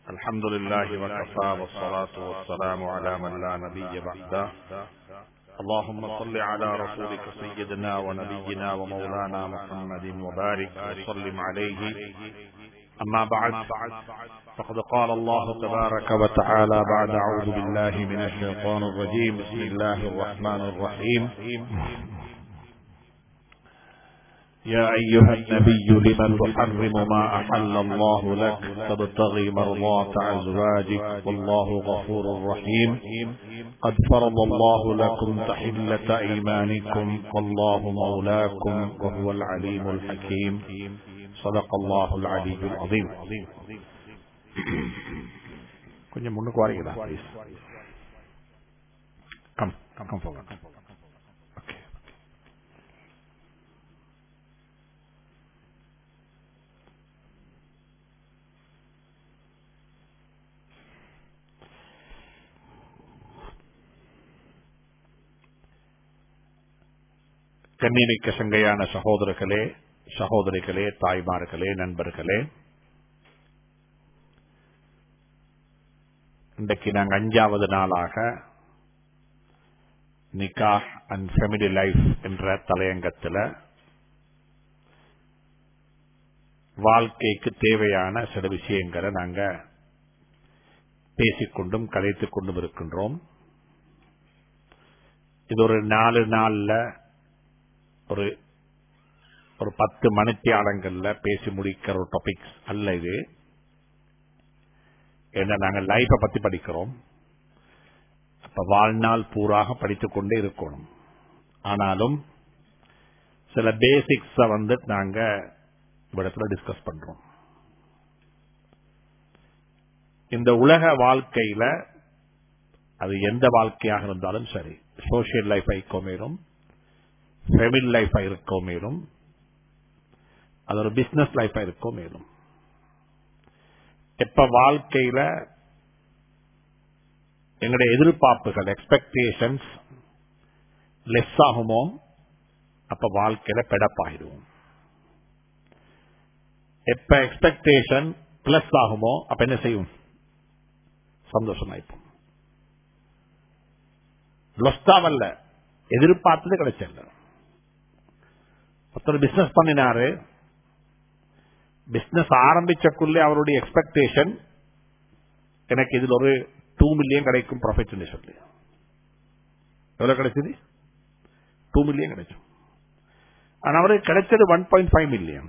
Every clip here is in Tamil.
الحمد لله وكفى والصلاة والسلام على من لا نبي بعده اللهم صل على رسولك سيدنا ونبينا ومولانا محمد وبارك وسلم عليه أما بعد فقد قال الله تبارك وتعالى بعد أعوذ بالله من الشيطان الرجيم بسم الله الرحمن الرحيم يا أيها النبي لم تحرم ما أحل الله لك تبتغي مرضات أزواجك والله غفور رحيم قد فرض الله لكم تحلة أيمانكم والله مولاكم وهو العليم الحكيم صدق الله العلي العظيم கொஞ்சம் முன்னுக்கு வரீங்களா please come come forward okay கண்ணிமிக்க சங்கையான சகோதரர்களே சகோதரிகளே தாய்மார்களே நண்பர்களே இன்றைக்கு நாங்கள் அஞ்சாவது நாளாக நிகா அண்ட் ஃபெமிலி லைஃப் என்ற தலையங்கத்தில் வாழ்க்கைக்கு தேவையான சில விஷயங்களை நாங்க பேசிக்கொண்டும் கலைத்துக் கொண்டும் இருக்கின்றோம் இது ஒரு நாலு நாள்ல ஒரு ஒரு பத்து மணித்தியாலங்கள்ல பேசி முடிக்கிற ஒரு டாபிக்ஸ் அல்ல இது ஏன்னா நாங்கள் லைஃபை பத்தி படிக்கிறோம் அப்ப வாழ்நாள் பூராக படித்துக் கொண்டே இருக்கணும் ஆனாலும் சில பேசிக்ஸ வந்து நாங்க இடத்துல டிஸ்கஸ் பண்றோம் இந்த உலக வாழ்க்கையில அது எந்த வாழ்க்கையாக இருந்தாலும் சரி சோசியல் லைஃப் இருக்கோ மேலும் ஃபெமிலி லைஃபா இருக்கோ மேலும் அது ஒரு பிசினஸ் லைஃபா இருக்கோ மேலும் எப்ப வாழ்க்கையில எங்களுடைய எதிர்பார்ப்புகள் எக்ஸ்பெக்டேஷன்ஸ் லெஸ் ஆகுமோ அப்ப வாழ்க்கையில பெடப்பாயிடுவோம் எப்ப எக்ஸ்பெக்டேஷன் பிளஸ் ஆகுமோ அப்ப என்ன செய்யும் சந்தோஷமாயிருப்போம் லொஸ்டாவல்ல எதிர்பார்த்தது கிடைச்சல ஒருத்தர் பிசினஸ் பண்ணினாரு பிசினஸ் ஆரம்பிச்சக்குள்ளே அவருடைய எக்ஸ்பெக்டேஷன் எனக்கு இதில் ஒரு டூ மில்லியன் கிடைக்கும் ப்ராஃபிட் சொல்லி எவ்வளவு கிடைச்சது டூ மில்லியன் கிடைக்கும் ஆனா அவருக்கு கிடைச்சது ஒன் பாயிண்ட் ஃபைவ் மில்லியன்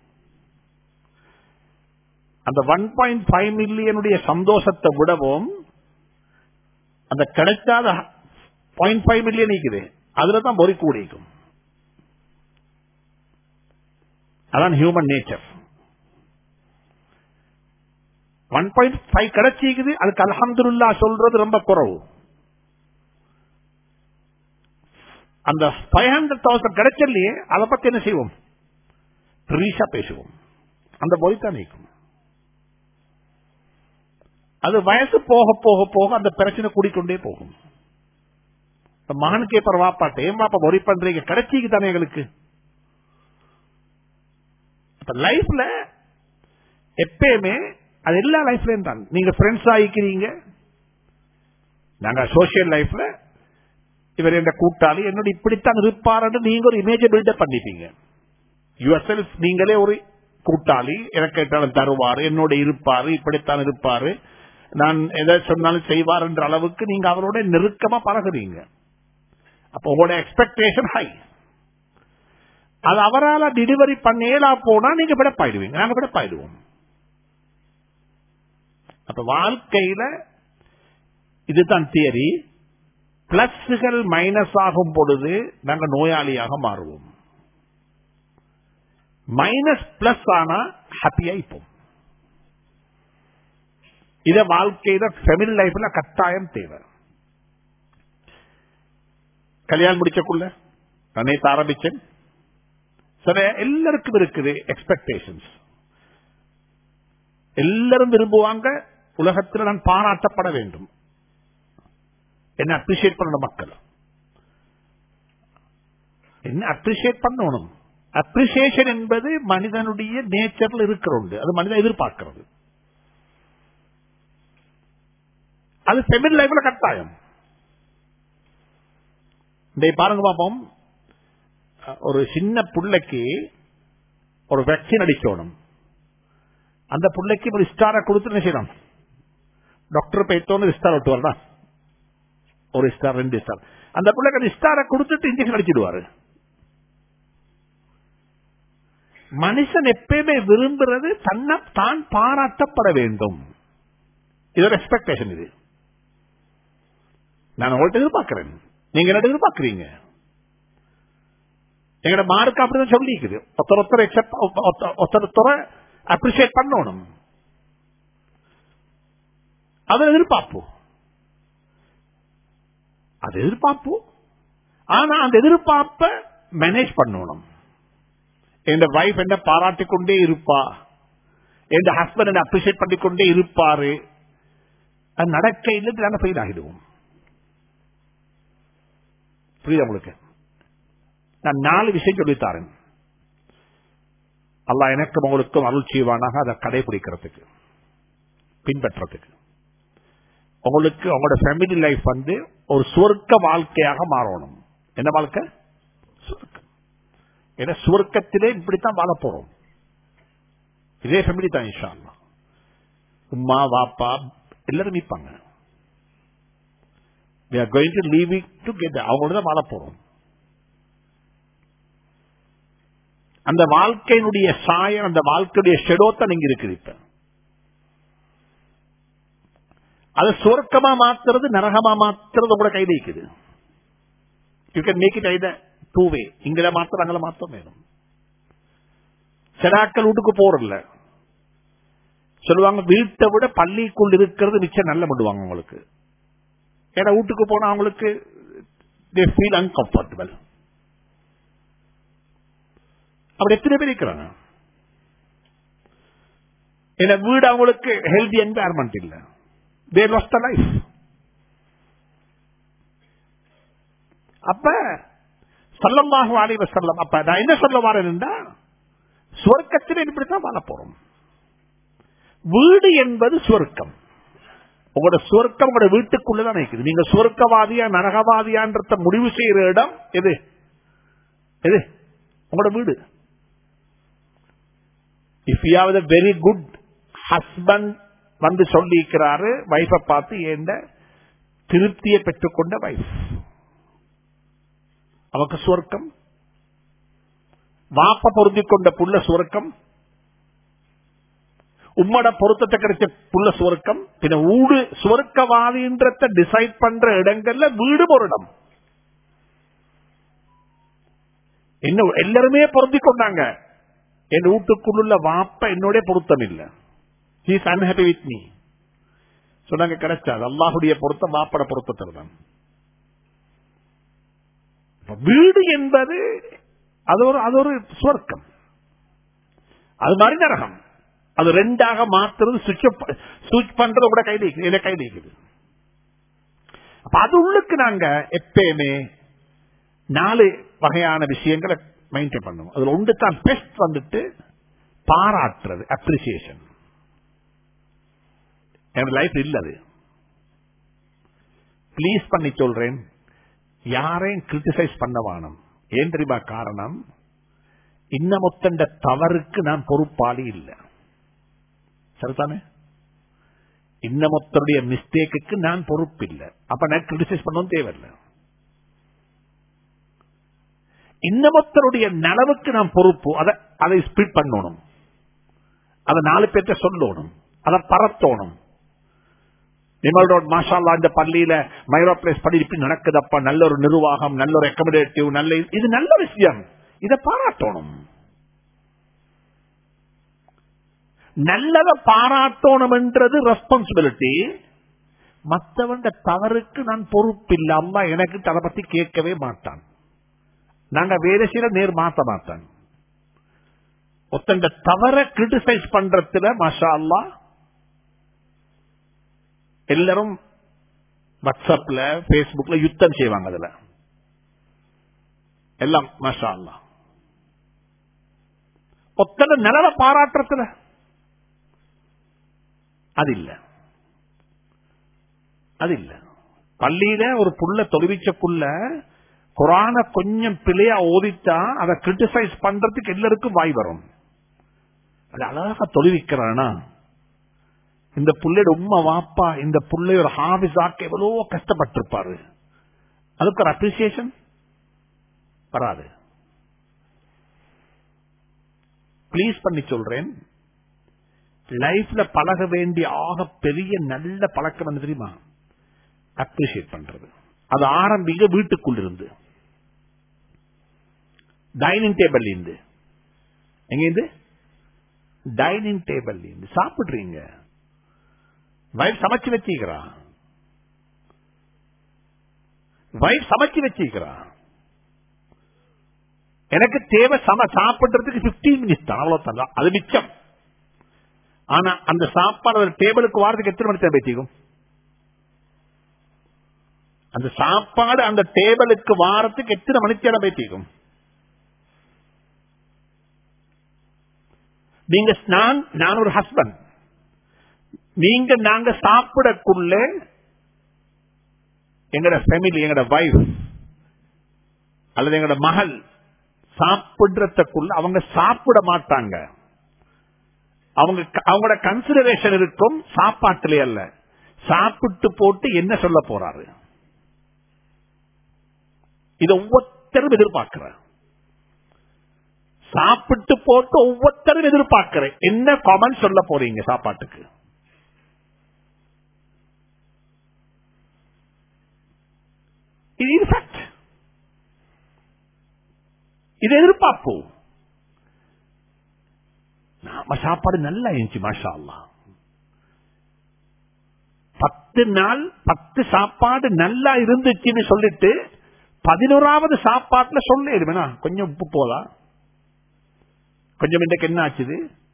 அந்த ஒன் பாயிண்ட் ஃபைவ் மில்லியனுடைய சந்தோஷத்தை விடவும் அந்த கிடைக்காத பாயிண்ட் ஃபைவ் மில்லியன் இருக்குது அதுல தான் பொறி கூடிக்கும் அதான் human nature one point five கிடைச்சிக்குது அதுக்கு அலமதுல்லா சொல்றது ரொம்ப குறவு அந்த ஃபைவ் ஹண்ட்ரட் தௌசண்ட் கிடைச்சலையே அதை பத்தி என்ன செய்வோம் ரீஷா பேசுவோம் அந்த பொய்தான் நீக்கும் அது வயசு போக போக போக அந்த பிரச்சனை கூடிக்கொண்டே போகும் மகன் கேப்பர் வாப்பாட்ட ஏன் வாப்பா ஒரி பண்றீங்க கிடைச்சிக்கு தானே எங்களுக்கு லைஃப்ல எப்பயுமே அது எல்லா லைஃப்லயும் தான் நீங்க ஃப்ரெண்ட்ஸ் ஆகிக்கிறீங்க நாங்க சோசியல் லைஃப்ல இவர் என்ற கூட்டாளி என்னோட இப்படித்தான் இருப்பாருன்னு நீங்க ஒரு இமேஜ் பில்டப் பண்ணிப்பீங்க யுவர் செல்ஃப் நீங்களே ஒரு கூட்டாளி எனக்கு கேட்டாலும் தருவாரு என்னோட இருப்பாரு இப்படித்தான் இருப்பாரு நான் எதை சொன்னாலும் செய்வார் என்ற அளவுக்கு நீங்க அவரோட நெருக்கமா பழகுறீங்க அப்போ உங்களோட எக்ஸ்பெக்டேஷன் ஹை அது அவரால் டெலிவரி பண்ணேலா போனா நீங்க விடப்பாயிடுவீங்க நாங்க விடப்பாயிடுவோம் அப்ப வாழ்க்கையில இதுதான் தியரி பிளஸ்கள் மைனஸ் ஆகும் பொழுது நாங்க நோயாளியாக மாறுவோம் மைனஸ் பிளஸ் ஆனா ஹாப்பியா இப்போம் இத வாழ்க்கையில ஃபெமிலி லைஃப்ல கட்டாயம் தேவை கல்யாணம் முடிச்சக்குள்ள நான் நேற்று ஆரம்பிச்சேன் சில எல்லாருக்கும் இருக்குது எக்ஸ்பெக்டேஷன்ஸ் எல்லாரும் விரும்புவாங்க உலகத்தில் நான் பாராட்டப்பட வேண்டும் என்ன அப்ரிசியேட் பண்ணணும் மக்கள் என்ன அப்ரிசியேட் பண்ணணும் அப்ரிசியேஷன் என்பது மனிதனுடைய நேச்சர்ல இருக்கிறது அது மனிதன் எதிர்பார்க்கிறது அது ஃபெமிலி லைஃப்ல கட்டாயம் இதை பாருங்க பாப்போம் ஒரு சின்ன புள்ளைக்கு ஒரு வேக்சின் அடிக்கணும் அந்த புள்ளைக்கு ஒரு ஸ்டாரை கொடுத்து என்ன செய்யணும் டாக்டர் போயிட்டோன்னு ஸ்டார் விட்டு வரலாம் ஒரு ஸ்டார் ரெண்டு ஸ்டார் அந்த பிள்ளைக்கு அந்த ஸ்டாரை கொடுத்துட்டு இன்ஜெக்ஷன் அடிச்சிடுவாரு மனுஷன் எப்பயுமே விரும்புறது தன்னை தான் பாராட்டப்பட வேண்டும் இது ஒரு எக்ஸ்பெக்டேஷன் இது நான் உங்கள்ட்ட எதிர்பார்க்கிறேன் நீங்க என்ன எதிர்பார்க்கிறீங்க எங்கட மார்க் அப்படிதான் சொல்லிக்குது ஒருத்தர் ஒருத்தர் accept- ஒத்த- ஒத்த- ஒருத்தர் ஒருத்தரை அப்ரிசியேட் பண்ணணும் அதை எதிர்பார்ப்போம் அது எதிர்பார்ப்போம் ஆனா அந்த எதிர்பார்ப்ப மேனேஜ் பண்ணணும் என் வைஃப் என்ன பாராட்டிக் கொண்டே இருப்பா என் ஹஸ்பண்ட் என்ன அப்ரிசியேட் பண்ணிக்கொண்டே இருப்பாரு அது நடக்க இல்லை நாங்க ஃபெயில் ஆகிடுவோம் புரியுதா உங்களுக்கு நான் நாலு விஷயம் சொல்லித்தாரேன் அல்லாஹ் எனக்கும் உங்களுக்கும் அருள் செய்வானாக அதை கடைபிடிக்கிறதுக்கு பின்பற்றதுக்கு உங்களுக்கு உங்களோட ஃபேமிலி லைஃப் வந்து ஒரு சுவர்க்க வாழ்க்கையாக மாறணும் என்ன வாழ்க்கை சுவர்க்கம் ஏன்னா சுவர்க்கத்திலே இப்படித்தான் வாழ போறோம் இதே ஃபேமிலி தான் இன்ஷா அல்லாஹ். உம்மா வாப்பா எல்லாரும் நிற்பாங்க we are going to leave it together அவங்களோட தான் வாழ போறோம் அந்த வாழ்க்கையினுடைய சாயம் அந்த வாழ்க்கையுடைய ஷெடோத்தான் நீங்க இருக்குது இப்ப அது சுவர்க்கமா மாத்துறது நரகமா மாத்துறது உங்களோட கையில இருக்குது you can make it either two way இங்கட மாத்திரம் அங்கே மாத்திரம் வேணும் சிலாக்கள் வீட்டுக்கு போறதில்ல சொல்லுவாங்க வீட்டை விட பள்ளிக்குள் இருக்கிறது மிச்சம் நல்ல பண்ணுவாங்க உங்களுக்கு ஏன்னா வீட்டுக்கு போனா அவங்களுக்கு தே ஃபீல் அன்கம்ஃபர்டபுள் அப்படி எத்தனை பேர் இருக்கிறாங்க ஏன்னா வீடு அவங்களுக்கு ஹெல்தி என்வாயர்மெண்ட் இல்ல தே லாஸ் த லைஃப் அப்ப சொல்லமாக வாலிப சொல்லம் அப்ப நான் என்ன சொல்ல வரேன்னா சுவர்க்கத்தில் இப்படித்தான் வாழ போறோம் வீடு என்பது சுவர்க்கம் உங்களோட சுவர்க்கம் உங்களோட வீட்டுக்குள்ளதான் இருக்குது நீங்க சுவர்க்கவாதியா நரகவாதியான்றத முடிவு செய்யற இடம் எது எது உங்களோட வீடு if you have very good husband வந்து சொல்லிக்கிறாரு வைஃபை பார்த்து ஏண்ட திருப்தியை பெற்றுக்கொண்ட வைஃப் அவக்கு சுவர்க்கம் வாப்ப பொருந்திக் கொண்ட புள்ள சுவர்க்கம் உம்மட பொருத்தத்தை கிடைச்ச புள்ள சுவர்க்கம் பின்ன ஊடு சுவர்க்கவாதின்றத டிசைட் பண்ற இடங்கள்ல வீடு ஒரு இடம் இன்னும் எல்லாருமே பொருந்திக் கொண்டாங்க என் வீட்டுக்குள்ள வாப்ப என்னோட பொருத்தம் இல்ல ஹீஸ் அன்ஹாப்பி வித் மீ சொன்னாங்க கிடைச்சாது அல்லாஹுடைய பொருத்தம் வாப்பட பொருத்தத்தில் தான் இப்ப வீடு என்பது அது ஒரு அது ஒரு சுவர்க்கம் அது மாதிரி நரகம் அது ரெண்டாக மாத்துறது சுவிச் பண்றது கூட கையில் இருக்குது இதை கையில் இருக்குது அப்ப அது உள்ளுக்கு நாங்க எப்பயுமே நாலு வகையான விஷயங்களை மெயின்டைன் பண்ணுவோம் அதுல ஒன்று தான் பெஸ்ட் வந்துட்டு பாராட்டுறது அப்ரிசியேஷன் என் லைஃப் இல்லது ப்ளீஸ் பண்ணி சொல்றேன் யாரையும் கிரிட்டிசைஸ் பண்ண வானம் ஏன் தெரியுமா காரணம் இன்னமொத்தண்ட தவறுக்கு நான் பொறுப்பாளி இல்லை சரிதானே இன்னமொத்தருடைய மிஸ்டேக்கு நான் பொறுப்பு இல்லை அப்ப நான் கிரிட்டிசைஸ் பண்ணவும் தேவையில்லை இன்னமொத்தருடைய நலவுக்கு நான் பொறுப்பு அதை அதை ஸ்பீட் பண்ணணும் அதை நாலு பேர்த்த சொல்லணும் அதை பரத்தோணும் நிமல் ரோட் மாஷால்லா இந்த பள்ளியில மைரோ பிளேஸ் பள்ளி இப்படி நடக்குதப்பா நல்ல ஒரு நிர்வாகம் நல்ல ஒரு ரெக்கமெண்டேட்டிவ் நல்ல இது நல்ல விஷயம் இதை பாராட்டணும் நல்லத பாராட்டணும் என்றது ரெஸ்பான்சிபிலிட்டி மற்றவன் தவறுக்கு நான் பொறுப்பு இல்லாம எனக்கு அதை பத்தி கேட்கவே மாட்டான் நாங்க வேலை செய்யற நேர் மாத்த மாட்டான் ஒருத்தங்க தவற கிரிட்டிசைஸ் பண்றதுல மாஷா அல்லா எல்லாரும் வாட்ஸ்அப்ல பேஸ்புக்ல யுத்தம் செய்வாங்க அதுல எல்லாம் மாஷா அல்லா ஒத்தனை நிலவ பாராட்டுறதுல அது இல்ல அது இல்ல பள்ளியில ஒரு புள்ள தொழுவிச்சக்குள்ள குரான கொஞ்சம் பிழையா ஓதித்தா அதை கிரிட்டிசைஸ் பண்றதுக்கு எல்லாருக்கும் வாய் வரும் அது அழகா தொழுவிக்கிறானா இந்த புள்ளையோட உம்மா வாப்பா இந்த புள்ளையோட ஹாபிஸாக்க எவ்வளவோ கஷ்டப்பட்டிருப்பாரு அதுக்கு ஒரு அப்ரிசியேஷன் வராது ப்ளீஸ் பண்ணி சொல்றேன் லைஃப்ல பழக வேண்டிய ஆக பெரிய நல்ல பழக்கம் என்ன தெரியுமா அப்ரிசியேட் பண்றது அது ஆரம்பிங்க வீட்டுக்குள் இருந்து டைனிங் டேபிள் இருந்து எங்க இருந்து டைனிங் டேபிள் இருந்து சாப்பிடுறீங்க வைஃப் சமைச்சு வச்சுக்கிறா வைஃப் சமைச்சு வச்சுக்கிறா எனக்கு தேவை சம சாப்பிடுறதுக்கு பிப்டீன் மினிட்ஸ் தான் அவ்வளவுதான் அது மிச்சம் ஆனா அந்த சாப்பாடு டேபிளுக்கு வாரத்துக்கு எத்தனை மணி தேவை வச்சுக்கும் அந்த சாப்பாடு அந்த டேபிளுக்கு வாரத்துக்கு எத்தனை மணித்தேரம் பேத்திக்கும் நீங்க நான் நான் ஒரு ஹஸ்பண்ட் நீங்க நாங்க சாப்பிடக்குள்ள எங்கட ஃபேமிலி எங்கட வைஃப் அல்லது எங்கட மகள் சாப்பிடுறதுக்குள்ள அவங்க சாப்பிட மாட்டாங்க அவங்க அவங்களோட கன்சிடரேஷன் இருக்கும் சாப்பாட்டிலே அல்ல சாப்பிட்டு போட்டு என்ன சொல்ல போறாரு இதை ஒவ்வொருத்தரும் எதிர்பார்க்கிற சாப்பிட்டு போட்டு ஒவ்வொருத்தரும் எதிர்பார்க்கிறேன் என்ன காமெண்ட் சொல்ல போறீங்க சாப்பாட்டுக்கு இது இது fact. இது எதிர்பார்ப்பு நாம சாப்பாடு நல்லா இருந்துச்சு மாஷா அல்லாஹ் பத்து நாள் பத்து சாப்பாடு நல்லா இருந்துச்சுன்னு சொல்லிட்டு பதினோராவது சாப்பாட்டுல சொல்லிடுவேனா கொஞ்சம் உப்பு போதா கொஞ்சம் இன்றைக்கு என்ன ஆச்சுது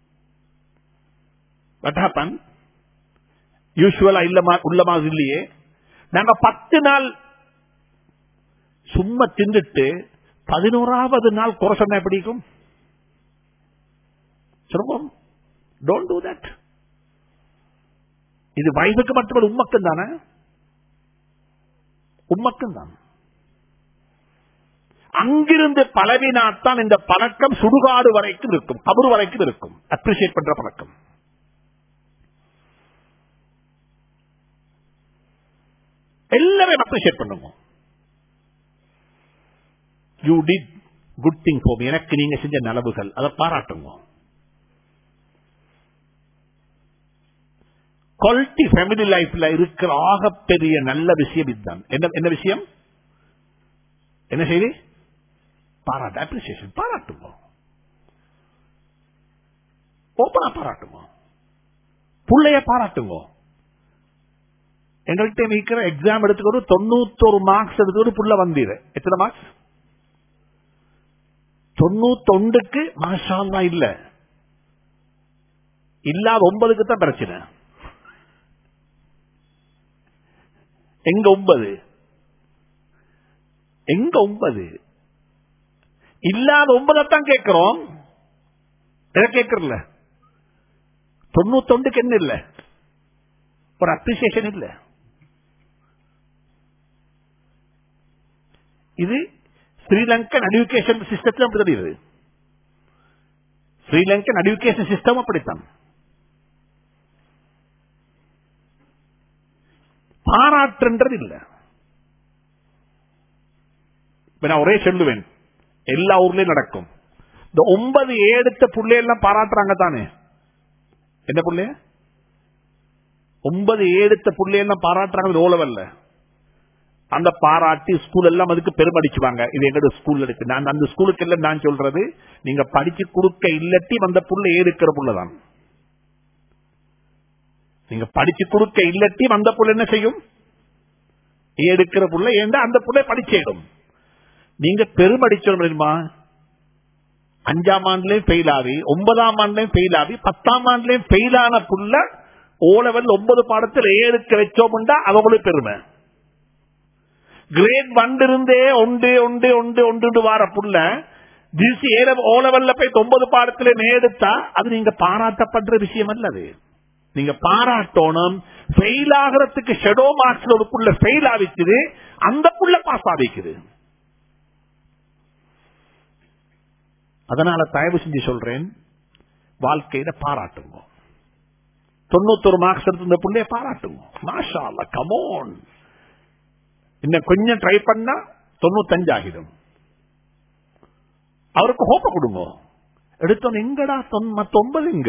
what happened? யூஸ்வலா இல்லமா உள்ள மாதிரி இல்லையே நாங்க பத்து நாள் சும்மா தின்னுட்டு பதினோராவது நாள் குறை சொன்னா பிடிக்கும் சொல்லுவோம் டோன்ட் டூ தட் இது வயதுக்கு மட்டுமல்ல உம்மக்கும் தானே உம்மக்கும் தான் அங்கிருந்து பழவினாத்தான் இந்த பழக்கம் சுடுகாடு வரைக்கும் இருக்கும் கபரு வரைக்கும் இருக்கும் அப்ரிசியேட் பண்ற பழக்கம் எல்லாரையும் அப்ரிசியேட் பண்ணுங்க யூ டிட் குட் திங் போம் எனக்கு நீங்க செஞ்ச நலவுகள் அதை பாராட்டுங்க குவாலிட்டி ஃபேமிலி லைஃப்ல இருக்கிற ஆகப்பெரிய நல்ல விஷயம் இதுதான் என்ன என்ன விஷயம் என்ன செய்தி பாராட்டு அப்ரிசியேஷன் பாராட்டுங்க ஓப்பனா பாராட்டுங்க புள்ளைய பாராட்டுங்க எங்கள்கிட்ட இருக்கிற எக்ஸாம் எடுத்துக்கொண்டு தொண்ணூத்தொரு மார்க்ஸ் எடுத்துக்கொண்டு புள்ள வந்தீரு எத்தனை மார்க்ஸ் தொண்ணூத்தொண்டுக்கு மாஷால்லா இல்ல இல்லாத ஒன்பதுக்கு தான் பிரச்சனை எங்க ஒன்பது எங்க ஒன்பது இல்லாத ஒன்பதைத்தான் கேட்கிறோம் எதை கேட்கறல தொண்ணூத்தொண்டுக்கு என்ன இல்ல ஒரு அப்ரிசியேஷன் இல்ல இது ஸ்ரீலங்கன் எடுக்கேஷன் சிஸ்டத்தில் அப்படி தெரியுது ஸ்ரீலங்கன் எடுக்கேஷன் சிஸ்டம் அப்படித்தான் பாராட்டுன்றது இல்ல இப்ப நான் ஒரே சொல்லுவேன் எல்லா ஊர்லயும் நடக்கும் இந்த ஒன்பது ஏடுத்த புள்ளையெல்லாம் பாராட்டுறாங்க தானே என்ன புள்ளைய ஒன்பது ஏடுத்த புள்ளையெல்லாம் பாராட்டுறாங்க ஓலவல்ல அந்த பாராட்டி ஸ்கூல் எல்லாம் அதுக்கு பெருமடிச்சுவாங்க இது எங்களோட ஸ்கூல் இருக்கு நான் அந்த ஸ்கூலுக்கு எல்லாம் நான் சொல்றது நீங்க படிச்சு கொடுக்க இல்லட்டி வந்த புள்ள ஏடுக்கிற புள்ளதான் நீங்க படிச்சு கொடுக்க இல்லட்டி வந்த புள்ள என்ன செய்யும் எடுக்கிற புள்ள ஏண்டா அந்த புள்ள படிச்சேடும் நீங்க பெருமடிச்சோம் தெரியுமா அஞ்சாம் ஆண்டுலயும் ஃபெயில் ஆகி ஒன்பதாம் ஆண்டுலயும் ஃபெயில் ஆகி பத்தாம் ஆண்டுலயும் ஃபெயில் ஆன புள்ள ஓ லெவல் ஒன்பது பாடத்தில் ஏழுக்க வச்சோம்டா அவங்களுக்கு பெருமை கிரேட் ஒன் இருந்தே ஒன்று ஒன்று ஒன்று ஒன்று வார புள்ள ஜிசி ஓ லெவல்ல போய் ஒன்பது பாடத்துல எடுத்தா அது நீங்க பாராட்டப்படுற விஷயம் அல்ல அது நீங்க பாராட்டணும் ஃபெயில் ஆகிறதுக்கு ஷெடோ மார்க்ஸ்ல ஒரு புள்ள ஃபெயில் ஆவிக்குது அந்த புள்ள பாஸ் ஆவிக்குது அதனால தயவு செஞ்சு சொல்றேன் வாழ்க்கையில பாராட்டுங்க தொண்ணூத்தொரு மார்க்ஸ் எடுத்து இந்த புள்ளைய பாராட்டுங்க மாஷா அல்ல கமோன் இன்னும் கொஞ்சம் ட்ரை பண்ணா தொண்ணூத்தஞ்சு ஆகிடும் அவருக்கு ஹோப்ப கொடுங்க எடுத்தோம் எங்கடா தொன்பது எங்க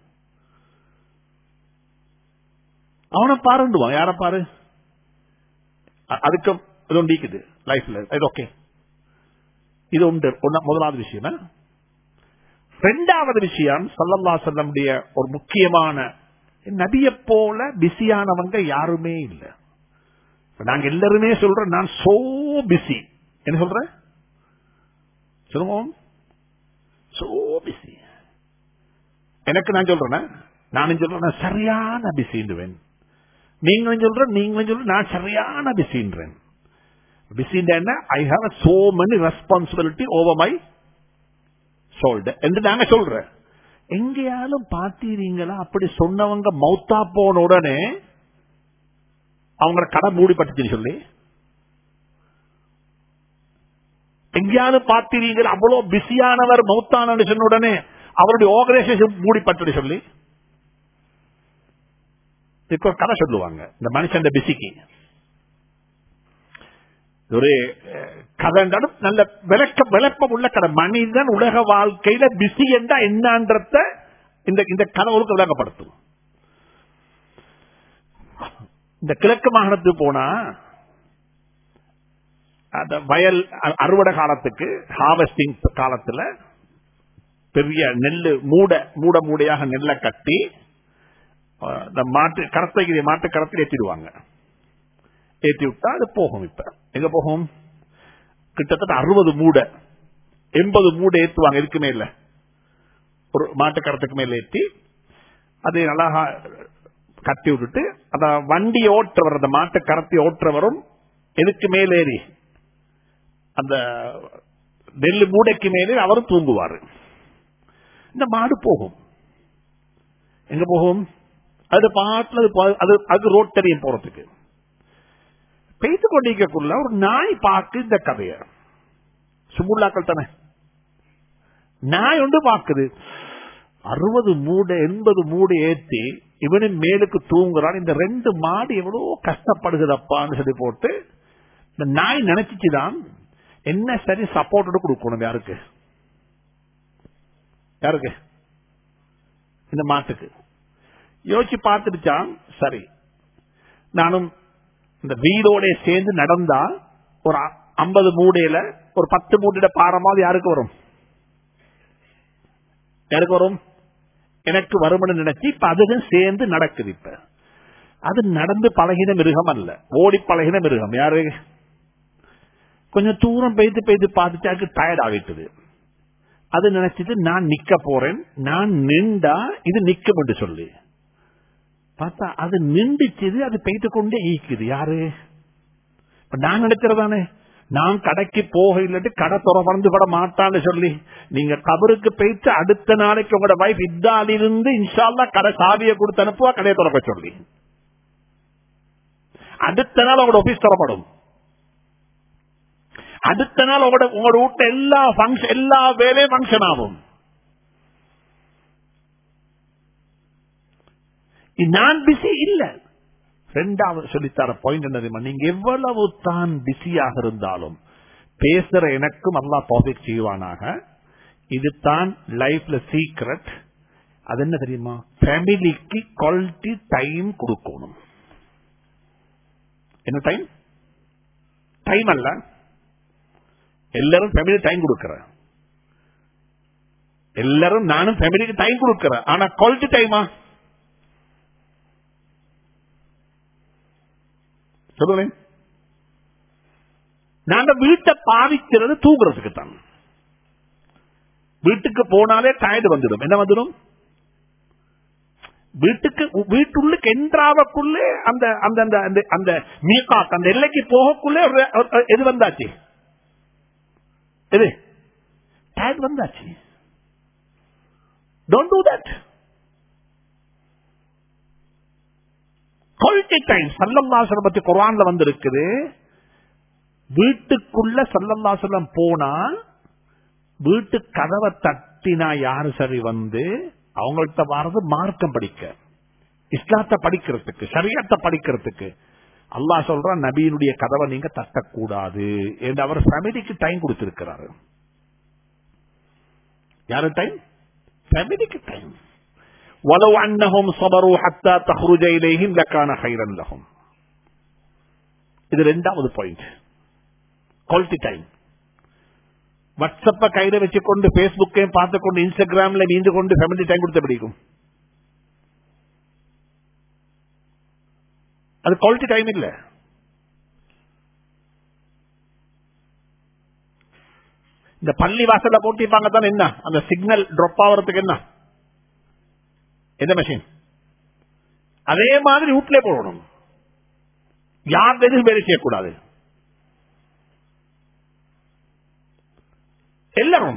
அவனை பாருண்டுவான் யார பாரு அ- அதுக்கு இது ஒன்று இருக்குது லைஃப்ல இது ஓகே இது உண்டு ஒண்ணா- முதலாவது விஷயம் ஆ? ரெண்டாவது விஷயம் சல்லல்லா செல்லமுடைய ஒரு முக்கியமான நபிய போல பிஸியானவங்க யாருமே இல்லை இப்ப நாங்க எல்லாருமே சொல்றோம் நான் சோ பிஸி என்ன சொல்றேன் சொல்லுவோம் சோ பிஸி எனக்கு நான் சொல்றேன் நானும் சொல்றேன் நான் சரியான பிஸின்றுவேன் நீங்களும் சொல்ற நீங்களும் சொல்ற நான் சரியான பிஸின்றேன் பிஸின்ற என்ன I have so many responsibility over my shoulder என்று நாங்க சொல்றேன் எங்கேயாலும் பாத்தீங்களா அப்படி சொன்னவங்க மௌத்தா போன உடனே அவங்க கடை மூடிப்பட்டுச்சுன்னு சொல்லி எங்கேயாவது பார்த்தீர்கள் அவ்வளவு பிஸியானவர் மௌத்தானு சொன்ன உடனே அவருடைய ஆர்கனைசேஷன் மூடிப்பட்டு சொல்லி இதுக்கு ஒரு கதை சொல்லுவாங்க இந்த மனுஷன் பிஸிக்கு ஒரு அஹ், கதை நடு- நல்ல விளக்க விளப்பம் உள்ள கதை மனிதன் உலக வாழ்க்கையில பிஸி என்றா என்னன்றத இந்த இந்த கனவுக்கு விளக்கப்படுத்தும் இந்த கிழக்கு மாகாணத்துக்கு போனா அந்த வயல் அ- அறுவடை காலத்துக்கு ஹார்வெஸ்டிங் காலத்துல பெரிய நெல்லு மூட மூட மூடையாக நெல்லை கட்டி அஹ், இந்த மாட்டு கரத்தைக்கு மாட்டு கரத்தில் ஏற்றிடுவாங்க ஏற்றி விட்டா அது போகும் இப்ப எங்க போகும் கிட்டத்தட்ட அறுபது மூட எண்பது மூடை ஏற்றுவாங்க இதுக்கு மேல ஒரு மாட்டு கரத்துக்கு மேல ஏற்றி அதை நல்லா கட்டி விட்டுட்டு அந்த வண்டி ஓட்டுறவர் அந்த மாட்டு கரத்தை ஓட்டுறவரும் எதுக்கு மேலேறி அந்த நெல் மூடைக்கு மேலே அவரும் தூங்குவாரு இந்த மாடு போகும் எங்க போகும் அது பாட்டுல அது போ- அது அது ரோட் தெரியும் போறதுக்கு பெய்து கொண்டிருக்கக்குள்ள ஒரு நாய் பார்க்கு இந்த கதைய சுமுல்லாக்கள் தானே நாய் ஒன்று பார்க்குது அறுபது மூடை எண்பது மூடை ஏத்தி இவனின் மேலுக்கு தூங்குறான் இந்த ரெண்டு மாடு எவ்வளவு கஷ்டப்படுகிறப்பான்னு சொல்லி போட்டு இந்த நாய் நினைச்சிச்சுதான் என்ன சரி சப்போர்ட் கொடுக்கணும் யாருக்கு யாருக்கு இந்த மாட்டுக்கு யோசிச்சு பார்த்துடுச்சான் சரி நானும் இந்த வீடோட சேர்ந்து நடந்தா ஒரு ஐம்பது மூடையில ஒரு பத்து மூடையில பாரமாவது யாருக்கு வரும் யாருக்கு வரும் எனக்கு வரும்னு நினைச்சு இப்ப அதுவும் சேர்ந்து நடக்குது இப்ப அது நடந்து பழகின மிருகம் அல்ல ஓடி பழகின மிருகம் யாரு கொஞ்சம் தூரம் பெய்து பெய்து பார்த்துட்டாக்கு டயர்ட் ஆகிட்டுது அது நினைச்சிட்டு நான் நிக்க போறேன் நான் நின்றா இது நிக்கும் என்று சொல்லி பார்த்தா அது நின்றுச்சுது அது பெய்து கொண்டே ஈக்குது யாரு இப்ப நான் நினைக்கிறதானே நான் கடைக்கு போக இல்லாட்டி கடை துறந்து கூட மாட்டான்னு சொல்லி நீங்க கபருக்கு போயிட்டு அடுத்த நாளைக்கு உங்களோட வைஃப் இருந்து இன்ஷால்லா கடை சாவியை கொடுத்து அனுப்புவா கடையை திறக்க சொல்லி அடுத்த நாள் உங்களோட ஆபீஸ் திறப்படும் அடுத்த நாள் உங்களோட உங்களோட வீட்டு எல்லா ஃபங்க்ஷன் எல்லா வேலையும் ஃபங்க்ஷன் ஆகும் இது நான் பிஸி இல்ல ரெண்டாவது சொல்லித்தர பாயிண்ட் என்ன தெரியுமா நீங்க எவ்வளவு தான் பிஸியாக இருந்தாலும் பேசுற எனக்கும் அல்லா டாபிக் செய்வானாக இதுதான் லைஃப்ல சீக்ரெட் அது என்ன தெரியுமா ஃபேமிலிக்கு குவாலிட்டி டைம் கொடுக்கணும் என்ன டைம் டைம் அல்ல எல்லாரும் ஃபேமிலி டைம் கொடுக்கறேன் எல்லாரும் நானும் ஃபேமிலிக்கு டைம் கொடுக்கறேன் ஆனா குவாலிட்டி டைமா சொல்லுவேன் நாங்க வீட்டை பாவிக்கிறது தூங்குறதுக்கு தான் வீட்டுக்கு போனாலே டயர்டு வந்துடும் என்ன வந்துடும் வீட்டுக்கு வீட்டுள்ளுக்கு என்றாவக்குள்ளே அந்த அந்த அந்த அந்த அந்த மீகாக் அந்த எல்லைக்கு போகக்குள்ளே ஒரு- ஒரு- எது வந்தாச்சு எது டயர்ட் வந்தாச்சு don't do that quality time சல்லல்லாசலம் பத்தி குரான்ல வந்து இருக்குது வீட்டுக்குள்ள சல்லல்லாசலம் போனா வீட்டு கதவை தட்டினா யாரு சரி வந்து அவங்கள்ட்ட வர்றது மார்க்கம் படிக்க இஸ்லாத்தை படிக்கிறதுக்கு சரியாத்தை படிக்கிறதுக்கு அல்லாஹ் சொல்ற நபியினுடைய கதவை நீங்க தட்டக்கூடாது என்று அவர் ஃபேமிலிக்கு டைம் கொடுத்திருக்கிறாரு யாரு டைம் ஃபேமிலிக்கு டைம் ولو أنهم صبروا حتى تخرج إليهم لكان خيرا لهم இது ரெண்டாவது பாயிண்ட் குவாலிட்டி டைம் வாட்ஸ்அப்ப கையில வச்சுக்கொண்டு பேஸ்புக்கையும் பார்த்துக்கொண்டு இன்ஸ்டாகிராம்ல நீந்து கொண்டு ஃபேமிலி டைம் கொடுத்த பிடிக்கும் அது குவாலிட்டி டைம் இல்ல இந்த பள்ளி வாசல்ல போட்டிப்பாங்க தான் என்ன அந்த சிக்னல் ட்ராப் ஆகிறதுக்கு என்ன எந்த மெஷின் அதே மாதிரி வீட்டிலே போடணும் யார் எதுவும் வேலை செய்யக்கூடாது எல்லாரும்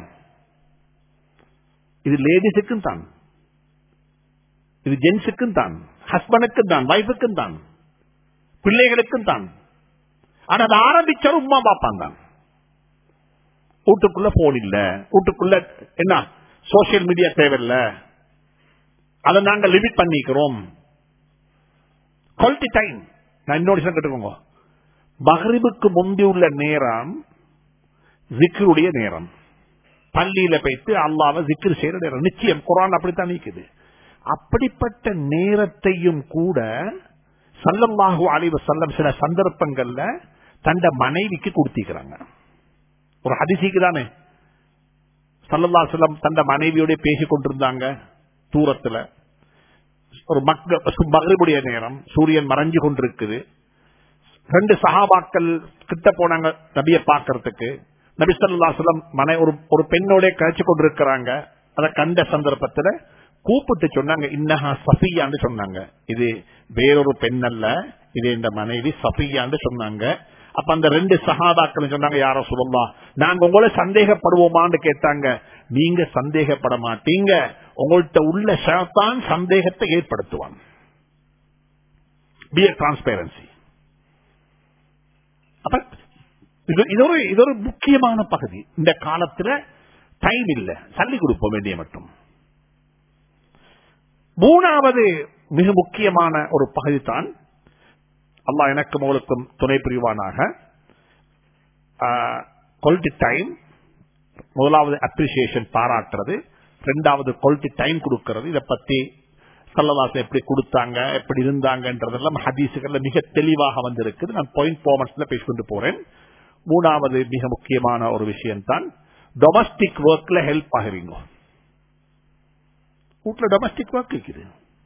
இது லேடிஸுக்கும் தான் இது ஜென்ஸுக்கும் தான் ஹஸ்பண்டுக்கும் தான் வைஃபுக்கும் தான் பிள்ளைகளுக்கும் தான் ஆனா அது ஆரம்பிச்சாலும் உமா பாப்பான் தான் வீட்டுக்குள்ள போன் இல்ல வீட்டுக்குள்ள என்ன சோசியல் மீடியா தேவையில்ல அதை நாங்க லிமிட் பண்ணிக்கிறோம் குவாலிட்டி டைம் நான் இன்னொரு விஷயம் கேட்டுக்கோங்க மகரிபுக்கு முந்தி உள்ள நேரம் ஜிக்ருடைய நேரம் பள்ளியில போயிட்டு அல்லாவ ஜிக்ரு செய்யற நேரம் நிச்சயம் குரான் அப்படித்தான் நீக்குது அப்படிப்பட்ட நேரத்தையும் கூட சல்லல்லாஹு அலைவ செல்லம் சில சந்தர்ப்பங்கள்ல தண்ட மனைவிக்கு கொடுத்திக்கிறாங்க ஒரு ஹதிசிக்கு தானே சல்லல்லா செல்லம் தண்ட மனைவியோட பேசிக் கொண்டிருந்தாங்க தூரத்துல ஒரு மகரிபுடைய நேரம் சூரியன் மறைஞ்சு கொண்டிருக்குது ரெண்டு சகாபாக்கள் கிட்ட போனாங்க நபிய பாக்கிறதுக்கு நபி சொல்லா சொல்லம் மனை ஒரு ஒரு பெண்ணோட கழிச்சு கொண்டிருக்கிறாங்க அதை கண்ட சந்தர்ப்பத்துல கூப்பிட்டு சொன்னாங்க இன்னஹா சஃபியான்னு சொன்னாங்க இது வேறொரு பெண் அல்ல இது இந்த மனைவி சஃபியான்னு சொன்னாங்க அப்ப அந்த ரெண்டு சகாபாக்கள் சொன்னாங்க யாரோ சொல்லலாம் நாங்க உங்களை சந்தேகப்படுவோமான்னு கேட்டாங்க நீங்க சந்தேகப்பட மாட்டீங்க உங்கள்கிட்ட உள்ள ஷாத்தான் சந்தேகத்தை ஏற்படுத்துவான் பி டிரான்ஸ்பேரன்சி அப்ப இது ஒரு இது ஒரு முக்கியமான பகுதி இந்த காலத்துல டைம் இல்ல சல்லி கொடுப்போம் வேண்டிய மட்டும் மூணாவது மிக முக்கியமான ஒரு பகுதி தான் அல்லா எனக்கும் உங்களுக்கும் துணை புரிவானாக குவாலிட்டி டைம் முதலாவது அப்ரிசியேஷன் பாராட்டுறது ரெண்டாவது குவாலிட்டி டைம் கொடுக்கிறது இதை பத்தி சல்லவாசம் எப்படி கொடுத்தாங்க எப்படி இருந்தாங்கன்றதெல்லாம் ஹதீசுகள்ல மிக தெளிவாக வந்திருக்குது நான் பாயிண்ட் ஃபார்மட்ஸ்ல பேசிக்கொண்டு போறேன் மூணாவது மிக முக்கியமான ஒரு விஷயம் தான் டொமஸ்டிக் ஒர்க்ல ஹெல்ப் ஆகிறீங்க வீட்டுல டொமஸ்டிக் ஒர்க் இருக்குது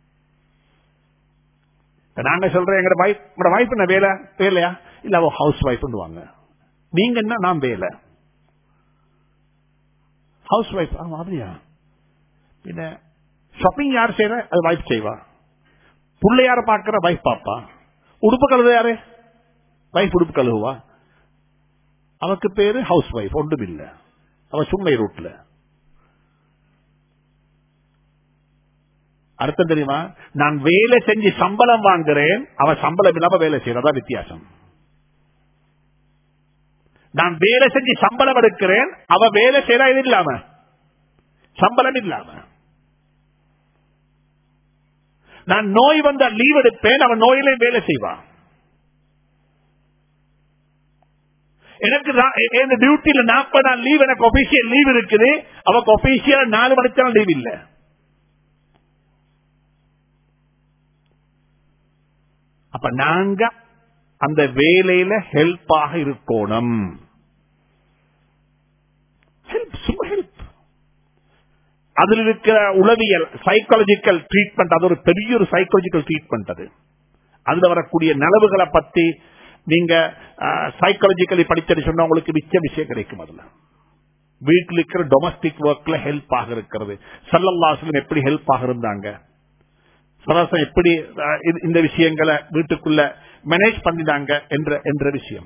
நாங்க சொல்றேன் எங்க வைஃப் உங்களோட வைஃப் என்ன வேலை வேலையா இல்ல அவ ஹவுஸ் ஒய்ஃப் வாங்க நீங்க என்ன நான் வேலை ஹவுஸ் ஒய்ஃப் ஆமா அப்படியா பின்ன ஷாப்பிங் யார் செய்யற அது வைஃப் செய்வா புள்ள யார பாக்குற வைஃப் பாப்பா உடுப்பு கழுவு யாரு வைஃப் உடுப்பு கழுவுவா அவக்கு பேரு ஹவுஸ் ஒய்ஃப் ஒன்றும் இல்ல அவ சும்மை ரூட்ல அர்த்தம் தெரியுமா நான் வேலை செஞ்சு சம்பளம் வாங்குறேன் அவ சம்பளம் இல்லாம வேலை செய்யறதா வித்தியாசம் நான் வேலை செஞ்சு சம்பளம் எடுக்கிறேன் அவ வேலை செய்யறா இது இல்லாம சம்பளம் இல்லாம நான் நோய் வந்தா லீவ் எடுப்பேன் அவன் நோயிலே வேலை செய்வான் எனக்கு என் டியூட்டியில நாற்பது நாள் லீவ் எனக்கு ஒபிஷியல் லீவ் இருக்குது அவக்கு ஒபிஷியல் நாலு மணிக்கு லீவ் இல்ல அப்ப நாங்க அந்த வேலையில ஹெல்ப்பாக இருக்கணும் ஹெல்ப் சும்மா ஹெல்ப் அதில் இருக்கிற உளவியல் சைக்காலஜிக்கல் ட்ரீட்மெண்ட் அது ஒரு பெரிய ஒரு சைக்காலஜிக்கல் ட்ரீட்மெண்ட் அது அதுல வரக்கூடிய நலவுகளை பத்தி நீங்க சைக்காலஜிக்கலி படிச்சது சொன்னா உங்களுக்கு மிச்ச விஷயம் கிடைக்கும் அதுல வீட்டில் இருக்கிற டொமஸ்டிக் ஒர்க்ல ஹெல்ப் ஆக இருக்கிறது சல்லல்லாஸ்லம் எப்படி ஹெல்ப் ஆக இருந்தாங்க சரசம் எப்படி இந்த விஷயங்களை வீட்டுக்குள்ள மேனேஜ் பண்ணினாங்க என்ற என்ற விஷயம்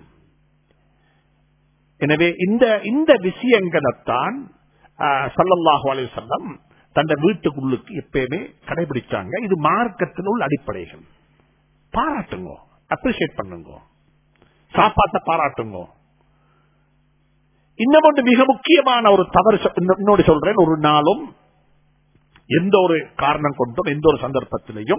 எனவே இந்த இந்த விஷயங்களைத்தான் சல்லல்லாஹு அலி சொல்லம் தந்த வீட்டுக்குள்ளுக்கு எப்பயுமே கடைபிடிச்சாங்க இது மார்க்கத்தில் உள்ள அடிப்படைகள் பாராட்டுங்க அப்ரிசியேட் பண்ணுங்க சாப்பாட்டை பாராட்டுங்க இன்னும் ஒன்று மிக முக்கியமான ஒரு தவறு சொ- இன்னொ- இன்னொரு சொல்றேன் ஒரு நாளும் எந்த ஒரு காரணம் கொண்டும் எந்த ஒரு சந்தர்ப்பத்திலையும்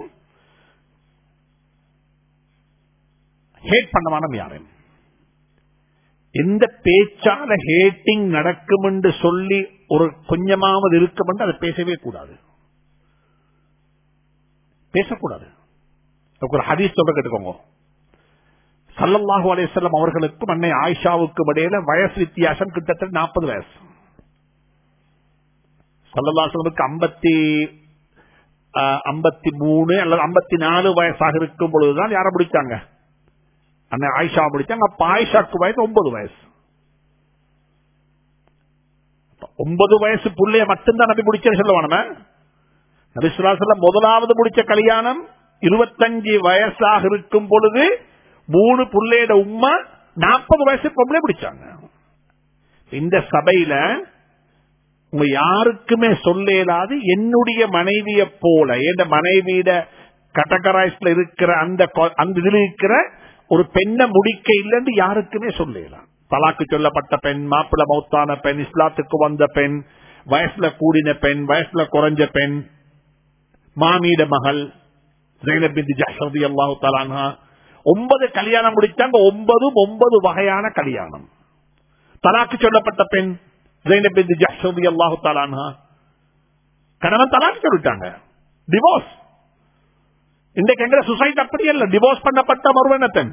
ஹேட் பண்ணவானம் யாரும் எந்த பேச்சால ஹேட்டிங் நடக்கும் என்று சொல்லி ஒரு கொஞ்சமாவது இருக்கும் என்று அதை பேசவே கூடாது பேசக்கூடாது அதுக்கு ஒரு ஹதீஸ் சொல்ற கேட்டுக்கோங்க சல்லல்லாஹு அலைஹிஸ்ஸலாம் அவர்களுக்கும் அன்னை ஆயிஷாவுக்கும் இடையில வயசு வித்தியாசம் கிட்டத்தட்ட நாற்பது வயசு சல்லல்லாஹுக்கு ஐம்பத்தி ஐம்பத்தி மூணு அல்லது ஐம்பத்தி நாலு வயசாக இருக்கும் பொழுதுதான் யாரை பிடிச்சாங்க அன்னை ஆயிஷா பிடிச்சாங்க அப்ப ஆயிஷாக்கு வயசு ஒன்பது வயசு அப்ப ஒன்பது வயசு புள்ளைய மட்டும்தான் நபி முடிச்சேன்னு சொல்லுவானுமே நபிசுலாசல்ல முதலாவது முடிச்ச கல்யாணம் இருபத்தஞ்சு வயசாக இருக்கும் பொழுது மூணு புள்ளையோட உம்மா நாற்பது வயசு பொம்பளை பிடிச்சாங்க இந்த சபையில உங்க யாருக்குமே சொல்ல இயலாது என்னுடைய மனைவிய போல என் மனைவியிட கட்டகராய்ஸ்ல இருக்கிற அந்த கொ- அந்த இதுல இருக்கிற ஒரு பெண்ணை முடிக்க இல்லைன்னு யாருக்குமே சொல்ல இயலாம் தலாக்கு சொல்லப்பட்ட பெண் மாப்பிள மௌத்தான பெண் இஸ்லாத்துக்கு வந்த பெண் வயசுல கூடின பெண் வயசுல குறைஞ்ச பெண் மாமீட மகள் ஜெயலப் பிந்தி ஜஹ்ரதி அல்லாஹு தலானா ஒன்பது கல்யாணம் முடிச்சாங்க ஒன்பதும் ஒன்பது வகையான கல்யாணம் தலாக்கு சொல்லப்பட்ட பெண் ஜெயலப் பிந்தி ஜஹ்ரதி அல்லாஹு தலானா கணவன் தலாக்கு சொல்லிட்டாங்க டிவோர்ஸ் இன்றைக்கு எங்க சொசைட்டி அப்படி இல்ல டிவோர்ஸ் பண்ணப்பட்ட மறுவன பெண்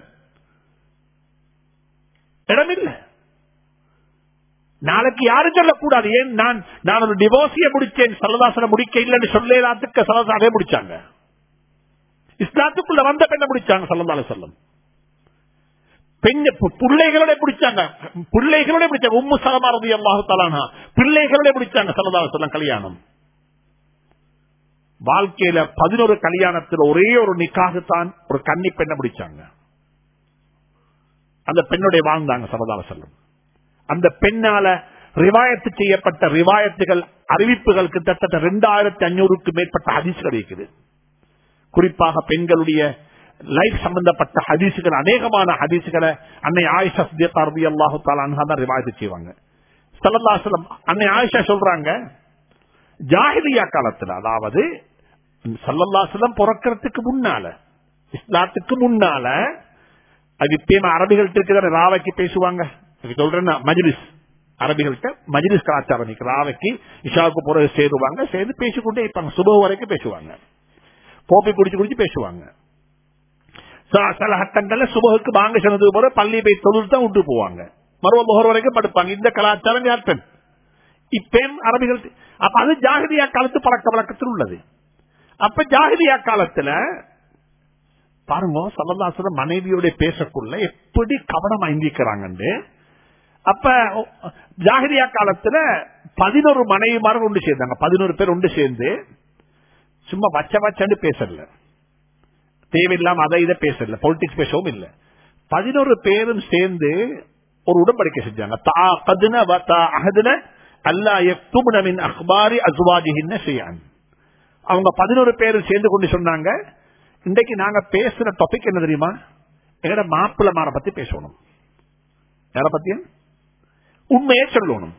இடமில்லை நாளைக்கு யாரும் சொல்லக்கூடாது ஏன் நான் நான் ஒரு டிவோர்ஸிய முடிச்சேன் சல்லதாசனை முடிக்க இல்லைன்னு சொல்லலாத்துக்கு சல்லதாசே முடிச்சாங்க இஸ்லாத்துக்குள்ள வந்த பெண்ணை முடிச்சாங்க சல்லதால சொல்லம் பெண் பிள்ளைகளோட பிடிச்சாங்க பிள்ளைகளோட பிடிச்சாங்க உம்மு சலமாரதி அல்லாஹு தலானா பிள்ளைகளோட பிடிச்சாங்க சல்லதால சொல்லம் கல்யாணம் வாழ்க்கையில பதினோரு கல்யாணத்தில் ஒரே ஒரு நிக்காகத்தான் ஒரு கன்னி பெண்ணை பிடிச்சாங்க அந்த பெண்ணுடைய வாழ்ந்தாங்க சரதால செல்லம் அந்த பெண்ணால ரிவாயத்து செய்யப்பட்ட ரிவாயத்துகள் அறிவிப்புகள் கிட்டத்தட்ட ரெண்டாயிரத்தி அஞ்சூறுக்கு மேற்பட்ட ஹதீஸ்கள் இருக்குது குறிப்பாக பெண்களுடைய லைஃப் சம்பந்தப்பட்ட ஹதீசுகள் அநேகமான ஹதீசுகளை அன்னை ஆயிஷா சித்தியத்தாரதி அல்லாஹு தாலான் தான் ரிவாயத்து செய்வாங்க சல்லல்லாஹு அன்னை ஆயிஷா சொல்றாங்க ஜாஹிலியா காலத்துல அதாவது சல்லல்லாஹுலம் பிறக்கிறதுக்கு முன்னால இஸ்லாத்துக்கு முன்னால அது இப்பயும் அரபிகள்ட்ட இருக்குதானே ராவைக்கு பேசுவாங்க இதுக்கு சொல்றேன்னா மஜ்லிஸ் அரபிகள்கிட்ட மஜ்லிஸ் கலாச்சாரம் இருக்கு ராவைக்கு இஷாவுக்கு பிறகு சேருவாங்க சேர்ந்து பேசிக்கொண்டே இருப்பாங்க சுப வரைக்கும் பேசுவாங்க கோப்பை குடிச்சு குடிச்சு பேசுவாங்க ச- சில ஹட்டங்கள்ல சுபகுக்கு வாங்க சொன்னது போல பள்ளி போய் தொழில் தான் விட்டு போவாங்க மறுவ முகர் வரைக்கும் படுப்பாங்க இந்த கலாச்சாரம் யார்டன் இப்பயும் அரபிகள் அப்ப அது ஜாகிரியா காலத்து பழக்க வழக்கத்தில் உள்ளது அப்ப ஜாகிரியா காலத்துல பாருங்க சல்லதாசன மனைவியோட பேசக்குள்ள எப்படி கவனம் ஐந்திக்கிறாங்கன்னு அப்ப ஜாகிரியா காலத்துல பதினோரு மனைவிமார்கள் ஒன்று சேர்ந்தாங்க பதினோரு பேர் ஒன்று சேர்ந்து சும்மா வச்ச வச்சன்னு பேசல தேவையில்லாம அதை இதை பேசல பொலிட்டிக்ஸ் பேசவும் இல்ல பதினோரு பேரும் சேர்ந்து ஒரு உடன்படிக்கை செஞ்சாங்க தா கதுன வ தா அஹதுன அல்லா யக்துபுன மின் அக்பாரி அஸ்வாஜிஹின்ன ஷைஅன் அவங்க பதினோரு பேரும் சேர்ந்து கொண்டு சொன்னாங்க இன்றைக்கு நாங்க பேசுற டாபிக் என்ன தெரியுமா எங்கட மாப்பிள்ளமார பத்தி பேசணும் யார பத்தியும் உண்மையே சொல்லணும்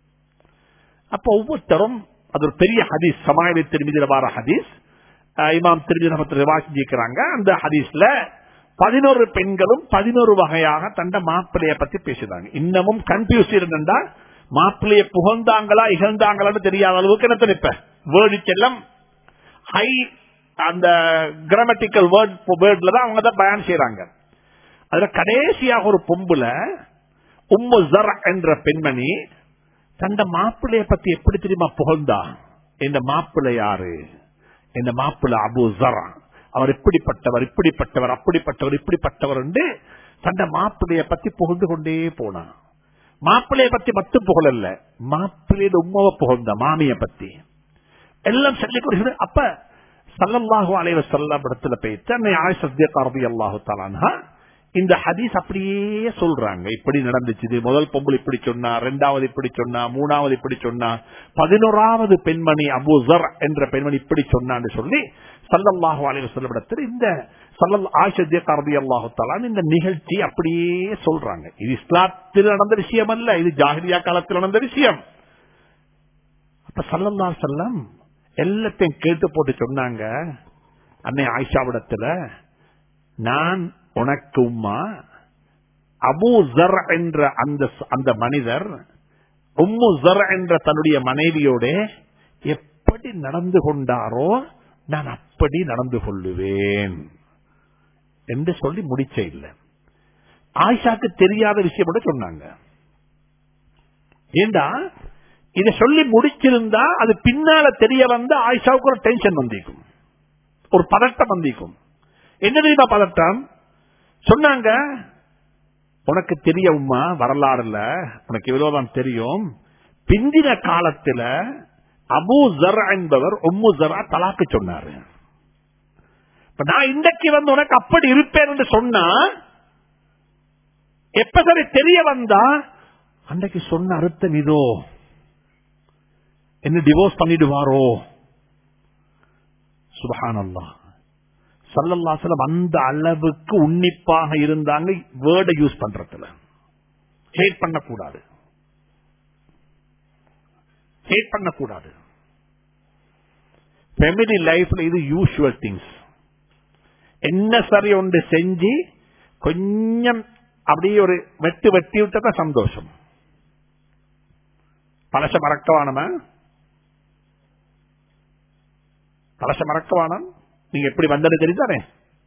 அப்ப ஒவ்வொருத்தரும் அது ஒரு பெரிய ஹதீஸ் சமாயலை திருமதியில வார ஹதீஸ் அஹ் இமாம் திருமதி நம்ம ரிவாசிக்கிறாங்க அந்த ஹதீஸ்ல பதினோரு பெண்களும் பதினோரு வகையாக தண்ட மாப்பிள்ளைய பத்தி பேசுறாங்க இன்னமும் கன்ஃபியூஸ் இருந்தா மாப்பிள்ளைய புகழ்ந்தாங்களா இகழ்ந்தாங்களான்னு தெரியாத அளவுக்கு என்ன இப்ப வேர்டுக்கெல்லாம் ஹை அந்த கிராமட்டிக்கல் வேர்ட் வேர்ட்ல தான் அவங்க தான் பயன் செய்யறாங்க அதுல கடைசியாக ஒரு பொம்புல உம்மு ஜர் என்ற பெண்மணி தந்த மாப்பிள்ளைய பத்தி எப்படி தெரியுமா புகழ்ந்தா இந்த மாப்பிள்ளை யாரு இந்த மாப்பிள்ளை அபு ஜரா அவர் இப்படிப்பட்டவர் இப்படிப்பட்டவர் அப்படிப்பட்டவர் இப்படிப்பட்டவர் என்று தந்த மாப்பிள்ளைய பத்தி புகழ்ந்து கொண்டே போனா மாப்பிள்ளைய பத்தி மட்டும் புகழல்ல மாப்பிள்ளையோட உம்மாவை புகழ்ந்த மாமிய பத்தி எல்லாம் சொல்லி கொடுக்கிறது அப்ப சல்லல்லாஹு அலைவ செல்லம் இடத்துல போயிட்டு அன்னை ஆயிஷத்திய ரபி அல்லாஹு தலான்ஹா இந்த ஹதீஸ் அப்படியே சொல்றாங்க இப்படி நடந்துச்சு முதல் பொம்புள் இப்படி சொன்னா ரெண்டாவது இப்படி சொன்னா மூணாவது இப்படி சொன்னா பதினோராவது பெண்மணி அபூசர் என்ற பெண்மணி இப்படி சொன்னான்னு சொல்லி சல்லல்லாஹு அலைவ செல்லம் இடத்துல இந்த இந்த நிகழ்ச்சி அப்படியே சொல்றாங்க இது இஸ்லாத்தில் நடந்த விஷயம் அல்ல இது ஜாகிரியா காலத்தில் நடந்த விஷயம் அப்ப சல்லல்லா செல்லம் எல்லாத்தையும் கேட்டு போட்டு சொன்னாங்க அன்னை ஆயிஷாவிடத்துல நான் உனக்கு உம்மா அபு ஜர் என்ற அந்த அந்த மனிதர் உம்மு ஜர் என்ற தன்னுடைய மனைவியோட எப்படி நடந்து கொண்டாரோ நான் அப்படி நடந்து கொள்ளுவேன் என்று சொல்லி முடிச்ச இல்லை ஆயிஷாக்கு தெரியாத விஷயம் கூட சொன்னாங்க ஏண்டா இதை சொல்லி முடிச்சிருந்தா அது பின்னால தெரிய வந்த ஆயிஷாவுக்கு ஒரு டென்ஷன் வந்திருக்கும் ஒரு பதட்டம் வந்திருக்கும் என்ன தெரியுமா பதட்டம் சொன்னாங்க உனக்கு தெரிய உமா வரலாறுல உனக்கு இவ்வளவுதான் தெரியும் பிந்தின காலத்துல அபு ஜர் என்பவர் உம்மு ஜரா தலாக்கு சொன்னாரு இப்ப நான் இன்றைக்கு வந்து உனக்கு அப்படி இருப்பேன் என்று சொன்னா எப்ப சரி தெரிய வந்தா அன்றைக்கு சொன்ன அர்த்தம் இதோ என்ன டிவோர்ஸ் பண்ணிடுவாரோ சுபஹானல்லா சல்லல்லாசலம் அந்த அளவுக்கு உன்னிப்பாக இருந்தாங்க வேர்டை யூஸ் பண்றதுல ஹேட் பண்ணக்கூடாது ஹேட் பண்ணக்கூடாது ஃபெமிலி லைஃப்ல இது யூஷுவல் திங்ஸ் என்ன சரி ஒன்று செஞ்சு கொஞ்சம் அப்படியே ஒரு வெட்டு வெட்டி விட்டத சந்தோஷம் பழச மறக்கவானம பழச மறக்கவானம் நீங்க எப்படி வந்தது தெரிந்தானே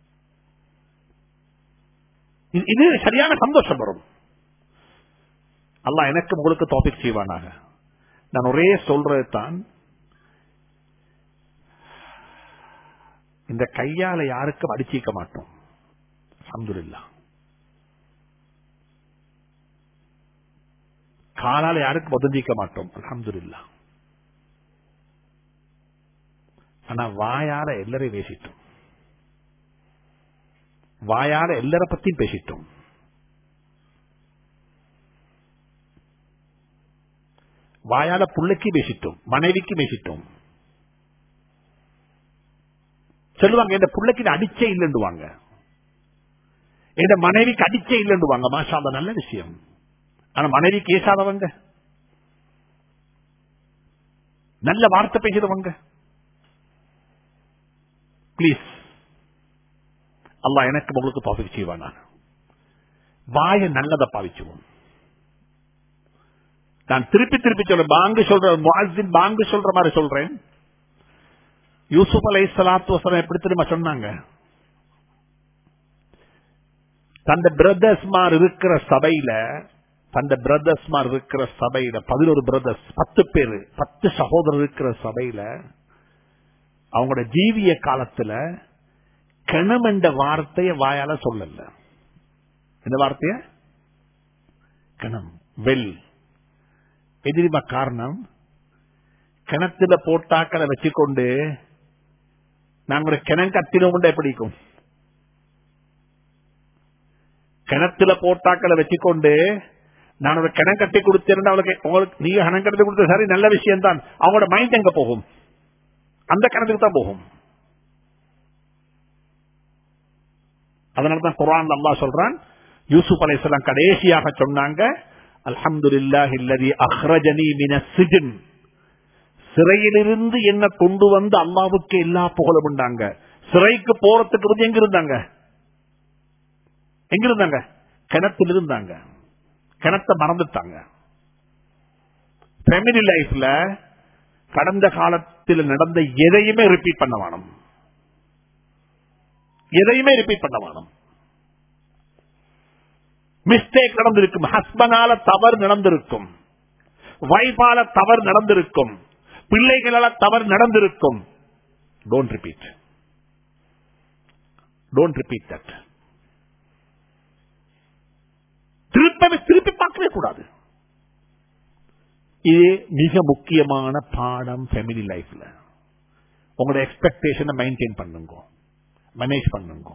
இது சரியான சந்தோஷம் வரும் அல்ல எனக்கு உங்களுக்கு டாபிக் செய்வானாக நான் ஒரே சொல்றது தான் இந்த கையால யாருக்கும் அடிச்சிக்க மாட்டோம் அல்ஹம்துலில்லாஹ் காலால யாருக்கும் உதஞ்சிக்க மாட்டோம் அல்ஹம்துலில்லாஹ் ஆனா வாயால எல்லாரையும் பேசிட்டோம் வாயால எல்லார பத்தியும் பேசிட்டோம் வாயால புள்ளைக்கு பேசிட்டோம் மனைவிக்கு பேசிட்டோம் சொல்லுவாங்க இந்த புள்ளைக்கு அடிச்சே இல்லைண்டுவாங்க இந்த மனைவிக்கு அடிச்சே இல்லைண்டுவாங்க மாஷா அல்லாஹ், நல்ல விஷயம் ஆனா மனைவி கேசாதவங்க நல்ல வார்த்தை பேசுறவங்க பிளீஸ் அல்லாஹ் எனக்கு உங்களுக்கு பாவிச்சு செய்வானா வாய நல்லதை பாவிச்சுவோம் நான் திருப்பி திருப்பி சொல்றேன் பாங்கு சொல்றேன் முஅஸ்ஸின் பாங்கு சொல்ற மாதிரி சொல்றேன் யூசுப் அலை சலாத்து வசனம் எப்படி தெரியுமா சொன்னாங்க தந்த பிரதர்ஸ் மார் இருக்கிற சபையில தந்த பிரதர்ஸ் மார் இருக்கிற சபையில பதினோரு பிரதர்ஸ் பத்து பேரு பத்து சகோதரர் இருக்கிற சபையில அவங்களோட ஜீவிய காலத்துல கணம் என்ற வார்த்தைய வாயால சொல்லல இந்த வார்த்தைய கணம் வெல் எதிரிமா காரணம் கிணத்துல போட்டாக்களை வச்சுக்கொண்டு நாங்க ஒரு கிணம் கத்தினோம் எப்படிக்கும் கிணத்துல போட்டாக்களை வச்சுக்கொண்டு நான் ஒரு கிணம் கட்டி கொடுத்திருந்தா அவளுக்கு உங்களுக்கு நீங்க கணம் கட்டி கொடுத்த சரி நல்ல விஷயம் தான் அவங்களோட மைண்ட் எங்க போகும் அந்த கிணத்துக்கு தான் போகும் அதனாலதான் குரான் அல்லாஹ் சொல்றான் யூசுப் அலைஹிஸ்ஸலாம் கடைசியாக சொன்னாங்க அல்ஹம்துலில்லாஹி அல்லதி அஹ்ரஜனி மின சிஜன் சிறையிலிருந்து என்ன கொண்டு வந்து அல்லாவுக்கு எல்லா புகழும் உண்டாங்க சிறைக்கு போறதுக்கு வந்து எங்க இருந்தாங்க எங்க இருந்தாங்க கிணத்தில் இருந்தாங்க கிணத்தை மறந்துட்டாங்க ஃபேமிலி லைஃப்ல கடந்த காலத்தில் நடந்த எதையுமே ரிப்பீட் பண்ண வேணும் எதையுமே ரிப்பீட் பண்ண வேணும் மிஸ்டேக் நடந்திருக்கும் ஹஸ்பனால தவறு நடந்திருக்கும் வைஃபால தவறு நடந்திருக்கும் பிள்ளைகளால தவறு நடந்திருக்கும் don't repeat don't repeat that திருப்பி திருப்பி பார்க்கவே கூடாது இது மிக முக்கியமான பாடம் ஃபேமிலி லைஃப்ல உங்களோட எக்ஸ்பெக்டேஷனை மெயின்டைன் பண்ணுங்க மேனேஜ் பண்ணுங்க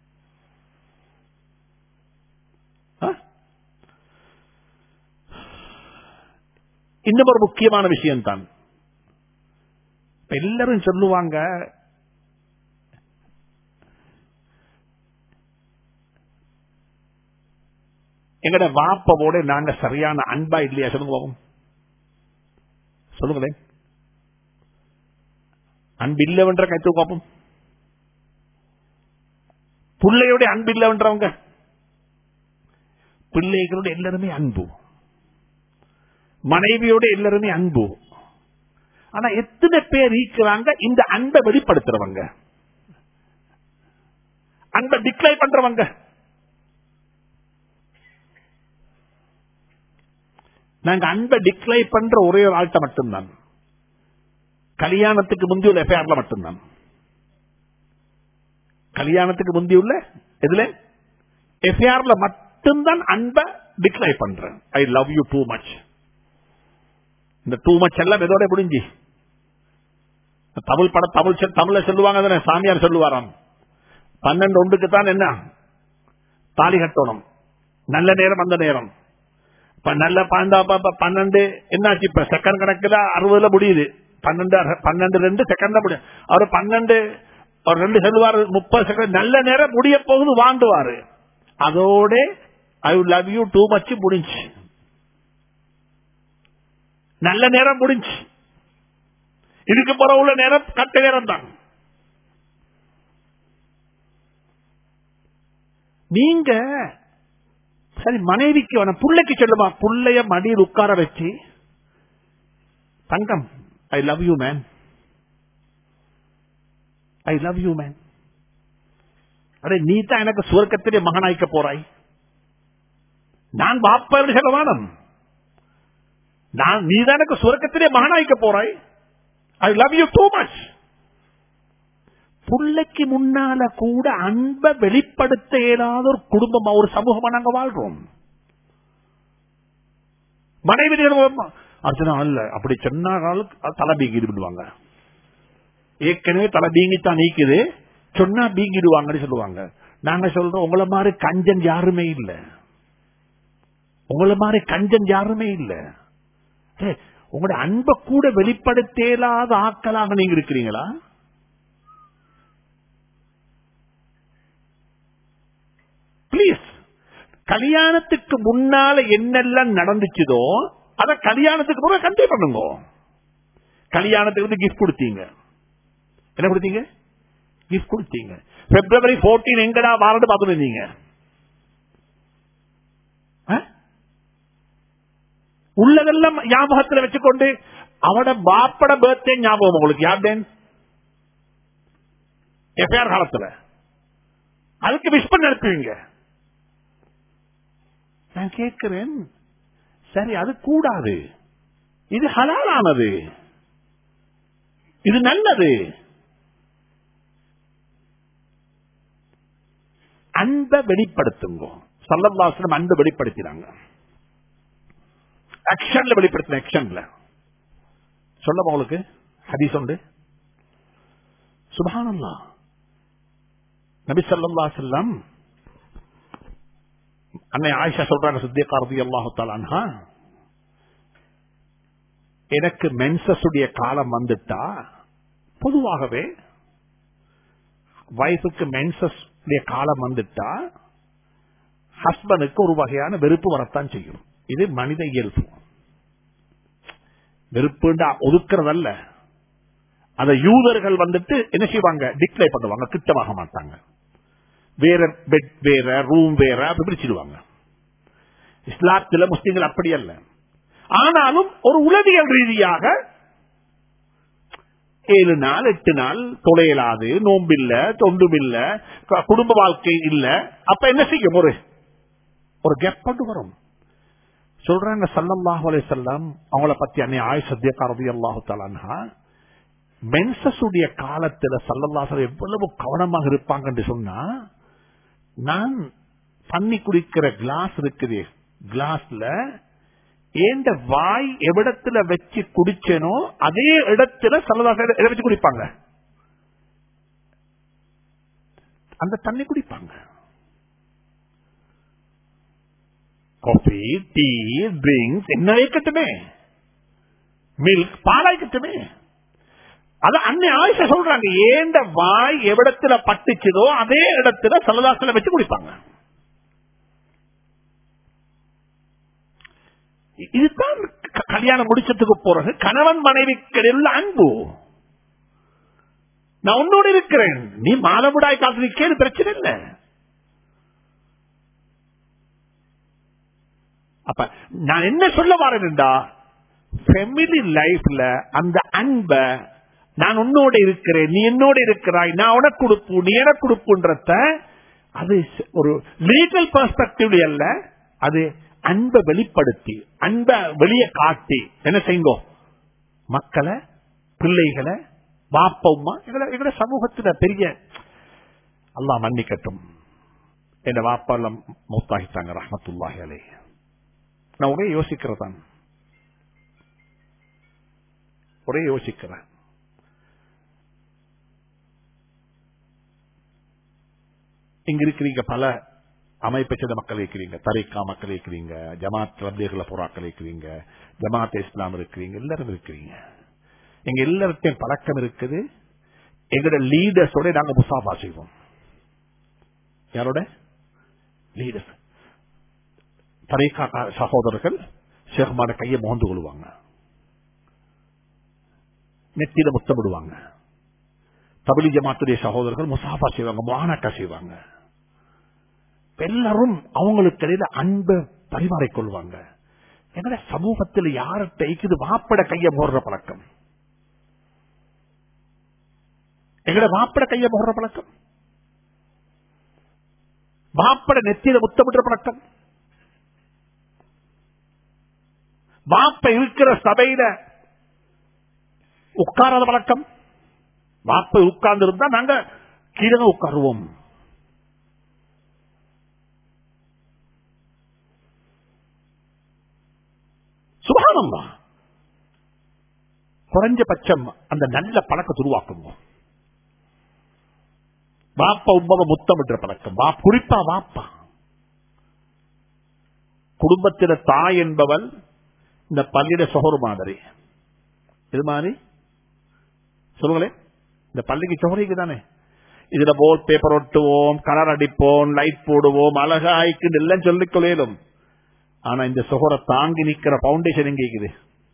ஆ? இன்னும் ஒரு முக்கியமான விஷயம் தான் எல்லாரும் சொல்லுவாங்க எங்கட வாப்பவோட நாங்க சரியான அன்பா இல்லையா சொல்லுங்க பாப்போம் சொல்லுங்களேன் அன்பு இல்லவென்ற கைத்து பார்ப்போம் பிள்ளையோட அன்பு இல்லவன்றவங்க பிள்ளைகளோட எல்லாருமே அன்பு மனைவியோட எல்லாருமே அன்பு ஆனா எத்தனை பேர் இருக்கிறாங்க இந்த அன்பை வெளிப்படுத்துறவங்க அன்பை டிக்ளைன் பண்றவங்க நாங்க அன்பை டிக்ளை பண்ற ஒரே ஒரு ஆள்கிட்ட மட்டும்தான் கல்யாணத்துக்கு முந்தி உள்ள எஃப்ஐஆர்ல மட்டும்தான் கல்யாணத்துக்கு முந்தி உள்ள எதுல எஃப்ஐஆர்ல மட்டும்தான் அன்பை டிக்ளை பண்றேன் I love you too much இந்த டூ மச் எல்லாம் எதோட முடிஞ்சு தமிழ் படம் தமிழ் சொல்- தமிழ்ல சொல்லுவாங்க தானே சாமியார் சொல்லுவாராம் பன்னெண்டு ஒன்றுக்கு தான் என்ன தாலி கட்டணும் நல்ல நேரம் அந்த நேரம் இப்ப நல்ல பன்னெண்டா ப- ப- பன்னெண்டு என்னாச்சு இப்ப செகண்ட் கணக்குல அறுபதுல முடியுது பன்னெண்டு அர- பன்னெண்டு ரெண்டு செகண்ட்ல முடியும் அவர் பன்னெண்டு அவர் ரெண்டு சொல்லுவாரு முப்பது செகண்ட் நல்ல நேரம் முடிய போகுது வாண்டுவாரு அதோட I love you too much முடிஞ்சு நல்ல நேரம் முடிஞ்சு இதுக்கு போற உள்ள நேரம் கட்ட நேரம் தான் நீங்க சரி மனைவிக்கு வேணாம் புள்ளைக்கு சொல்லுமா புள்ளைய மடியில் உட்கார வச்சு தங்கம் I love you man I love you man அரே நீ தான் எனக்கு சுவர்க்கத்திலே மகனாய்க்க போறாய் நான் பாப்பன்னு சொல்ல வேணும் நான் நீ தான் எனக்கு சுவர்க்கத்திலே மகனாய்க்க போறாய் I love you too much புள்ளைக்கு முன்னால கூட அன்பை வெளிப்படுத்த இயலாத ஒரு குடும்பமா ஒரு சமூகமா நாங்க வாழ்றோம் மனைவி அர்ச்சனா அல்ல அப்படி சொன்னாலும் தலை பீங்கிட்டு விடுவாங்க ஏற்கனவே தலை பீங்கித்தான் நீக்குது சொன்னா பீங்கிடுவாங்கன்னு சொல்லுவாங்க நாங்க சொல்றோம் உங்களை மாதிரி கஞ்சன் யாருமே இல்ல உங்களை மாதிரி கஞ்சன் யாருமே இல்ல ஏய், உங்களோட அன்பை கூட வெளிப்படுத்தேலாத ஆக்களாக நீங்க இருக்கிறீங்களா பிளீஸ் கல்யாணத்துக்கு முன்னால என்னெல்லாம் நடந்துச்சுதோ அத கல்யாணத்துக்கு பிறகு கண்டிப்பா பண்ணுங்க கல்யாணத்துக்கு வந்து கிஃப்ட் கொடுத்தீங்க என்ன கொடுத்தீங்க கிஃப்ட் கொடுத்தீங்க பிப்ரவரி 14 எங்கடா வாரண்டு பார்த்து இருந்தீங்க ஆ? உள்ளதெல்லாம் ஞாபகத்துல வச்சுக்கொண்டு அவட பாப்பட பர்த்டே ஞாபகம் உங்களுக்கு யார்டேன் எஃப்ஐஆர் காலத்துல அதுக்கு விஷ் பண்ணி அனுப்புவீங்க நான் கேட்கிறேன் சரி அது கூடாது இது ஹலாலானது இது நல்லது அன்பை வெளிப்படுத்துங்க சல்லல்லாஸ்லம் அன்பை வெளிப்படுத்தினாங்க ஆக்ஷன்ல வெளிப்படுத்தின ஆக்ஷன்ல சொல்ல உங்களுக்கு ஹதீஸ் உண்டு சுபஹானல்லா நபி ஸல்லல்லாஹு அலைஹி வஸல்லம் அன்னை ஆயிஷா சொல்றாங்க சித்திகா ரலியல்லாஹு தஆலா அன்ஹா எனக்கு மென்சஸ் உடைய காலம் வந்துட்டா பொதுவாகவே வைஃபுக்கு மென்சஸ் உடைய காலம் வந்துட்டா ஹஸ்பண்டுக்கு ஒரு வகையான வெறுப்பு வரத்தான் செய்யும் இது மனித இயல்பு வெறுப்புண்டா ஒதுக்குறதல்ல அத யூதர்கள் வந்துட்டு என்ன செய்வாங்க டிக்ளை பண்ணுவாங்க கிட்டமாக மாட்டாங்க வேற பெட் வேற ரூம் வேற அப்படி பிரிச்சிடுவாங்க இஸ்லாத்துல முஸ்லிம்கள் அப்படி அல்ல ஆனாலும் ஒரு உளவியல் ரீதியாக ஏழு நாள் எட்டு நாள் தொலையலாது நோம்பில்ல தொண்டுமில்ல க- குடும்ப வாழ்க்கை இல்ல அப்ப என்ன செய்யும் ஒரு ஒரு கேப் கொண்டு வரும் சொல்றாங்க சல்லல்லாஹு அலைஹி வஸல்லம் அவங்கள பத்தி அன்னை ஆயிஷா சித்திகா ரலியல்லாஹு தஆலா அன்ஹா மென்சஸ் உடைய காலத்துல சல்லல்லாஹு எவ்வளவு கவனமாக இருப்பாங்கன்னு சொன்னா நான் தண்ணி குடிக்கிற கிளாஸ் இருக்குது கிளாஸ்ல ஏண்ட வாய் எவ்விடத்துல வச்சு குடிச்சேனோ அதே இடத்துல சல்லல்லாஹு எதை வச்சு குடிப்பாங்க அந்த தண்ணி குடிப்பாங்க காஃபி டீ ட்ரிங்க்ஸ் என்ன வைக்கட்டுமே மில்க் பாலாய்க்கட்டுமே அது அன்னை ஆயிஷா சொல்றாங்க ஏண்ட வாய் எவ்விடத்துல பட்டுச்சுதோ அதே இடத்துல சல்லதாசல வச்சு குடிப்பாங்க இ- இதுதான் க- கல்யாணம் முடிச்சதுக்கு போறது கணவன் மனைவிக்கிடையில் அன்பு நான் உன்னோடு இருக்கிறேன் நீ மாதவிடாய் காத்திருக்கேன் பிரச்சனை இல்லை அப்ப நான் என்ன சொல்ல வரேன்டா ஃபெமிலி லைஃப்ல அந்த அன்ப நான் உன்னோட இருக்கிறேன் நீ என்னோட இருக்கிறாய் நான் உனக்கு கொடுப்பு நீ எனக்கு கொடுப்புன்றத அது ஸ்- ஒரு லீகல் பெர்ஸ்பெக்டிவ் அல்ல அது அன்பை வெளிப்படுத்தி அன்பை வெளியே காட்டி என்ன செய்யுங்கோ மக்களை பிள்ளைகளை வாப்பம்மா எங்களை எங்களை சமூகத்துல பெரிய அல்லாஹ் மன்னிக்கட்டும் என் வாப்பா எல்லாம் மூத்தாகிட்டாங்க ரஹமத்துல்லாஹி அலை நான் ஒரே யோசிக்கிறதான் ஒரே யோசிக்கிறேன் இங்க இருக்கிறீங்க பல அமைப்பை சேர்ந்த மக்கள் இருக்கிறீங்க தரிகா மக்கள் இருக்கிறீங்க ஜமாத் ரபியர்கள புறாக்கள் இருக்கிறீங்க ஜமாத் இஸ்லாம் இருக்கிறீங்க எல்லாரும் இருக்கிறீங்க எங்க எல்லார்ட்டையும் பழக்கம் இருக்குது எங்களோட லீடர்ஸோட நாங்க முசாஃபா செய்வோம் யாரோட லீடர்ஸ் தரிகா சகோதரர்கள் ஷேഖ்மான கையை மோந்து கொள்வாங்க நெத்தியில முத்தமிடுவாங்க தபிலி ஜமாத்துடைய சகோதரர்கள் முசாஃபா செய்வாங்க மானாக்கா செய்வாங்க எல்லாரும் அவங்களுக்கு இடையில அன்பை பரிமாறிக் கொள்வாங்க எங்கட சமூகத்தில் யார்கிட்ட இருக்குது வாப்பட கைய போடுற பழக்கம் எங்கட வாப்பட கைய போடுற பழக்கம் வாப்பட நெத்தியில முத்தமிடுற பழக்கம் வாப்ப இருக்கிற சபையில உட்காராத பழக்கம் வாப்ப உட்கார்ந்து இருந்தா நாங்க கீழே உட்காருவோம் சுபானம்மா குறைஞ்சபட்சம் அந்த நல்ல பழக்கத்தை உருவாக்குங்க வாப்பா உண்மவ முத்தமிடுற பழக்கம் வா குறிப்பா வாப்பா குடும்பத்தில தாய் என்பவள் இந்த பள்ளியிட சொகரு மாதிரி இது மாதிரி சொல்லுங்களேன் இந்த பள்ளிக்கு சொகரிக்கு தானே இதுல போல் பேப்பர் ஒட்டுவோம் கலர் அடிப்போம் லைட் போடுவோம் அழகாய்க்கு எல்லாம் சொல்லிக் கொள்ளையிலும் ஆனா இந்த சுகரை தாங்கி நிக்கிற பவுண்டேஷன் எங்க இருக்குது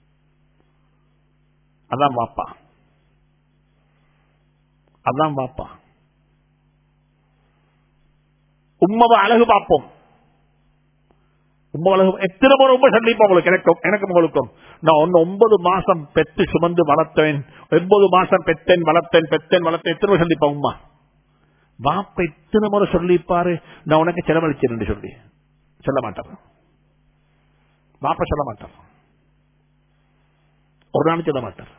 அதான் வாப்பா அதான் வாப்பா உம்மவ அழகு பார்ப்போம் உம்ம அழகு எத்தனை முறை உண்மை சந்திப்போம் உங்களுக்கு எனக்கும் எனக்கும் உங்களுக்கும் நான் ஒன்னு ஒன்பது மாசம் பெற்று சுமந்து வளர்த்தேன் ஒன்பது மாசம் பெற்றேன் வளர்த்தேன் பெற்றேன் வளர்த்தேன் எத்தனை முறை சந்திப்பேன் உம்மா வாப்ப எத்தனை முறை சொல்லிப்பாரு நான் உனக்கு செலவழிச்சேன் சொல்லி சொல்ல மாட்டார் வாப்ப சொல்ல மாட்டார் ஒரு நாள் சொல்ல மாட்டார்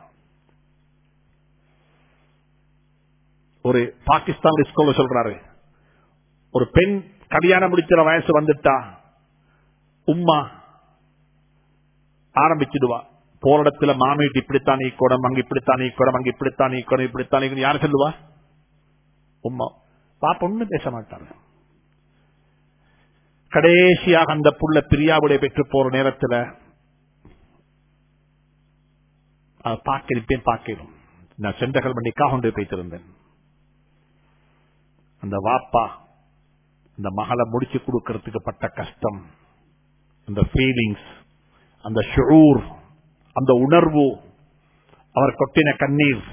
ஒரு பாகிஸ்தான் ஸ்கூல்ல சொல்றாரு ஒரு பெண் கல்யாணம் முடிக்கிற வயசு வந்துட்டா உம்மா ஆரம்பிச்சிடுவா போற இடத்துல மாமிட்டு இப்படித்தான் நீக்கணும் அங்க இப்படித்தான் நீக்கணும் அங்க இப்படித்தான் நீக்கணும் இப்படித்தான் நீக்கணும் யாரு சொல்லுவா உம்மா பாப்ப ஒண்ணும் பேச மாட்டாங்க கடைசியாக அந்த புள்ள பிரியாவுடைய பெற்று போற நேரத்தில் பார்க்கிறேன் பார்க்கிறோம் நான் சென்றகள் மணிக்காக கொண்டு போய்த்திருந்தேன் அந்த வாப்பா அந்த மகளை முடிச்சு கொடுக்கறதுக்கு பட்ட கஷ்டம் அந்த ஃபீலிங்ஸ் அந்த ஷூர் அந்த உணர்வு அவர் கொட்டின கண்ணீர்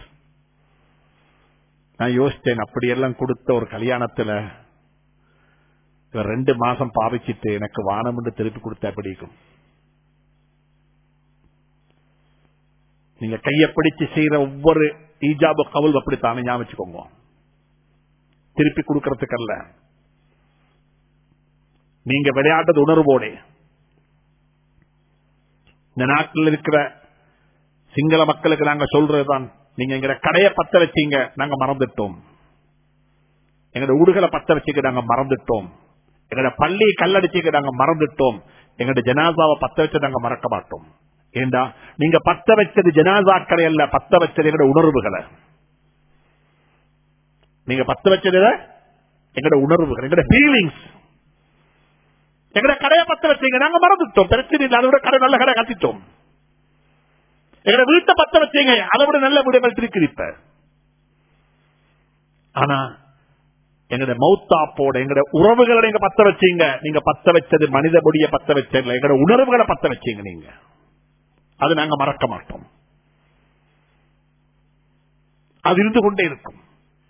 நான் யோசித்தேன் அப்படியெல்லாம் கொடுத்த ஒரு கல்யாணத்துல இவர் ரெண்டு மாசம் பாவிச்சிட்டு எனக்கு வானம் என்று திருப்பி கொடுத்த பிடிக்கும் நீங்க கையை பிடிச்சு செய்யற ஒவ்வொரு ஈஜாபு கவுல் அப்படித்தானே ஞாபகம் வச்சுக்கோங்க திருப்பி கொடுக்கறதுக்கு அல்ல நீங்க விளையாட்டது உணர்வோட இந்த நாட்டில் இருக்கிற சிங்கள மக்களுக்கு நாங்க சொல்றதுதான் நீங்க எங்க கடையை பத்த வச்சீங்க நாங்க மறந்துட்டோம் எங்களோட ஊடுகளை பத்த வச்சுக்க நாங்க மறந்துட்டோம் எங்களோட பள்ளி கல்லடிச்சுக்க நாங்க மறந்துட்டோம் எங்களோட ஜனாசாவை பத்த வச்சு நாங்க மறக்க மாட்டோம் ஏண்டா நீங்க பத்த வச்சது ஜனாசாக்களை அல்ல பத்த வச்சது எங்களோட உணர்வுகளை நீங்க பத்த வச்சது எங்களோட உணர்வுகள் எங்களோட ஃபீலிங்ஸ் எங்கட கடையை பத்த வச்சீங்க நாங்க மறந்துட்டோம் பிரச்சனை இல்லை அதோட கடை நல்ல கடை கட்டிட்டோம் எங்கட வீட்டை பத்த வச்சீங்க அதை விட நல்ல வீடுகள் இருக்குது இப்ப ஆனா எங்கட மௌத்தாப்போட எங்கட உறவுகளை நீங்க பத்த வச்சீங்க நீங்க பத்த வச்சது மனித முடிய பத்த வச்சீங்க எங்கட உணர்வுகளை பத்த வச்சீங்க நீங்க அது நாங்க மறக்க மாட்டோம் அது இருந்து கொண்டே இருக்கும்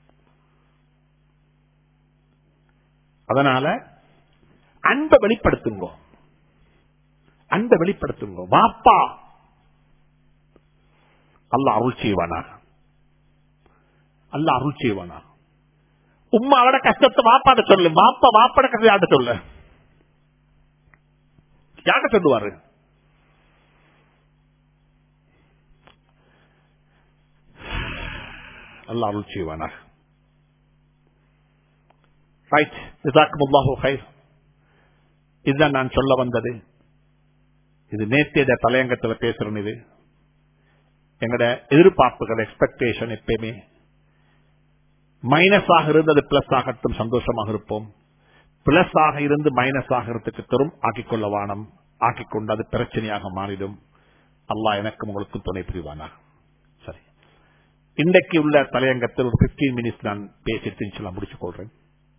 அதனால அன்பை வெளிப்படுத்துங்க அன்பை வெளிப்படுத்துங்க வாப்பா அல்ல அருள் செய்வானா அல்ல அருள் செய்வானா உம்மா அவட கஷ்டத்தை வாப்பாட சொல்லு வாப்பா வாப்பாட கஷ்டத்தை யார்ட்ட சொல்லு யார்ட்ட சொல்லுவாரு அல்ல அருள் செய்வானா ரைட் ஜிசாக்குமுல்லாஹு ஹைர் இதுதான் நான் சொல்ல வந்தது இது நேற்றைய தலையங்கத்தில் பேசுறேன் இது எங்கட எதிர்பார்ப்புகள் எக்ஸ்பெக்டேஷன் எப்பயுமே மைனஸ் ஆக இருந்து அது பிளஸ் ஆகட்டும் சந்தோஷமாக இருப்போம் பிளஸ் ஆக இருந்து மைனஸ் ஆகிறதுக்கு தரும் ஆக்கிக்கொள்ள வானம் ஆக்கிக்கொண்டு அது பிரச்சனையாக மாறிடும் அல்லாஹ் எனக்கும் உங்களுக்கும் துணை புரிவானா சரி இன்றைக்கு உள்ள தலையங்கத்தில் ஒரு பிப்டீன் மினிட்ஸ் நான் பேசிட்டு சொல்லலாம் முடிச்சுக் கொள்றேன்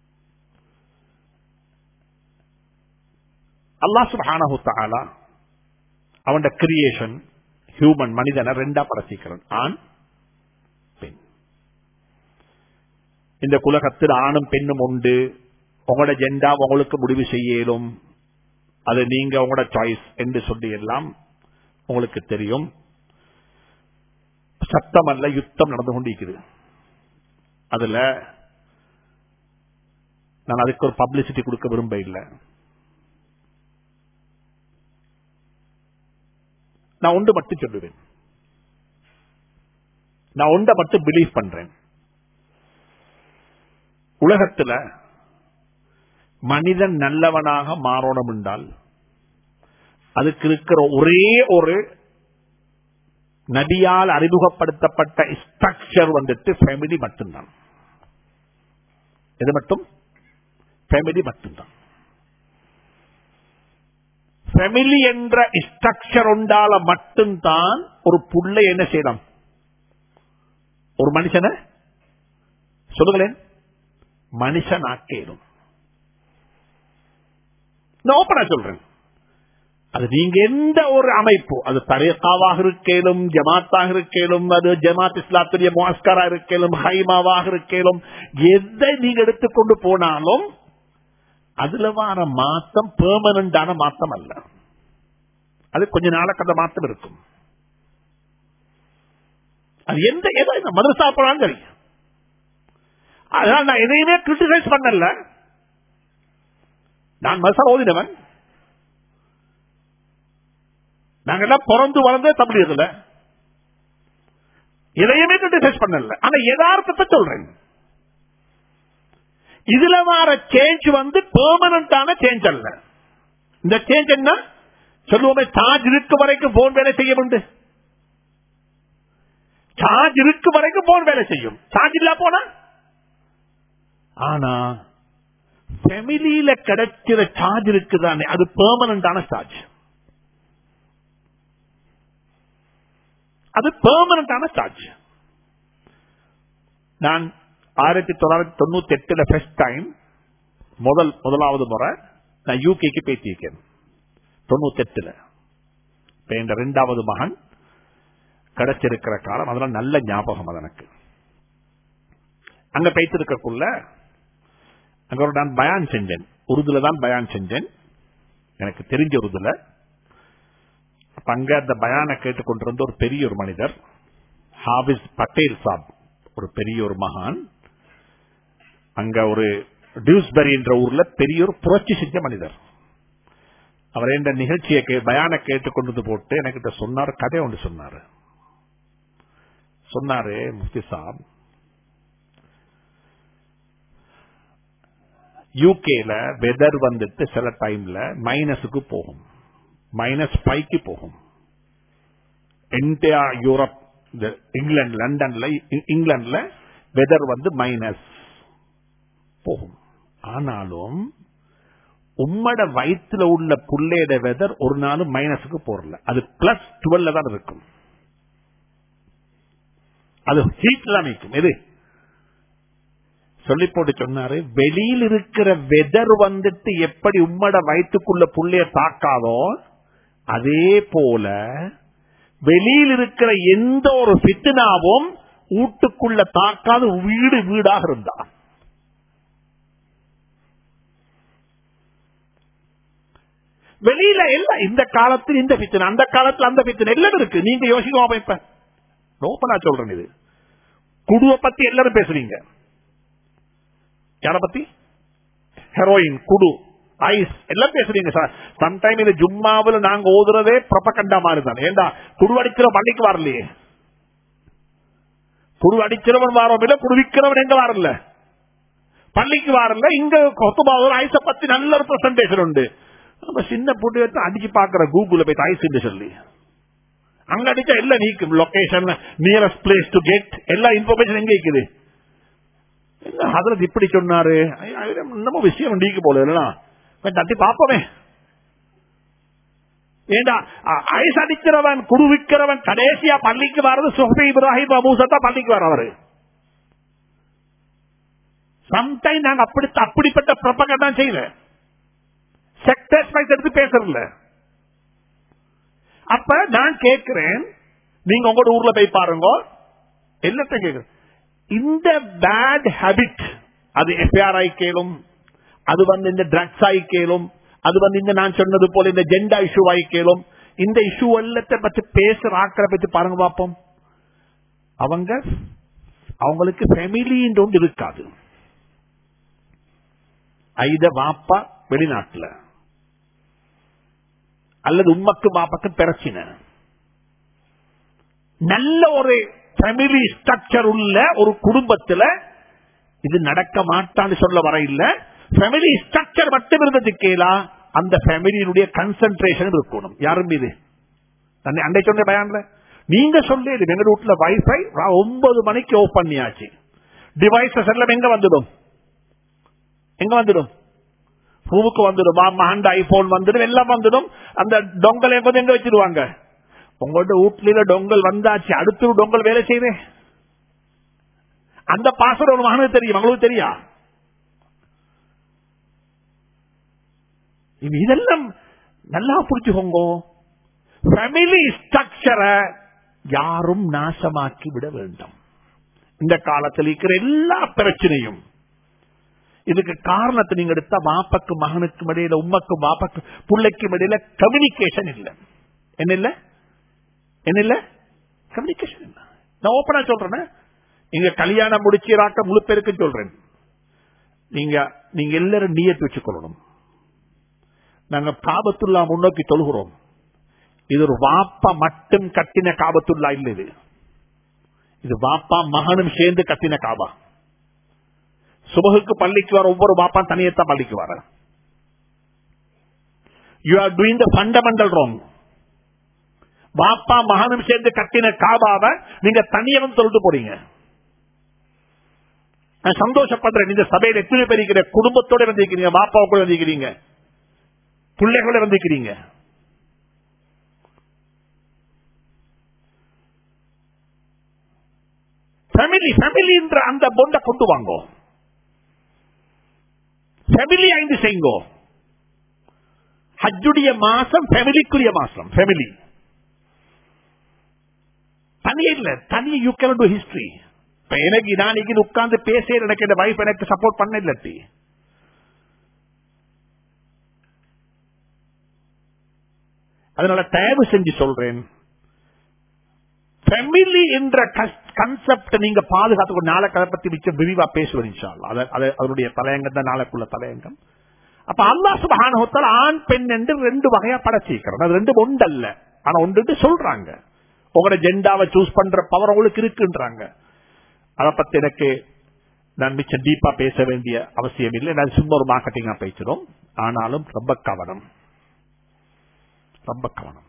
அல்லா சுபானஹு தாலா அவன் கிரியேஷன் ஹியூமன் மனிதனை ரெண்டா படைச்சிக்கிறான் ஆண் பெண் இந்த குலகத்தில் ஆணும் பெண்ணும் உண்டு உங்களோட ஜெண்டா உங்களுக்கு முடிவு செய்யலும் அது நீங்க உங்களோட சாய்ஸ் என்று சொல்லி எல்லாம் உங்களுக்கு தெரியும் சத்தம் அல்ல யுத்தம் நடந்து கொண்டிருக்குது அதுல நான் அதுக்கு ஒரு பப்ளிசிட்டி கொடுக்க விரும்ப இல்லை நான் ஒன்று மட்டும் சொல்லுவேன் நான் ஒன்றை மட்டும் பிலீவ் பண்றேன் உலகத்தில் மனிதன் நல்லவனாக மாறணும் என்றால் அதுக்கு இருக்கிற ஒரே ஒரு நபியால் அறிமுகப்படுத்தப்பட்ட ஸ்ட்ரக்சர் வந்துட்டு ஃபேமிலி மட்டும்தான் இது மட்டும் ஃபேமிலி மட்டும்தான் ஃபேமிலி என்ற ஸ்ட்ரக்சர் உண்டால மட்டும்தான் ஒரு புள்ளை என்ன செய்யலாம் ஒரு மனுஷனை சொல்லுங்களேன் மனுஷன் ஆக்கேடும் நான் ஓப்பனா சொல்றேன் அது நீங்க எந்த ஒரு அமைப்பு அது தரேகாவாக இருக்கேலும் ஜமாத்தாக இருக்கேலும் அது ஜமாத் இஸ்லாத்துடைய முவாஸ்கரா இருக்கேலும் ஹைமாவாக இருக்கேலும் எதை நீங்க எடுத்துக்கொண்டு போனாலும் அதுல வர மாத்தம் பெர்மனண்டான மாத்தம் அல்ல அது கொஞ்ச நாளைக்கு அந்த மாத்தம் இருக்கும் அது எந்த ஏதோ இந்த மதரசா போனாலும் சரி அதனால நான் எதையுமே கிரிட்டிசைஸ் பண்ணல நான் மதரசா ஓதினவன் நாங்க எல்லாம் பிறந்து வளர்ந்தே தமிழகத்துல எதையுமே கிரிட்டிசைஸ் பண்ணல ஆனா யதார்த்தத்தை சொல்றேன் இதுல வர சேஞ்ச் வந்து பெர்மனண்டான சேஞ்ச் அல்ல இந்த சேஞ்ச் என்ன சொல்லுவோமே சார்ஜ் இருக்கு வரைக்கும் போன் வேலை செய்ய உண்டு சார்ஜ் இருக்கு வரைக்கும் போன் வேலை செய்யும் சார்ஜ் இல்ல போனா ஆனா ஃபெமிலியில கிடைக்கிற சார்ஜ் இருக்குதானே அது பெர்மனண்டான சார்ஜ் அது பெர்மனண்டான சார்ஜ் நான் ஆயிரத்தி தொள்ளாயிரத்தி தொண்ணூத்தி எட்டுல ஃபர்ஸ்ட் டைம் முதல் முதலாவது முறை நான் யூகேக்கு பேசியிருக்கேன் தொண்ணூத்தி எட்டுல என் ரெண்டாவது மகன் கிடைச்சிருக்கிற காலம் அதெல்லாம் நல்ல ஞாபகம் அது எனக்கு அங்க பேசிருக்கக்குள்ள அங்க ஒரு நான் பயான் செஞ்சேன் உருதுல தான் பயான் செஞ்சேன் எனக்கு தெரிஞ்ச உருதுல அப்ப அங்க அந்த பயான கேட்டுக்கொண்டிருந்த ஒரு பெரிய ஒரு மனிதர் ஹாபிஸ் பட்டேல் சாப் ஒரு பெரிய ஒரு மகான் அங்க ஒரு டியூஸ்பரி என்ற ஊர்ல பெரிய ஒரு புரட்சி செஞ்ச மனிதர் அவர் இந்த நிகழ்ச்சியை கே- பயான கேட்டுக்கொண்டு போட்டு எனக்கு சொன்னார் கதை ஒன்று சொன்னாரு சொன்னாரு முஃப்தி சாப் யூகேல வெதர் வந்துட்டு சில டைம்ல மைனஸுக்கு போகும் மைனஸ் ஃபைவ்க்கு போகும் இந்தியா யூரோப் இந்த இங்கிலாந்து லண்டன்ல இ- இங்கிலாந்துல வெதர் வந்து மைனஸ் போகும் ஆனாலும் உம்மட வயிற்றுல உள்ள புள்ளையோட வெதர் ஒரு நாளும் மைனஸுக்கு போறல அது பிளஸ் டுவெல்ல தான் இருக்கும் அது ஹீட்ல தான் நிற்கும் எது சொல்லி போட்டு சொன்னாரு வெளியில் இருக்கிற வெதர் வந்துட்டு எப்படி உம்மட வயிற்றுக்குள்ள புள்ளைய தாக்காதோ அதே போல வெளியில் இருக்கிற எந்த ஒரு பித்னாவும் வீட்டுக்குள்ள தாக்காத வீடு வீடாக இருந்தா வெளியில எல்லாம் இந்த காலத்தில் இந்த பித்தனை அந்த காலத்துல அந்த பித்தனை எல்லாம் இருக்கு நீங்க யோசிக்கமா இப்ப ஓப்பனா சொல்றேன் இது குடுவை பத்தி எல்லாரும் பேசுறீங்க யார பத்தி ஹெரோயின் குடு ஐஸ் எல்லாம் பேசுறீங்க சார் சம்டைம் இது ஜும்மாவில் நாங்க ஓதுறதே பிரபகண்டா மாதிரி தான் ஏண்டா குடு அடிக்கிற பள்ளிக்கு வரலையே குடு அடிக்கிறவன் வாரம் இல்ல குடு விக்கிறவன் எங்க வரல பள்ளிக்கு வரல இங்க கொத்துபாவூர் ஐஸ பத்தி நல்ல ஒரு பிரசன்டேஷன் உண்டு நம்ம சின்ன புட்டு எடுத்து அடிச்சு பாக்குற கூகுள்ல போய் ஐஸ் சொல்லி அங்க அடிச்சா எல்லாம் நீக்கும் location nearest place to get எல்லா இன்ஃபர்மேஷன் எங்க இருக்குது என்ன அதுல இப்படி சொன்னாரு இன்னமும் விஷயம் நீக்கு போல இல்லைனா தட்டி பாப்போமே ஏண்டா ஐஸ் அடிக்கிறவன் குடு விக்கிறவன் கடைசியா பள்ளிக்கு வர்றது சுஹபி இப்ராஹிம் அபூசத்தா பள்ளிக்கு வரவரு சம்டைம் நாங்க அப்படி அப்படிப்பட்ட பிரபகம் தான் செய்யறேன் செக்டர்ஸ் வைஸ் எடுத்து பேசுறல அப்ப நான் கேட்கிறேன் நீங்க உங்களோட ஊர்ல போய் பாருங்க எல்லாத்தையும் கேட்கிறேன் இந்த பேட் ஹேபிட் அது எஃப்ஐஆர் ஆகி கேளும் அது வந்து இந்த ட்ரக்ஸ் ஆகி கேளும் அது வந்து இந்த நான் சொன்னது போல இந்த ஜெண்டா இஷ்யூ ஆகி கேளும் இந்த இஷ்யூ எல்லாத்தை பத்தி பேசுற ஆக்களை பத்தி பாருங்க பார்ப்போம் அவங்க அவங்களுக்கு ஃபெமிலின்னு ஒன்று இருக்காது ஐத வாப்பா வெளிநாட்டுல அல்லது உம்மக்கு பாப்பாக்கு பிரச்சனை நல்ல ஒரு ஃபேமிலி ஸ்ட்ரக்சர் உள்ள ஒரு குடும்பத்துல இது நடக்க மாட்டான்னு சொல்ல வர இல்ல ஃபேமிலி ஸ்ட்ரக்சர் மட்டும் இருந்தது கேளா அந்த ஃபேமிலியினுடைய கன்சென்ட்ரேஷன் இருக்கணும் யாரும் மீது அண்டை சொன்ன பயான்ல நீங்க சொல்லி எங்க வீட்டுல வைஃபை ஒன்பது மணிக்கு ஓப் பண்ணியாச்சு டிவைசஸ் எல்லாம் எங்க வந்துடும் எங்க வந்துடும் ரூமுக்கு வந்துடும் மகண்ட ஐபோன் வந்துடும் எல்லாம் வந்துடும் அந்த டொங்கல் எங்க எங்க வச்சிருவாங்க உங்களோட வீட்டுல டொங்கல் வந்தாச்சு அடுத்த டொங்கல் வேலை செய்யுது அந்த பாஸ்வேர்டு ஒரு மகனுக்கு தெரியும் உங்களுக்கு தெரியா இதெல்லாம் நல்லா புரிச்சுக்கோங்க ஃபேமிலி ஸ்ட்ரக்சரை யாரும் நாசமாக்கி விட வேண்டும் இந்த காலத்தில் இருக்கிற எல்லா பிரச்சனையும் இதுக்கு காரணத்தை நீங்க எடுத்தா வாப்பக்கு மகனுக்கும் இடையில உம்மக்கும் வாப்பக்கு பிள்ளைக்கும் இடையில கம்யூனிகேஷன் இல்ல என்ன இல்ல என்ன இல்ல கம்யூனிகேஷன் இல்ல நான் ஓப்பனா சொல்றேன் நீங்க கல்யாணம் முடிச்சிராக்க முழு பேருக்கு சொல்றேன் நீங்க நீங்க எல்லாரும் நீயத்து வச்சுக்கொள்ளணும் நாங்க காபத்துல்லா முன்னோக்கி தொழுகிறோம் இது ஒரு வாப்பா மட்டும் கட்டின காபத்துல்லா இல்ல இது இது வாப்பா மகனும் சேர்ந்து கட்டின காபா சுபகுக்கு பள்ளிக்கு வர ஒவ்வொரு பாப்பா தனியத்தான் பள்ளிக்கு வர you are doing the fundamental wrong பாப்பா மகனும் சேர்ந்து கட்டின காபாவை நீங்க தனியவன் சொல்லிட்டு போறீங்க நான் சந்தோஷப்படுறேன் இந்த சபையில் எத்தனை பேர் இருக்கிற குடும்பத்தோட வந்திருக்கிறீங்க பாப்பாவை கூட வந்திருக்கிறீங்க பிள்ளைகளோட வந்திருக்கிறீங்க ஃபேமிலி ஃபேமிலி என்ற அந்த பொண்டை கொண்டு வாங்கோ ஃபேமிலி ஐந்து செய்யுங்கோ ஹஜ்ஜுடைய மாசம் ஃபேமிலிக்குரிய மாசம் ஃபேமிலி தனி இல்ல தனி யூ கேன் டூ ஹிஸ்டரி இப்ப எனக்கு நான் இங்க உட்கார்ந்து பேச எனக்கு இந்த வைஃப் எனக்கு சப்போர்ட் பண்ண இல்லாட்டி அதனால தயவு செஞ்சு சொல்றேன் ஃபெமிலி என்ற கன்செப்ட் நீங்க பாதுகாத்து நாளைக்கு அதை பத்தி மிச்சம் விரிவா பேசுவது இன்ஷால்லா அதனுடைய தலையங்கம் தான் நாளைக்குள்ள தலையங்கம் அப்ப அல்லா சுபகான ஆண் பெண் என்று ரெண்டு வகையா படைச்சிருக்கிறோம் அது ரெண்டு ஒன்றல்ல ஆனா ஒன்று சொல்றாங்க உங்களோட ஜெண்டாவை சூஸ் பண்ற பவர் உங்களுக்கு இருக்குன்றாங்க அதை பத்தி எனக்கு நான் மிச்சம் டீப்பா பேச வேண்டிய அவசியம் இல்லை நான் சும்மா ஒரு மார்க்கெட்டிங்கா பேசுறோம் ஆனாலும் ரொம்ப கவனம் ரொம்ப கவனம்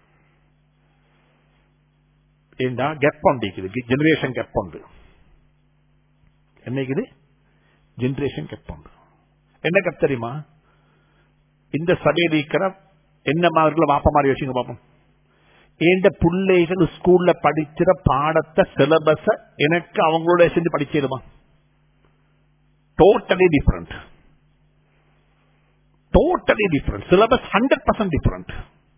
ஏண்டா கெப் இருக்குது ஜெனரேஷன் கெப் உண்டு என்னைக்குது ஜெனரேஷன் கெப் உண்டு என்ன கப் தெரியுமா இந்த சபையில் இருக்கிற என்ன மாதிரி வாப்ப மாதிரி வச்சுங்க பாப்போம் எந்த பிள்ளைகள் ஸ்கூல்ல படிக்கிற பாடத்தை சிலபஸ எனக்கு அவங்களோட சேர்ந்து படிச்சிருமா totally different totally different syllabus hundred percent different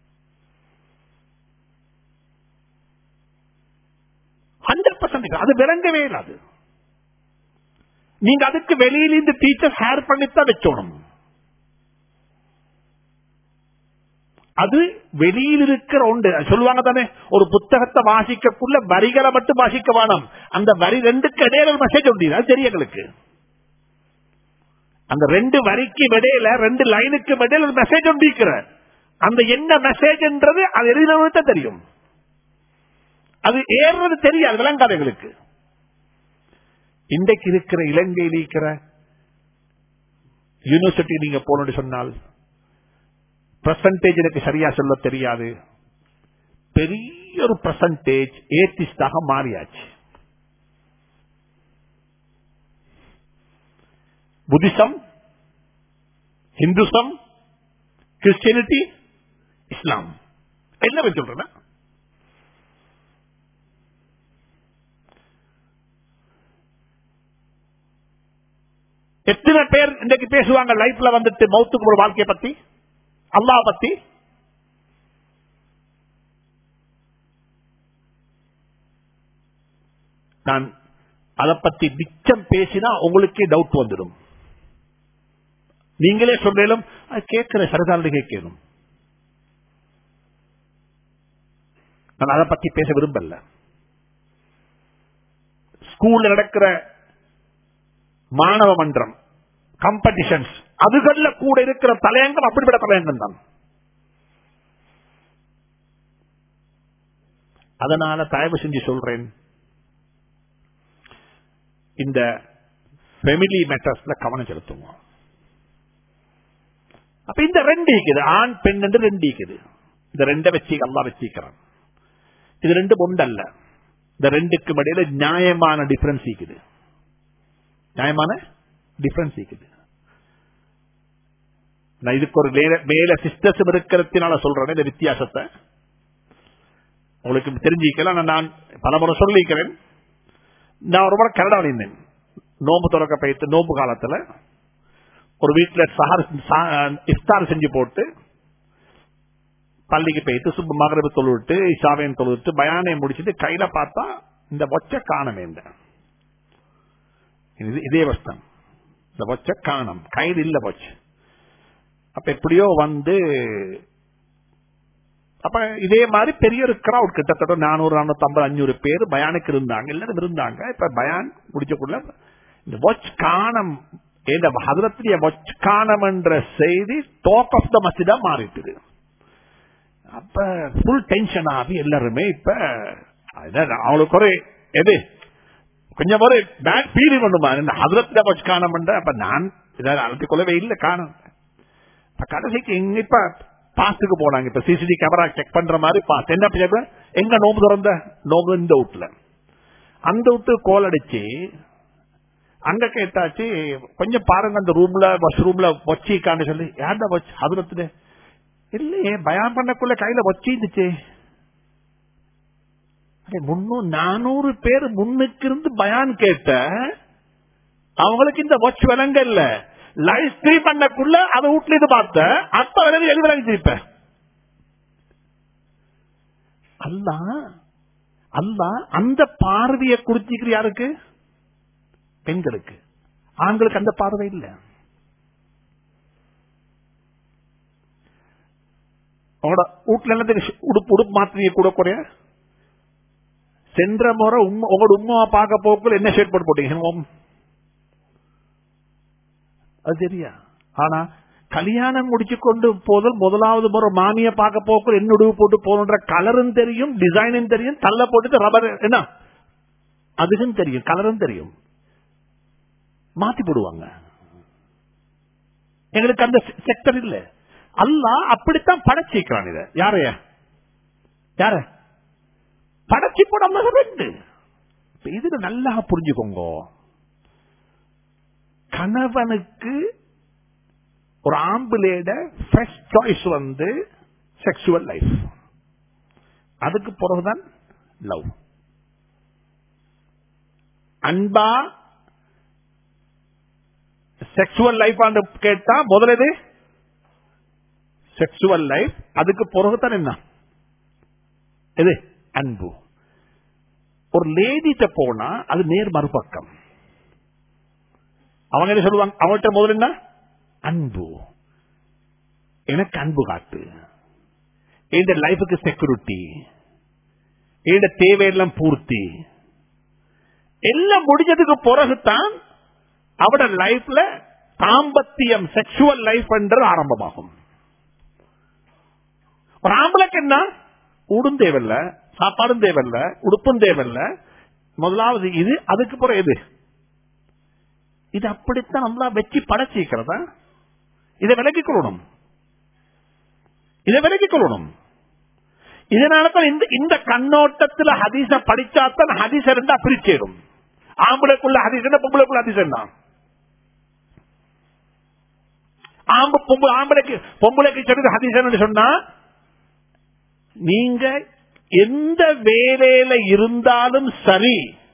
hundred percent அது விளங்கவே இல்லாது நீங்க அதுக்கு வெளியிலிருந்து டீச்சர் ஹேர் பண்ணித்தான் வச்சோணும் அது வெளியில் இருக்கிற உண்டு சொல்லுவாங்க தானே ஒரு புத்தகத்தை வாசிக்கக்குள்ள வரிகளை மட்டும் வாசிக்க வேணாம் அந்த வரி ரெண்டுக்கு இடையில ஒரு மெசேஜ் உண்டு அது தெரியும் எங்களுக்கு அந்த ரெண்டு வரிக்கு இடையில ரெண்டு லைனுக்கு இடையில ஒரு மெசேஜ் உண்டு இருக்கிற அந்த என்ன மெசேஜ்ன்றது அது எழுதினவனுக்கு தான் தெரியும் அது ஏறுறது தெரியாது விளங்காது எங்களுக்கு இன்றைக்கு இருக்கிற இலங்கையில் இருக்கிற யூனிவர்சிட்டி நீங்க போனோம்னு சொன்னால் பர்சன்டேஜ் எனக்கு சரியா சொல்ல தெரியாது பெரிய ஒரு பர்சன்டேஜ் ஏத்திஸ்டாக மாறியாச்சு புத்திசம் ஹிந்துசம் கிறிஸ்டியனிட்டி இஸ்லாம் என்ன சொல்றேன் எத்தனை பேர் இன்றைக்கு பேசுவாங்க லைஃப்ல வந்துட்டு மௌத்துக்கு ஒரு வாழ்க்கையை பத்தி அல்லாஹ் பத்தி நான் அதை பத்தி மிச்சம் பேசினா உங்களுக்கே டவுட் வந்துடும் நீங்களே சொல்லும் கேட்கிற சரிதான கேட்கணும் நான் அதை பத்தி பேச விரும்பல ஸ்கூல்ல நடக்கிற மாணவ மன்றம் காம்படிஷன்ஸ் அதுகள்ல கூட இருக்கிற தலையங்கம் அப்படிப்பட்ட தலையங்கம் தான் அதனால தயவு செஞ்சு சொல்றேன் இந்த ஃபெமிலி மேட்டர்ஸ்ல கவனம் செலுத்துவோம் அப்ப இந்த ரெண்டு இருக்குது ஆண் பெண் என்று ரெண்டு இருக்குது இந்த ரெண்டை வச்சு அல்லா வச்சிக்கிறான் இது ரெண்டு ஒன்றல்ல இந்த ரெண்டுக்கும் இடையில நியாயமான டிஃபரன்ஸ் இருக்குது நியாயமான டிஃபரன்ஸ் இருக்குது நான் இதுக்கு ஒரு மேல சிஸ்டர்ஸ் இருக்கிறதுனால சொல்றேன் இந்த வித்தியாசத்தை உங்களுக்கு தெரிஞ்சுக்கலாம் நான் பல முறை சொல்லிக்கிறேன் நான் ஒரு முறை கனடாவில் இருந்தேன் நோம்பு தொடக்க பயிற்று நோம்பு காலத்துல ஒரு வீட்டில் இஃப்தார் செஞ்சு போட்டு பள்ளிக்கு போயிட்டு சுப்ப மகரபு தொழுவிட்டு இஷாவையும் தொழுவிட்டு பயானை முடிச்சுட்டு கையில பார்த்தா இந்த ஒச்ச காணமே இந்த இதே வஸ்தம் இந்த ஒச்ச காணம் கையில் இல்ல போச்சு அப்ப எப்படியோ வந்து அப்ப இதே மாதிரி பெரிய ஒரு கிரௌட் கிட்டத்தட்ட நானூறு நானூத்தி ஐம்பது அஞ்சூறு பேர் பயானுக்கு இருந்தாங்க எல்லாரும் இருந்தாங்க இப்ப பயான் முடிச்சக்குள்ள இந்த வாட்ச் காணம் இந்த ஹதரத்திய வாட்ச் காணம் என்ற செய்தி டாக் ஆஃப் த மசிதா மாறிட்டுது அப்ப ஃபுல் டென்ஷன் ஆகி எல்லாருமே இப்ப அவங்களுக்கு ஒரு எது கொஞ்சம் ஒரு பேட் ஃபீலிங் பண்ணுமா இந்த ஹதரத்திய வாட்ச் காணம் அப்ப நான் இதாவது அழைத்துக் கொள்ளவே இல்லை காணும் கடைசிக்கு எங்க இப்ப பாஸ்டுக்கு போனாங்க இப்ப சிசிடி கேமரா செக் பண்ற மாதிரி பாஸ் என்ன எங்க நோம்பு திறந்த நோம்பு இந்த வீட்டுல அந்த வீட்டு கோல் அடிச்சு அங்க கேட்டாச்சு கொஞ்சம் பாருங்க அந்த ரூம்ல பஸ் ரூம்ல வச்சிக்கான்னு சொல்லி ஏன்டா வச்சு அதுல இல்லையே பயான் பண்ணக்குள்ள கையில வச்சு இருந்துச்சு முன்னூறு நானூறு பேர் முன்னுக்கு இருந்து பயான் கேட்ட அவங்களுக்கு இந்த வாட்ச் விளங்க இல்ல லைவ் ஸ்ட்ரீம் பண்ணக்குள்ள அதை வீட்டுல இது பார்த்த அப்ப விளைவு எழுதி விளங்கிச்சிருப்ப அல்ல அல்ல அந்த பார்வையை கொடுத்திக்கிற யாருக்கு பெண்களுக்கு ஆண்களுக்கு அந்த பார்வை இல்ல உங்களோட வீட்டுல என்ன உடுப்பு உடுப்பு மாத்திரையை கூட குறைய சென்ற முறை உங்களோட உண்மையா பார்க்க போக்குள்ள என்ன ஷேட் போட்டு போட்டீங்க அது சரியா ஆனா கல்யாணம் முடிச்சு கொண்டு போதல் முதலாவது முறை மாமிய பார்க்க போக்குள் என்ன உடுவு போட்டு போகணுன்ற கலரும் தெரியும் டிசைனும் தெரியும் தள்ள போட்டு ரப்பர் என்ன அதுக்கும் தெரியும் கலரும் தெரியும் மாத்தி போடுவாங்க எங்களுக்கு அந்த செக்டர் இல்ல அல்ல அப்படித்தான் படைச்சிக்கிறான் இத யாரைய யார படைச்சி போடாம ரெண்டு இதுல நல்லா புரிஞ்சுக்கோங்க கணவனுக்கு ஒரு ஆம்பிளேட ஃபர்ஸ்ட் சாய்ஸ் வந்து செக்ஷுவல் லைஃப் அதுக்கு பிறகுதான் லவ் அன்பா செக்ஷுவல் லைஃப் கேட்டா முதலது செக்ஷுவல் லைஃப் அதுக்கு பிறகுதான் என்ன எது அன்பு ஒரு லேடிட்ட போனா அது நேர் மறுபக்கம் அவங்க என்ன சொல்லுவாங்க அவங்கள்ட்ட முதல்ல என்ன அன்பு எனக்கு அன்பு காட்டு இந்த லைஃபுக்கு செக்யூரிட்டி இந்த தேவையெல்லாம் பூர்த்தி எல்லாம் முடிஞ்சதுக்கு பிறகுதான் அவட லைஃப்ல தாம்பத்தியம் செக்ஷுவல் லைஃப் என்றது ஆரம்பமாகும் ஒரு ஆம்பளைக்கு என்ன உடும் தேவையில்ல சாப்பாடும் தேவையில்ல உடுப்பும் தேவையில்ல முதலாவது இது அதுக்கு பிறகு எது இது அப்படித்தான் நல்லா வச்சு படைச்சிக்கிறதா இதை விலக்கிக் கொள்ளணும் இதை விலக்கிக் கொள்ளணும் இதனாலதான் இந்த இந்த கண்ணோட்டத்தில் ஹதீச படிச்சாத்தான் ஹதீச ரெண்டா பிரிச்சேரும் ஆம்பளைக்குள்ள ஹதீஸ் என்ன பொம்பளைக்குள்ள ஹதீஸ் என்ன ஆம்பு பொம்பளை ஆம்பளைக்கு பொம்பளைக்கு சொல்றது ஹதீஸ் சொன்னா நீங்க எந்த வேலையில இருந்தாலும் சரி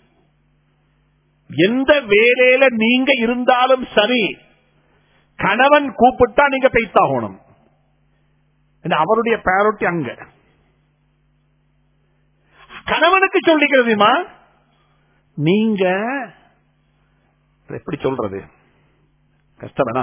எந்த வேலையில நீங்க இருந்தாலும் சரி கணவன் கூப்பிட்டா நீங்க பெய்த்தாகணும் அவருடைய பேரோட்டி அங்க கணவனுக்கு சொல்லிக்கிறதுமா நீங்க எப்படி சொல்றது கஷ்டமேனா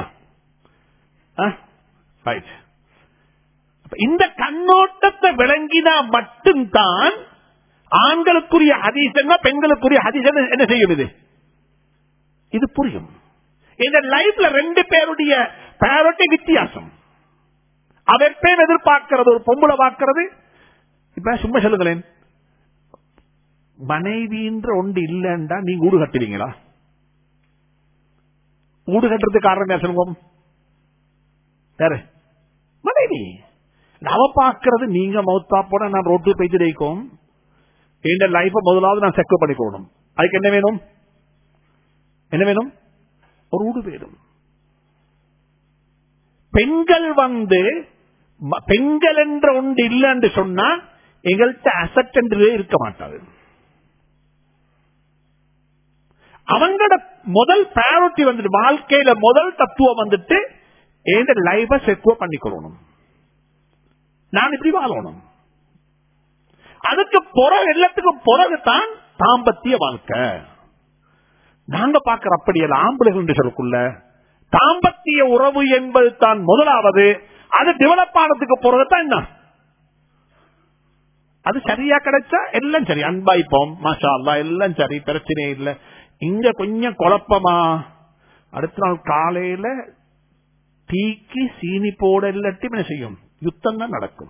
ரைட் இந்த கண்ணோட்டத்தை விளங்கினா மட்டும்தான் ஆண்களுக்குரிய ஹதீசன்னா பெண்களுக்குரிய ஹதீசன் என்ன செய்யும் இது இது புரியும் இந்த லைஃப்ல ரெண்டு பேருடைய பேரோட்டி வித்தியாசம் அவர் பேர் எதிர்பார்க்கிறது ஒரு பொம்பளை பார்க்கிறது இப்ப சும்மா சொல்லுங்களேன் மனைவின்ற ஒன்று இல்லைன்றா நீங்க ஊடு கட்டுவீங்களா ஊடு கட்டுறதுக்கு காரணம் என்ன சொல்லுவோம் யாரு மனைவி அவ பாக்குறது நீங்க மௌத்தா போட நான் ரோட்டு போயிட்டு வைக்கும் இந்த லைஃப முதலாவது நான் செக்யூர் பண்ணிக்கணும் அதுக்கு என்ன வேணும் என்ன வேணும் ஒரு வீடு வேணும் பெண்கள் வந்து பெண்கள் என்ற ஒன்று இல்லை என்று சொன்னா எங்கள்கிட்ட அசட் என்று இருக்க மாட்டாது அவங்களோட முதல் பிராயோரிட்டி வந்துட்டு வாழ்க்கையில முதல் தத்துவம் வந்துட்டு எந்த லைஃப செக்யூர் பண்ணிக்கொள்ளணும் நான் இப்படி வாழணும் அதுக்கு பிறகு எல்லாத்துக்கும் பிறகுதான் தாம்பத்திய வாழ்க்கை நாங்க பாக்குற அப்படியல்ல ஆம்பளைகள் என்று சொல்லக்குள்ள தாம்பத்திய உறவு என்பது தான் முதலாவது அது டெவலப் ஆனதுக்கு பிறகுதான் என்ன அது சரியா கிடைச்சா எல்லாம் சரி அன்பாய்ப்போம் மாஷா அல்லா எல்லாம் சரி பிரச்சனை இல்ல இங்க கொஞ்சம் குழப்பமா அடுத்த நாள் காலையில டீக்கு சீனி போட இல்லாட்டி என்ன செய்யும் யுத்தம் தான் நடக்கும்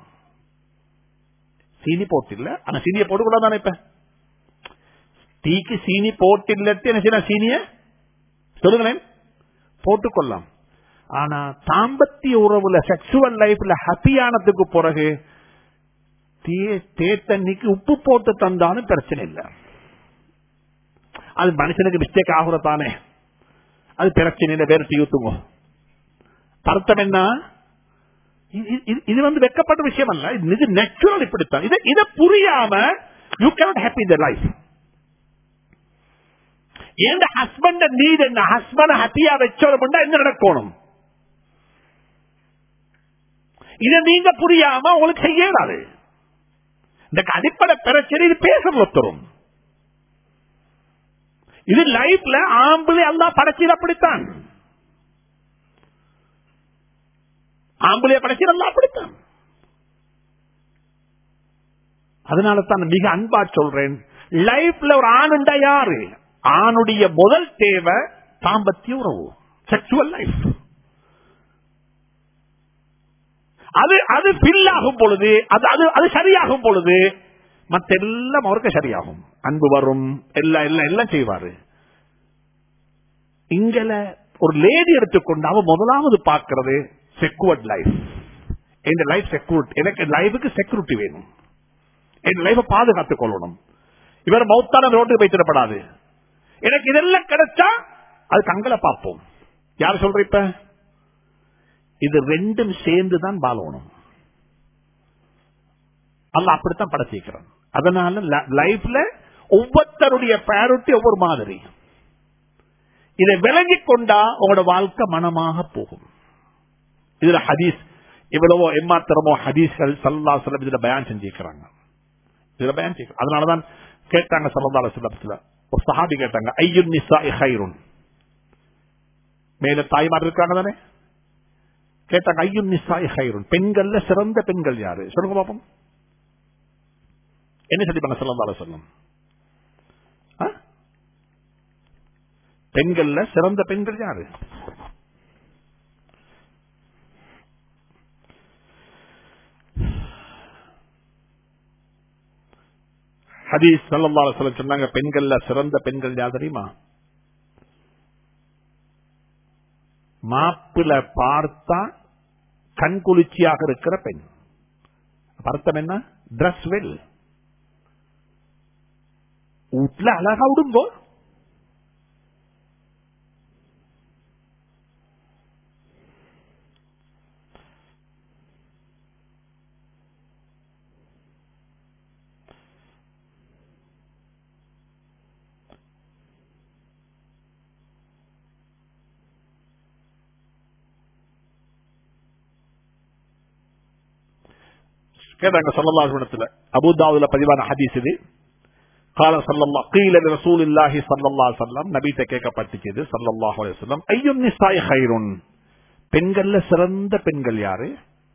சீனி போட்டில்ல ஆனா சீனியை போட்டுக்கூடாதானே இப்ப டீக்கு சீனி போட்டில்லட்டு என்ன செய்யலாம் சீனிய சொல்லுங்களேன் போட்டுக்கொள்ளலாம் ஆனா தாம்பத்திய உறவுல செக்ஷுவல் லைஃப்ல ஹாப்பியானதுக்கு பிறகு தேத்தண்ணிக்கு உப்பு போட்டு தந்தாலும் பிரச்சனை இல்லை அது மனுஷனுக்கு மிஸ்டேக் ஆகுறதானே அது பிரச்சனை இல்லை வேற ஊத்துங்க அர்த்தம் என்ன இது வந்து வெக்கப்பட்ட விஷயம் அல்ல இது நேச்சுரல் இப்படித்தான் இதை இதை புரியாம யூ கேனாட் ஹாப்பி இந்த லைஃப் எந்த ஹஸ்பண்ட் நீட் என்ன ஹஸ்பண்ட் ஹாப்பியா வச்சோம்னா என்ன நடக்கணும் இதை நீங்க புரியாம உங்களுக்கு செய்யலாது இந்த அடிப்படை பிரச்சனை இது பேசுறது ஒருத்தரும் இது லைஃப்ல ஆம்பளை அல்லா படைச்சது அப்படித்தான் ஆம்பளைய படைச்சது அல்லா அப்படித்தான் அதனால தான் மிக அன்பா சொல்றேன் லைஃப்ல ஒரு ஆணுண்டா யாரு ஆணுடைய முதல் தேவை தாம்பத்திய உறவு செக்ஷுவல் லைஃப் அது அது ஃபில் ஆகும் பொழுது அது அது அது சரியாகும் பொழுது மத்த எல்லாம் அவருக்கு சரியாகும் அன்பு வரும் எல்லாம் எல்லாம் எல்லாம் செய்வாரு இங்கல ஒரு லேடி எடுத்துக்கொண்டு அவ முதலாவது பார்க்கிறது செக்யூர்ட் லைஃப் என் லைஃப் செக்யூரிட்டி எனக்கு லைஃபுக்கு செக்யூரிட்டி வேணும் என் லைஃபை பாதுகாத்துக் கொள்ளணும் இவர் மௌத்தான ரோட்டுக்கு வைத்திடப்படாது எனக்கு இதெல்லாம் கிடைச்சா அது கண்களை பார்ப்போம் யார் சொல்ற இப்ப இது ரெண்டும் சேர்ந்துதான் வாழணும் அல்ல அப்படித்தான் படைச்சிருக்கிறான் அதனால லைஃப்ல ஒவ்வொருத்தருடைய பிராயோரிட்டி ஒவ்வொரு மாதிரி இதை விளங்கிக் கொண்டா உங்களோட வாழ்க்கை மனமாக போகும் இதுல ஹதீஸ் இவ்வளவோ எம்மாத்திரமோ ஹதீஸ்கள் சல்லா சொல்லம் இதுல பயான் செஞ்சிருக்கிறாங்க இதுல பயான் செய்ய அதனாலதான் கேட்டாங்க சல்லா சொல்லத்துல ஒரு சஹாபி கேட்டாங்க ஐயுன் நிசா ஹைருன் மேல தாய்மார் இருக்காங்க தானே கேட்டாங்க ஐயுன் நிசா ஹைருன் பெண்கள்ல சிறந்த பெண்கள் யாரு சொல்லுங்க பாப்போம் என்ன சொல்லிப்பாங்க சல்லா சொல்லம் பெண்கள்ல சிறந்த பெண்கள் யாரு ஹதீஸ் சல்லா சொல்ல சொன்னாங்க பெண்கள்ல சிறந்த பெண்கள் யார் தெரியுமா மாப்பிள பார்த்தா கண்குளிர்ச்சியாக இருக்கிற பெண் அர்த்தம் என்ன டிரஸ் வெல் வீட்டுல அழகா விடுங்கோ கேட்டாங்க சல்லல்லாஹுடத்துல அபுதாவுல பதிவான ஹதீஸ் இது கால சல்லல்லா கீழ ரசூல் இல்லாஹி சல்லல்லா சொல்லம் நபீட்ட கேட்கப்பட்டுச்சது சல்லல்லாஹு அலைஹி வஸல்லம் ஐயும் நிசாய் ஹைருன் பெண்கள்ல சிறந்த பெண்கள் யாரு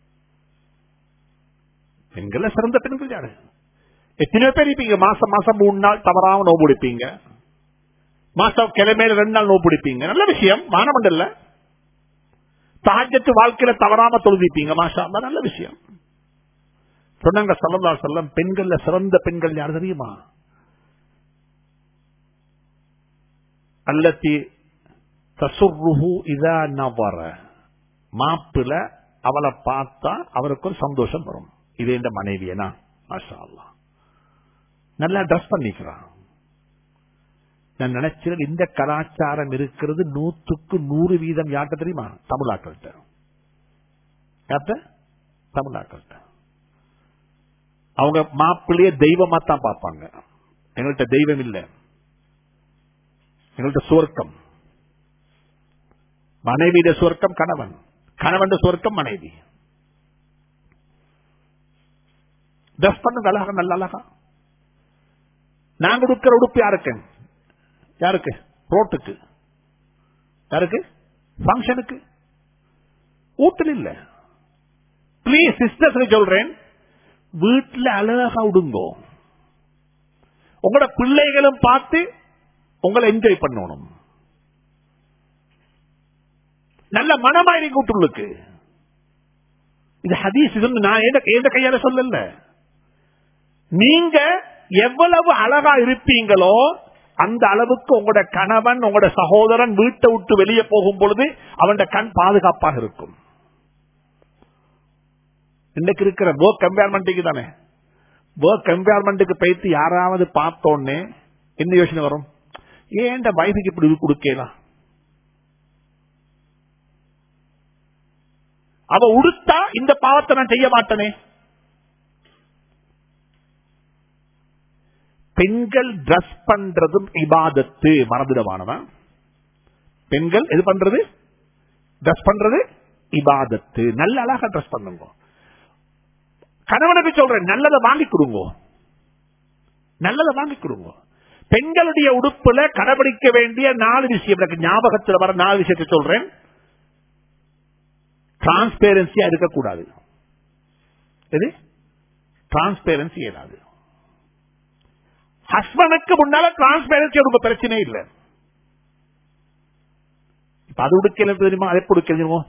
பெண்கள்ல சிறந்த பெண்கள் யாரு எத்தனையோ பேர் இருப்பீங்க மாசம் மாசம் மூணு நாள் தவறாம நோவு பிடிப்பீங்க மாசம் கிழமையில ரெண்டு நாள் நோவு பிடிப்பீங்க நல்ல விஷயம் மானமண்டல்ல தாஜத்து வாழ்க்கையில தவறாம தொழுதிப்பீங்க மாஷா அல்லாஹ், நல்ல விஷயம் சொன்னாங்க சல்லல்லா சொல்லம் பெண்கள்ல சிறந்த பெண்கள் யார் தெரியுமா அல்லத்தி தசுர்ருஹு இதா நவர மாப்பிள அவளை பார்த்தா அவருக்கு ஒரு சந்தோஷம் வரும் இது என்ற மனைவியனா மாஷா அல்லாஹ் நல்லா ட்ரெஸ் பண்ணிக்கிறான் நான் நினைச்சேன் இந்த கலாச்சாரம் இருக்கிறது நூத்துக்கு நூறு வீதம் யார்கிட்ட தெரியுமா தமிழாக்கள்கிட்ட யார்கிட்ட தமிழாக்கள்கிட்ட அவங்க மாப்பிள்ளைய தெய்வமா தான் பார்ப்பாங்க எங்கள்கிட்ட தெய்வம் இல்லை எங்கள்கிட்ட சுவர்க்கம் மனைவியிட சுவர்க்கம் கணவன் கணவன் சுவர்க்கம் மனைவி ட்ரெஸ் பண்ணுங்க அழகா நல்ல அழகா நான் கொடுக்கிற உடுப்பு யாருக்கு யாருக்கு ரோட்டுக்கு யாருக்கு ஃபங்க்ஷனுக்கு வீட்டில் இல்ல பிளீஸ் சிஸ்டர்ஸ் சொல்றேன் வீட்டுல அழகா விடுங்கோ உங்களோட பிள்ளைகளும் பார்த்து உங்களை என்ஜாய் பண்ணணும் நல்ல மனமாயிரம் வீட்டுள்ளுக்கு இது ஹதீஸ் இது நான் எந்த கையால சொல்லல நீங்க எவ்வளவு அழகா இருப்பீங்களோ அந்த அளவுக்கு உங்களோட கணவன் உங்களோட சகோதரன் வீட்டை விட்டு வெளியே போகும் பொழுது அவன் கண் பாதுகாப்பாக இருக்கும் இன்னைக்கு இருக்கிற ஒர்க் என்வாயர்மெண்ட்டுக்கு தானே ஒர்க் என்வாயர்மெண்ட்டுக்கு போயிட்டு யாராவது பார்த்தோன்னே என்ன யோசனை வரும் ஏன் வயசுக்கு இப்படி இது கொடுக்கலாம் அவ உடுத்தா இந்த பாவத்தை நான் செய்ய மாட்டேனே பெண்கள் டிரஸ் பண்றதும் இபாதத்து மறந்துடமானவன் பெண்கள் எது பண்றது டிரஸ் பண்றது இபாதத்து நல்ல அழகா டிரஸ் பண்ணுங்க கணவனுக்கு சொல்றேன் நல்லதை வாங்கி கொடுங்க நல்லதை வாங்கி கொடுங்க பெண்களுடைய உடுப்புல கடைபிடிக்க வேண்டிய நாலு விஷயம் எனக்கு ஞாபகத்தில் வர நாலு விஷயத்தை சொல்றேன் டிரான்ஸ்பேரன்சியா இருக்கக்கூடாது எது டிரான்ஸ்பேரன்சி ஏதாவது ஹஸ்பண்டுக்கு முன்னால டிரான்ஸ்பேரன்சி ரொம்ப பிரச்சனை இல்லை இப்ப அது உடுக்கல தெரியுமா அதை கொடுக்கணும்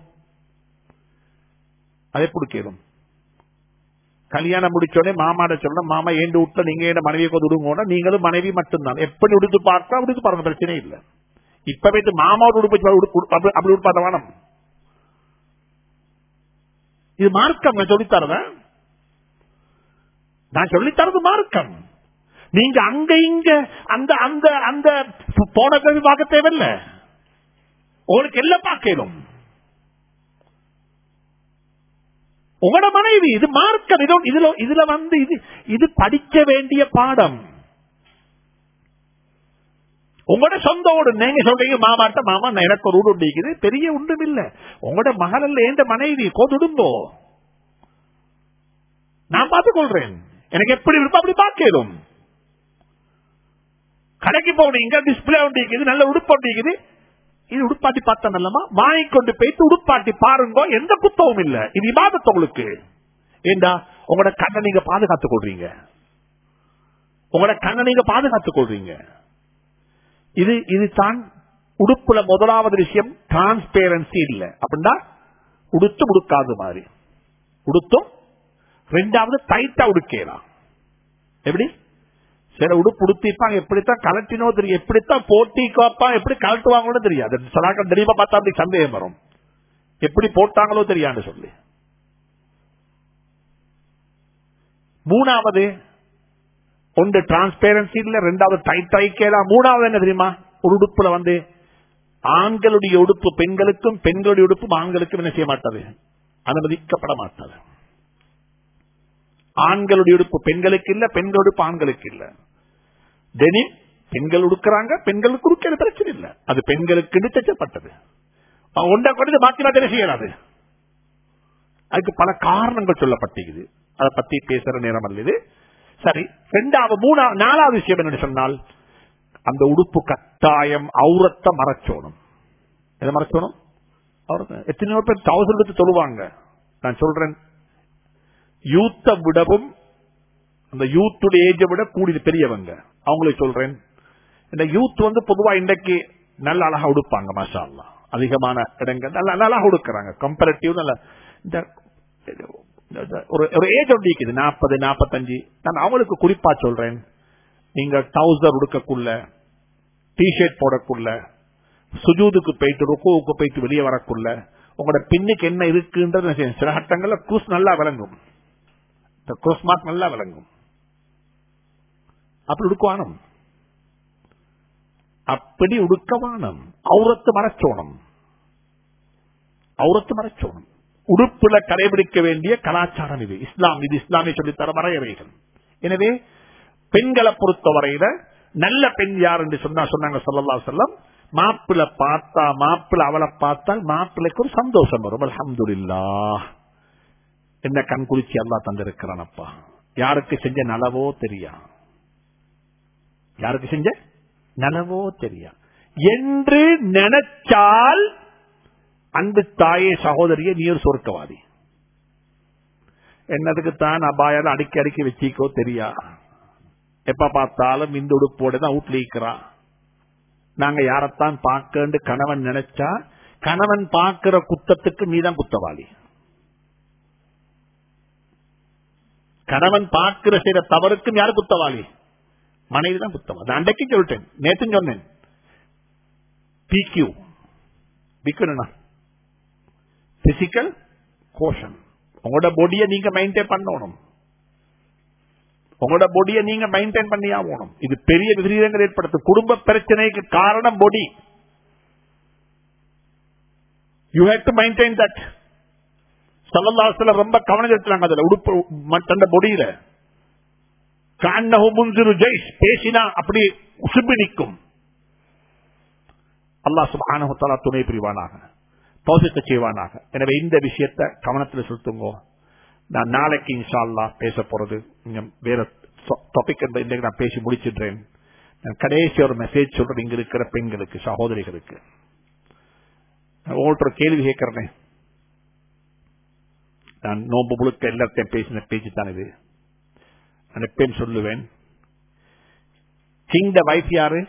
அதை கொடுக்கணும் கல்யாணம் முடிச்சோடனே மாமாட சொல்ல மாமா ஏண்டு விட்ட நீங்க என்ன மனைவியை கொண்டு விடுங்க நீங்களும் மனைவி மட்டும்தான் எப்படி உடுத்து பார்த்தா உடுத்து பாருங்க பிரச்சனை இல்லை இப்ப போயிட்டு மாமாவோட உடுப்பு அப்படி உடுப்பாத வேணும் இது மார்க்கம் நான் சொல்லித்தரேன் நான் சொல்லித்தரது மார்க்கம் நீங்க அங்க இங்க அந்த அந்த அந்த போன கல்வி பார்க்க தேவையில்ல உங்களுக்கு எல்லாம் பார்க்கணும் உங்களோட மனைவி இது மார்க்கம் இதோ இதுல இதுல வந்து இது இது படிக்க வேண்டிய பாடம் உங்களோட சொந்த ஊடு நீங்க சொல்றீங்க மாமாட்ட மாமா நான் எனக்கு ஒரு ஊடு உண்டிக்குது பெரிய ஒன்றும் இல்ல உங்களோட மகளல்ல எந்த மனைவி கோதுடும்போ நான் பார்த்துக் கொள்றேன் எனக்கு எப்படி விருப்பம் அப்படி பார்க்கலும் கடைக்கு போனீங்க டிஸ்பிளே ஒண்டிக்குது நல்ல உடுப்பு ஒண்டிக்குது இது உடுப்பாட்டி பார்த்தா நல்லமா வாங்கி கொண்டு போயிட்டு உடுப்பாட்டி பாருங்க எந்த குத்தமும் இல்ல இது இபாதத் உங்களுக்கு ஏண்டா உங்களோட கண்ணை நீங்க பாதுகாத்துக் கொள்றீங்க உங்களோட கண்ணை நீங்க பாதுகாத்துக் கொள்றீங்க இது இதுதான் உடுப்புல முதலாவது விஷயம் டிரான்ஸ்பேரன்சி இல்ல அப்படின்னா உடுத்து உடுக்காத மாதிரி உடுத்தும் ரெண்டாவது டைட்டா உடுக்கலாம் எப்படி சில உடுப்பு உடுத்திப்பாங்க எப்படித்தான் கலட்டினோ தெரியும் எப்படித்தான் போட்டி கோப்பான் எப்படி கலட்டுவாங்களோ தெரியாது சலாக்கள் தெரியுமா பார்த்தா அப்படி சந்தேகம் வரும் எப்படி போட்டாங்களோ தெரியாது சொல்லி மூணாவது ஒன்று டிரான்ஸ்பேரன்சி இல்ல ரெண்டாவது டைட் டைக்கலாம் மூணாவது என்ன தெரியுமா ஒரு உடுப்புல வந்து ஆண்களுடைய உடுப்பு பெண்களுக்கும் பெண்களுடைய உடுப்பும் ஆண்களுக்கும் என்ன செய்ய மாட்டாது அனுமதிக்கப்பட மாட்டாது ஆண்களுடைய உடுப்பு பெண்களுக்கு இல்ல பெண்கள் உடுப்பு ஆண்களுக்கு இல்ல டெனிம் பெண்கள் உடுக்கிறாங்க பெண்களுக்கு உடுக்கிற பிரச்சனை இல்ல அது பெண்களுக்கு தைச்சப்பட்டது ஒன்றை கொண்டு மாற்றி மாற்றி செய்யலாது அதுக்கு பல காரணங்கள் சொல்லப்பட்டிருக்குது அதை பத்தி பேசுற நேரம் அல்ல இது சரி ரெண்டாவது மூணாவது நாலாவது விஷயம் என்ன சொன்னால் அந்த உடுப்பு கட்டாயம் அவுரத்தை மறைச்சோணும் எதை மறைச்சோணும் எத்தனையோ பேர் தௌசண்ட் எடுத்து தொழுவாங்க நான் சொல்றேன் யூத்தை விடவும் அந்த யூத்துடைய ஏஜை விட கூடிய பெரியவங்க அவங்களுக்கு சொல்றேன் இந்த யூத் வந்து பொதுவா இன்றைக்கு நல்ல அழகா உடுப்பாங்க மாஷா அல்லா அதிகமான இடங்கள் நல்ல நல்ல அழகா உடுக்கிறாங்க கம்பேரிட்டிவ் நல்ல இந்த ஒரு ஒரு ஏஜ் ஒன்று இருக்குது நாற்பது நாற்பத்தஞ்சு நான் அவங்களுக்கு குறிப்பா சொல்றேன் நீங்க டவுசர் உடுக்கக்குள்ள டிஷர்ட் போடக்குள்ள சுஜூதுக்கு போயிட்டு ருக்குவுக்கு போயிட்டு வெளியே வரக்குள்ள உங்களோட பின்னுக்கு என்ன இருக்குன்றது சில கட்டங்கள்ல குரூஸ் நல்லா விளங்கும் இந்த குரூஸ் மார்க் நல்லா விளங்கும் அப்படி உடுக்குவானம் அப்படி உடுக்கவானம் அவுரத்து மறைச்சோணும் அவுரத்து மறைச்சோணும் உடுப்புல கடைபிடிக்க வேண்டிய கலாச்சாரம் இது இஸ்லாம் இது இஸ்லாமிய சொல்லித்தர வரையறைகள் எனவே பெண்களை பொறுத்தவரையில நல்ல பெண் யார் என்று சொன்னா சொன்னாங்க சொல்லலா செல்லம் மாப்பிள்ள பார்த்தா மாப்பிள்ள அவளை பார்த்தால் மாப்பிள்ளைக்கு ஒரு சந்தோஷம் வரும் அலமதுல்லா என்ன கண் குளிச்சு அல்லா தந்திருக்கிறானப்பா யாருக்கு செஞ்ச நலவோ தெரியா யாருக்கு செஞ்ச நலவோ தெரியா என்று நினைச்சால் அன்பு தாயே சகோதரிய நீ ஒரு சொர்க்கவாதி என்னதுக்கு தான் அபாயால அடிக்கி அடிக்கி வச்சிக்கோ தெரியா எப்ப பார்த்தாலும் இந்த உடுப்போட தான் வீட்டுல நாங்க யாரத்தான் பார்க்க கணவன் நினைச்சா கணவன் பார்க்கிற குத்தத்துக்கு நீதான் குத்தவாளி கணவன் பார்க்கிற செய்த தவறுக்கும் யாரு குத்தவாளி மனைவி தான் குத்தவாளி அன்றைக்கு சொல்லிட்டேன் நேற்று சொன்னேன் பிக்யூ பிக்யூ என்ன பிசிக்கல் கோஷன் உங்களோட பொடியை நீங்க மெயின்டைன் பண்ணணும் உங்களோட பொடியை நீங்க மெயின்டைன் பண்ணி ஆகணும் இது பெரிய விபரீதங்கள் ஏற்படுத்தும் குடும்ப பிரச்சனைக்கு காரணம் body you have to maintain that சல்லல்லாஸ்ல ரொம்ப கவனம் செலுத்துறாங்க அதுல உடுப்பு மற்ற பொடியில காண்டஹு முன்சிறு ஜெய்ஸ் பேசினா அப்படி உசும்பி நிற்கும் அல்லாஹ் சுப்ஹானஹு தஆலா துணை புரிவானாக தௌசிக்க செய்வானாக எனவே இந்த விஷயத்தை கவனத்தில் செலுத்துங்க நான் நாளைக்கு இன்ஷா அல்லா பேச போறது கொஞ்சம் வேற டாபிக் இன்றைக்கு நான் பேசி முடிச்சிடுறேன் நான் கடைசி ஒரு மெசேஜ் சொல்றேன் இங்க இருக்கிற பெண்களுக்கு சகோதரிகளுக்கு உங்கள்கிட்ட ஒரு கேள்வி கேட்கிறேன் நான் நோம்பு முழுக்க எல்லாத்தையும் பேசின பேச்சு தான் இது நான் எப்பயும் சொல்லுவேன் கிங் த வைஃப் யாரு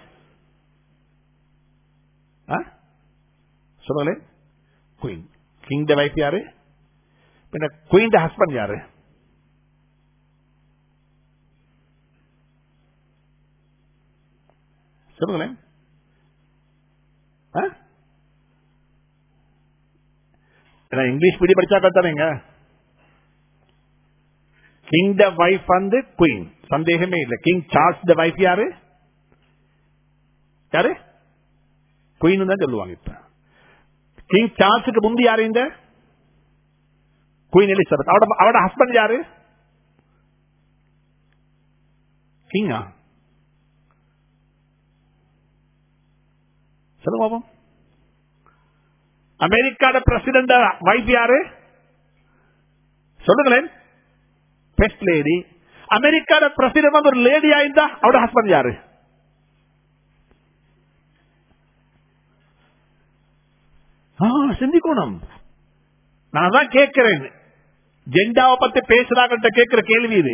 சொல்லுங்களே குயின் கிங் த வைஃப் யாரு பின்ன குயின் த ஹஸ்பண்ட் யாரு சொல்லுங்களேன் இங்கிலீஷ் மீடியம் படிச்சா கத்தானேங்க கிங் த வைஃப் வந்து குயின் சந்தேகமே இல்லை கிங் சார்ஸ் த வைஃப் யாரு யாரு குயின் தான் சொல்லுவாங்க இப்ப கிங் சார்ஸுக்கு முந்தி யாரு இந்த குயின் எலிசபெத் அவட அவட ஹஸ்பண்ட் யாரு கிங்கா சொல்லுங்க பாப்போம் அமெரிக்காட பிரசிடண்ட் வைஃப் யாரு சொல்லுங்களேன் பெஸ்ட் லேடி அமெரிக்காட பிரசிடண்ட் வந்து ஒரு லேடி ஆயிருந்தா அவரோட ஹஸ்பண்ட் யாரு ஆ, சிந்திக்கணும் நான் தான் கேட்கிறேன் ஜெண்டாவை பத்தி பேசுறாங்கன்ற கேட்கிற கேள்வி இது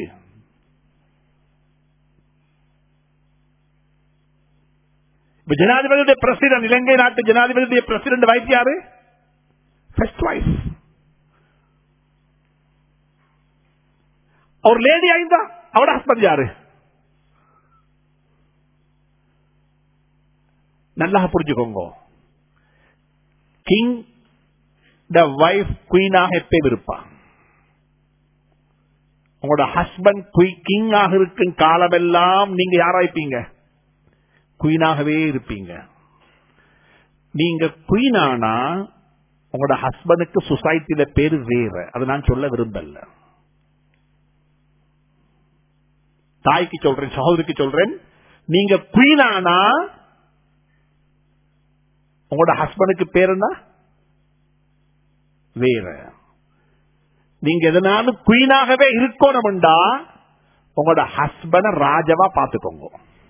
இப்ப ஜனாதிபதியுடைய பிரசிடன்ட் இலங்கை நாட்டு ஜனாதிபதியுடைய பிரசிடன்ட் வைஃப் யாரு ஃபர்ஸ்ட் வைஃப் ஒரு லேடி ஆயிருந்தா அவட ஹஸ்பண்ட் யாரு நல்லா புரிஞ்சுக்கோங்க கிங் த வைஃப் குயினாக எப்பயும் இருப்பான் உங்களோட ஹஸ்பண்ட் கிங் ஆக இருக்கும் காலமெல்லாம் நீங்க யாராய்ப்பீங்க குயினாகவே இருப்பீங்க நீங்க குயினானா உங்களோட ஹஸ்பண்டுக்கு சொசைட்டில பேரு வேற அதை நான் சொல்ல விரும்பல தாய்க்கு சொல்றேன் சகோதரிக்கு சொல்றேன் நீங்க குயினானா உங்களோட ஹஸ்பண்டுக்கு பேர் என்ன வேற நீங்க எதனாலும் குயினாகவே இருக்கணும்டா உங்களோட ஹஸ்பண்ட ராஜவா பாத்துக்கோங்க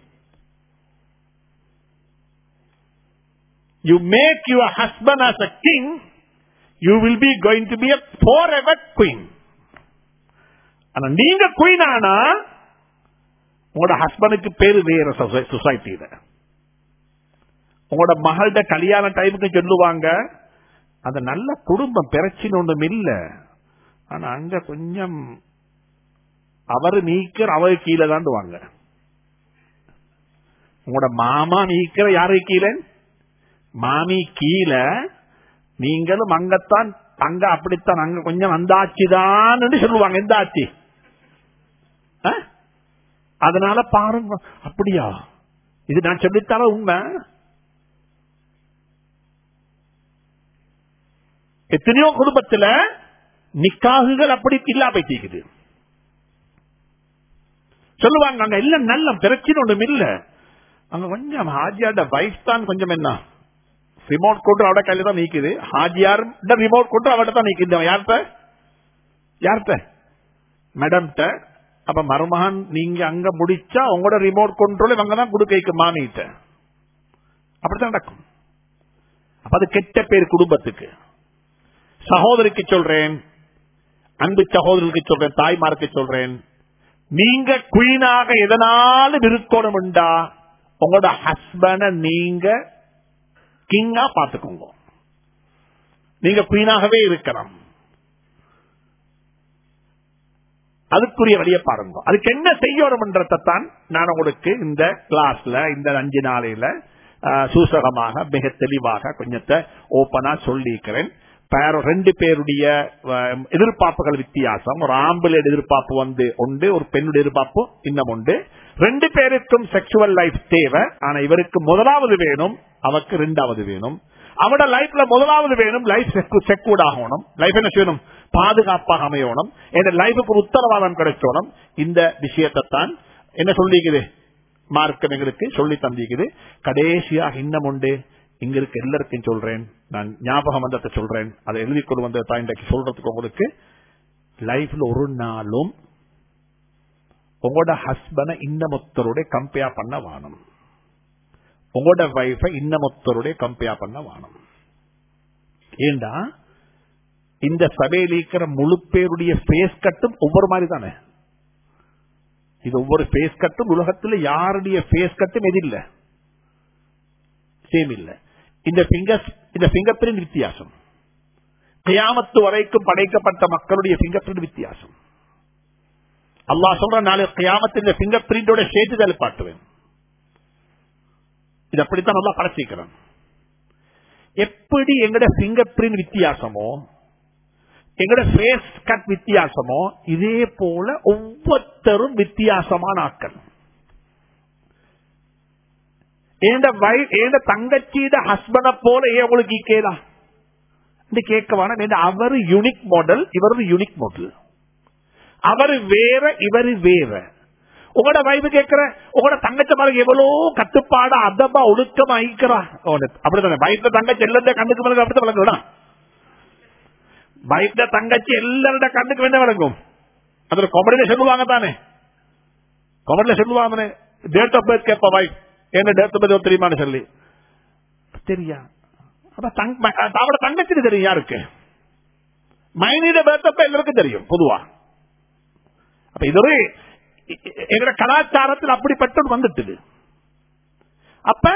you make your husband as a king you will be going to be a forever queen ஆனா நீங்க குயின் ஆனா உங்களோட ஹஸ்பண்டுக்கு பேரு வேற சொசைட்டியில உங்களோட மகளோட கல்யாண டைமுக்கு சொல்லுவாங்க அந்த நல்ல குடும்பம் பிரச்சனை ஒன்றும் இல்ல ஆனா அங்க கொஞ்சம் அவரு நீக்கிற அவரு கீழே தாண்டுவாங்க உங்களோட மாமா நீக்கிற யாரு கீழே மாமி கீழே நீங்களும் அங்கத்தான் அங்க அப்படித்தான் அங்க கொஞ்சம் வந்தாச்சுதான் சொல்லுவாங்க எந்த ஆட்சி ஆ? அதனால பாருங்க அப்படியா இது நான் சொல்லித்தால உண்மை எத்தனையோ குடும்பத்துல நிக்காகுகள் அப்படி இல்லா போயிட்டு சொல்லுவாங்க அங்க இல்ல நல்ல பிரச்சனை ஒன்றும் இல்ல அங்க கொஞ்சம் ஹாஜியாட வைஃப் தான் கொஞ்சம் என்ன ரிமோட் கொண்டு அவட கையில தான் நீக்குது ஹாஜியார் ரிமோட் கொண்டு அவட தான் நீக்குது யார்கிட்ட யார்கிட்ட மேடம்கிட்ட அப்ப மருமகன் நீங்க அங்க முடிச்சா உங்களோட ரிமோட் கண்ட்ரோல் இவங்க தான் கொடுக்க மாமிகிட்ட அப்படித்தான் நடக்கும் அப்ப அது கெட்ட பேர் குடும்பத்துக்கு சகோதரிக்கு சொல்றேன் அன்பு சகோதரருக்கு சொல்றேன் தாய்மாருக்கு சொல்றேன் நீங்க குயினாக எதனாலும் இருக்கணும்டா உங்களோட ஹஸ்பண்ட நீங்க கிங்கா பாத்துக்கோங்க நீங்க குயினாகவே இருக்கலாம் அதுக்குரிய வழியை பாருங்க அதுக்கு என்ன செய்யணும்ன்றதான் நான் உங்களுக்கு இந்த கிளாஸ்ல இந்த அஞ்சு நாளையில ஆஹ், சூசகமாக மிக தெளிவாக கொஞ்சத்தை ஓப்பனா சொல்லியிருக்கிறேன் பேர- ரெண்டு பேருடைய ஆஹ், எதிர்பார்ப்புகள் வித்தியாசம் ஒரு ஆம்பளை எதிர்பார்ப்பு வந்து உண்டு ஒரு பெண்ணுடைய எதிர்பார்ப்பு இன்னும் உண்டு ரெண்டு பேருக்கும் செக்ஷுவல் லைஃப் தேவை ஆனா இவருக்கு முதலாவது வேணும் அவருக்கு ரெண்டாவது வேணும் அவட லைஃப்ல முதலாவது வேணும் லைஃப் செக்யூர்ட் ஆகணும் லைஃப் என்ன செய்யணும் பாதுகாப்பாக அமையணும் என் லைஃபுக்கு ஒரு உத்தரவாதம் கிடைச்சோணும் இந்த விஷயத்தை தான் என்ன சொல்லிக்குது மார்க்கம் எங்களுக்கு சொல்லி தந்திக்குது கடைசியாக இன்னும் உண்டு இங்க இருக்க எல்லாருக்கும் சொல்றேன் நான் ஞாபகம் வந்ததை சொல்றேன் அதை எழுதி கொண்டு வந்த தான் இன்றைக்கு சொல்றதுக்கு உங்களுக்கு லைஃப்ல ஒரு நாளும் உங்களோட ஹஸ்பண்ட இன்னமொத்தரோட கம்பேர் பண்ண வாணும் உங்களோட வைஃப இன்னமொத்தரோட கம்பேர் பண்ண வாணும் ஏண்டா இந்த சபையில் இருக்கிற முழு பேருடைய பேஸ் கட்டும் ஒவ்வொரு மாதிரி தானே இது ஒவ்வொரு பேஸ் கட்டும் உலகத்தில் யாருடைய பேஸ் கட்டும் எது இல்ல சேம் இல்ல இந்த பிங்கர் இந்த பிங்கர் பிரிண்ட் வித்தியாசம் கியாமத்து வரைக்கும் படைக்கப்பட்ட மக்களுடைய பிங்கர் பிரிண்ட் வித்தியாசம் அல்லாஹ் சொல்ற நாளை கியாமத்தின் பிங்கர் பிரிண்டோட சேர்த்துதல் பாட்டுவேன் இது அப்படித்தான் நல்லா படைச்சிக்கிறேன் எப்படி எங்கட பிங்கர் பிரிண்ட் வித்தியாசமோ எங்கட ஃபேஸ் கட் வித்தியாசமோ இதே போல ஒவ்வொருத்தரும் வித்தியாசமான ஆட்கள் ஏண்ட வை ஏண்ட தங்கச்சியிட ஹஸ்பண்ட போல ஏன் உங்களுக்கு கேளா இந்த கேட்கவான அவரு யூனிக் மாடல் இவரது யூனிக் மாடல் அவரு வேற இவரு வேற உங்களோட வைஃப் கேட்கிற உங்களோட தங்கச்சி மாதிரி எவ்வளவு கட்டுப்பாடு அதப்பா ஒழுக்கமா ஐக்கிறா அப்படித்தானே வைஃப்ல தங்கச்சி எல்லாத்தையும் கண்ணுக்கு மேலே அப்படி வழங்கலாம் வைஃப்ல தங்கச்சி எல்லாரோட கண்ணுக்கு வேண்ட வழங்கும் அதுல காமெடியில சொல்லுவாங்க தானே காமெடியில சொல்லுவாங்க டேட் ஆஃப் பர்த் கேப்பா வைஃப் என்ன டேட் ஆஃப் பர்த் தெரியுமான்னு சொல்லி தெரியா அப்ப அவட தங்கச்சி தெரியும் யாருக்கு மைனிட பேர்த்தப்ப எல்லாருக்கும் தெரியும் பொதுவா அப்ப இது ஒரு எங்க கலாச்சாரத்தில் அப்படிப்பட்டது வந்துட்டுது அப்ப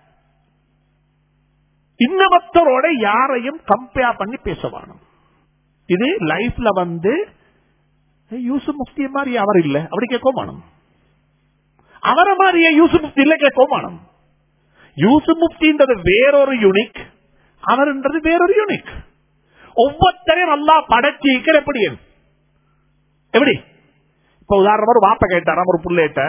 இன்னமத்தரோட யாரையும் கம்பேர் பண்ணி பேசவானும் இது லைஃப்ல வந்து யூசுப் முஃப்தி மாதிரி அவர் இல்ல அப்படி கேட்கோமானம் அவரை மாதிரியே யூசுப் முஃப்தி இல்ல கேட்கோமானம் யூசுப் முஃப்தின்றது வேறொரு யூனிக் அவர்ன்றது வேறொரு யூனிக் ஒவ்வொருத்தரையும் நல்லா படைச்சிக்கிற எப்படி எப்படி இப்ப உதாரணமா ஒரு வாப்ப கேட்டாராம் ஒரு புள்ளேட்ட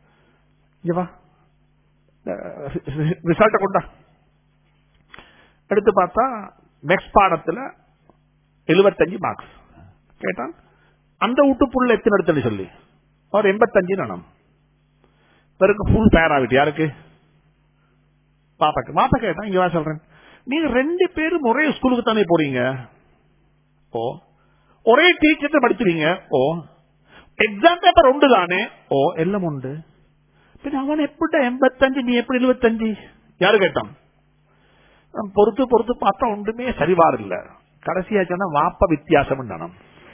ரிசல்ட்ட கொண்டா எடுத்து பார்த்தா நெக்ஸ்ட் பாடத்துல எழுபத்தஞ்சு மார்க்ஸ் கேட்டான் அந்த வீட்டு புள்ள எத்தனை எடுத்து சொல்லி அவர் எண்பத்தஞ்சு நானும் இவருக்கு ஃபுல் பேர் ஆகிட்டு யாருக்கு பாப்பாக்கு மாப்பா கேட்டான் இங்க வா சொல்றேன் நீங்க ரெண்டு பேரும் ஒரே ஸ்கூலுக்கு தானே போறீங்க ஓ ஒரே டீச்சர் படிச்சுறீங்க ஓ எக்ஸாம் பேப்பர் உண்டு தானே ஓ எல்லாம் உண்டு பின்ன அவன் எப்படி எண்பத்தஞ்சு நீ எப்படி எழுபத்தஞ்சு யாரு கேட்டான் பொறுத்து பொறுத்து பார்த்தா ஒன்றுமே சரிவார் இல்ல கடைசியா சொன்னா வாப்ப வித்தியாசம் தானம்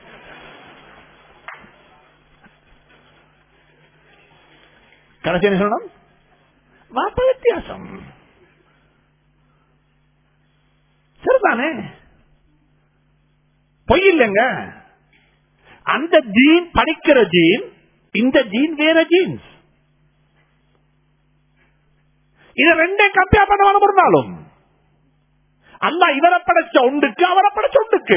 கடைசி என்ன சொல்லணும் வாப்ப வித்தியாசம் சரிதானே பொய் இல்லைங்க அந்த ஜீன் படிக்கிற ஜீன் இந்த ஜீன் வேற ஜீன்ஸ் இது ரெண்டே கம்பேர் பண்ண ஒரு நாளும் அல்ல இவரை படைச்ச ஒன்றுக்கு அவரை படைச்ச ஒன்றுக்கு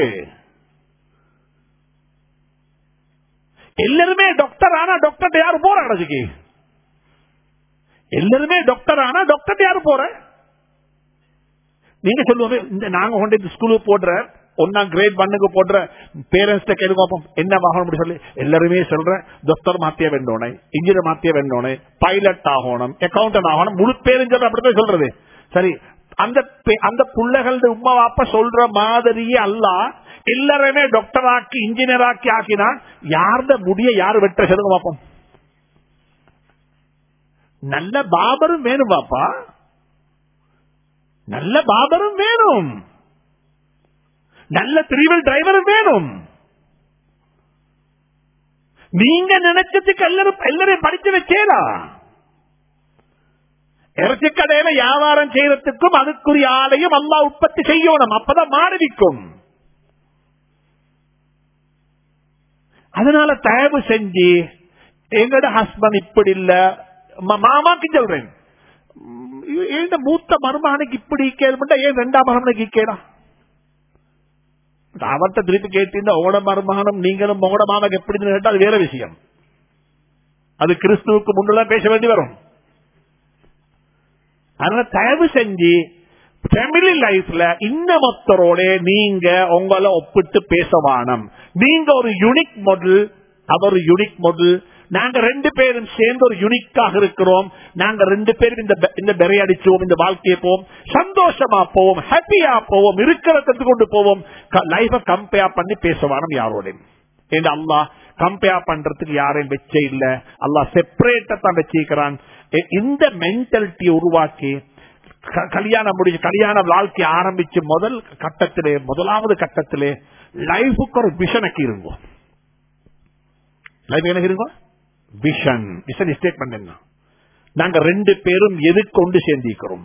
எல்லாருமே டாக்டர் ஆனா டாக்டர் யாரு போற கடைசிக்கு எல்லாருமே டாக்டர் ஆனா டாக்டர் யாரு போற நீங்க சொல்லுவோமே இந்த நாங்க கொண்டு இந்த ஸ்கூலுக்கு போடுற ஒன்னாம் கிரேட் ஒன்னுக்கு போடுற பேரண்ட்ஸ் கேள்வி பார்ப்போம் என்ன வாங்கணும் சொல்லி எல்லாருமே சொல்றேன் டாக்டர் மாத்திய வேண்டோனே இன்ஜினியர் மாத்திய வேண்டோனே பைலட் ஆகணும் அக்கௌண்டன்ட் ஆகணும் முழு பேரும் சொல்ற அப்படித்தான் சொல்றது சரி அந்த அந்த பிள்ளைகள் உமா வாப்ப சொல்ற மாதிரியே அல்ல எல்லாருமே டாக்டர் ஆக்கி இன்ஜினியர் ஆக்கி ஆக்கினா யார்த முடிய யாரு வெட்ட சொல்லுங்க பாப்போம் நல்ல பாபரும் வேணும் பாப்பா நல்ல பாபரும் வேணும் நல்ல த்ரீவல் டிரைவரும் வேணும் நீங்க நினைச்சதுக்கு எல்லாரும் எல்லாரையும் படிச்சு வச்சேடா இறைச்சி கடையில வியாபாரம் செய்யறதுக்கும் அதுக்குரிய ஆலையும் அல்லா உற்பத்தி செய்யணும் அப்பதான் மாணவிக்கும் அதனால தயவு செஞ்சு எங்கட ஹஸ்பண்ட் இப்படி இல்ல மாமாக்கு சொல்றேன் ஏன் மூத்த மருமகனுக்கு இப்படி கேள்விட்டா ஏன் ரெண்டாம் மருமனுக்கு கேடா அவர்கிட்ட திருப்பி கேட்டீங்க உங்களோட மருமகனும் நீங்களும் உங்களோட மாமக்கு எப்படி கேட்டா அது வேற விஷயம் அது கிறிஸ்துவுக்கு முன்னுள்ள பேச வேண்டி வரும் அதனால தயவு செஞ்சு ஃபேமிலி லைஃப்ல இன்னமொத்தரோட நீங்க உங்களை ஒப்பிட்டு பேசவானம் நீங்க ஒரு யுனிக் மாடல் அவர் ஒரு யுனிக் மாடல் நாங்க ரெண்டு பேரும் சேர்ந்து ஒரு யுனிக்காக இருக்கிறோம் நாங்க ரெண்டு பேரும் இந்த இந்த பெறை அடிச்சுவோம் இந்த வாழ்க்கையை போவோம் சந்தோஷமா போவோம் ஹாப்பியா போவோம் இருக்கிறத கொண்டு போவோம் லைஃப கம்பேர் பண்ணி பேசுவானம் யாரோட என்று அல்லா கம்பேர் பண்றதுக்கு யாரையும் வச்ச இல்ல அல்லா செப்பரேட்டா தான் வச்சிருக்கிறான் இந்த மென்டாலிட்டியை உருவாக்கி கல்யாணம் முடிஞ்சு கல்யாண வாழ்க்கை ஆரம்பிச்சு முதல் கட்டத்திலே முதலாவது கட்டத்திலே லைஃபுக்கு ஒரு விஷனுக்கு இருங்கோ லைஃப் என்ன இருங்கோ விஷன் விஷன் ஸ்டேட்மெண்ட் என்ன நாங்க ரெண்டு பேரும் எது கொண்டு சேர்ந்திருக்கிறோம்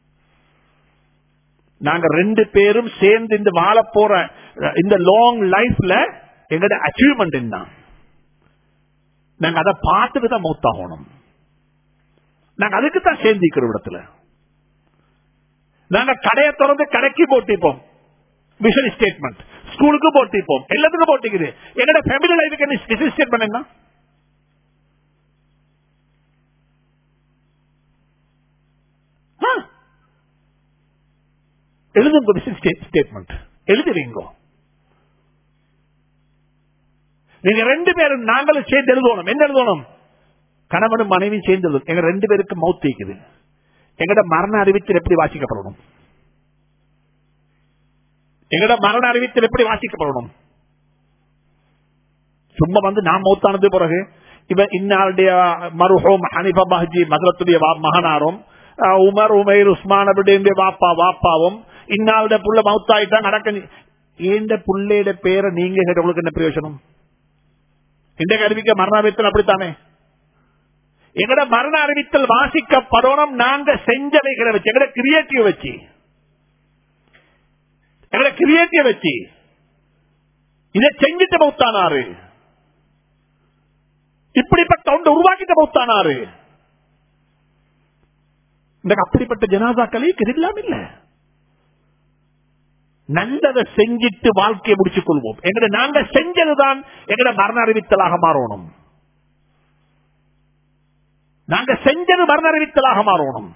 நாங்க ரெண்டு பேரும் சேர்ந்து இந்த வாழ போற இந்த லாங் லைஃப்ல எங்கட அச்சீவ்மெண்ட் என்ன நாங்க அதை பார்த்துட்டு தான் மூத்தாகணும் நாங்க அதுக்கு தான் சேர்ந்திருக்கிறோம் இடத்துல நாங்க கடையை திறந்து கடைக்கு போட்டிப்போம் விஷன் ஸ்டேட்மெண்ட் ஸ்கூலுக்கு போட்டிப்போம் எல்லாத்துக்கும் போட்டிக்குது என்னோட ஃபேமிலி லைஃபுக்கு என்ன விஷன் ஸ்டேட்மெண்ட் என்ன எழுதுங்க விஷன் ஸ்டேட்மெண்ட் எழுதுவீங்க நீங்க ரெண்டு பேரும் நாங்களும் சேர்ந்து எழுதணும் என்ன எழுதணும் கணவனும் மனைவி சேர்ந்தது எங்க ரெண்டு பேருக்கு மவுத் இருக்குது எங்கட மரண அறிவித்தல் எப்படி வாசிக்கப்படணும் எங்கட மரண அறிவித்தல் எப்படி வாசிக்கப்படணும் சும்மா வந்து நான் மௌத்தானது பிறகு இவன் இன்னாருடைய மருஹோம் ஹனிஃபா மஹஜி மதுரத்துடைய வா- மகனாரும் அஹ், உமர் உமைர் உஸ்மான் அப்படின்ற வாப்பா வாப்பாவும் இன்னாருடைய புள்ள மௌத்தாயிட்டா நடக்க இந்த புள்ளையோட பேரை நீங்க கேட்ட உங்களுக்கு என்ன பிரயோஜனம் இன்றைக்கு அறிவிக்க மரண அறிவித்தல் அப்படித்தானே எங்கட மரண அறிவித்தல் வாசிக்கப்படணும் நாங்க செஞ்சவைகளை வச்சு எங்கட கிரியேட்டிவ் வச்சு எங்கட கிரியேட்டிவ் வச்சு இதை செஞ்சுட்டு மௌத்தானாரு இப்படிப்பட்ட ஒன்று உருவாக்கிட்ட மௌத்தானாரு இந்த அப்படிப்பட்ட ஜனாதாக்களே இல்லாம இல்ல நல்லதை செஞ்சிட்டு வாழ்க்கையை முடிச்சுக் கொள்வோம் எங்கட நாங்க செஞ்சதுதான் எங்கட மரண அறிவித்தலாக மாறணும் நாங்க செஞ்சது மரண அறிவித்தலாக மாறணும்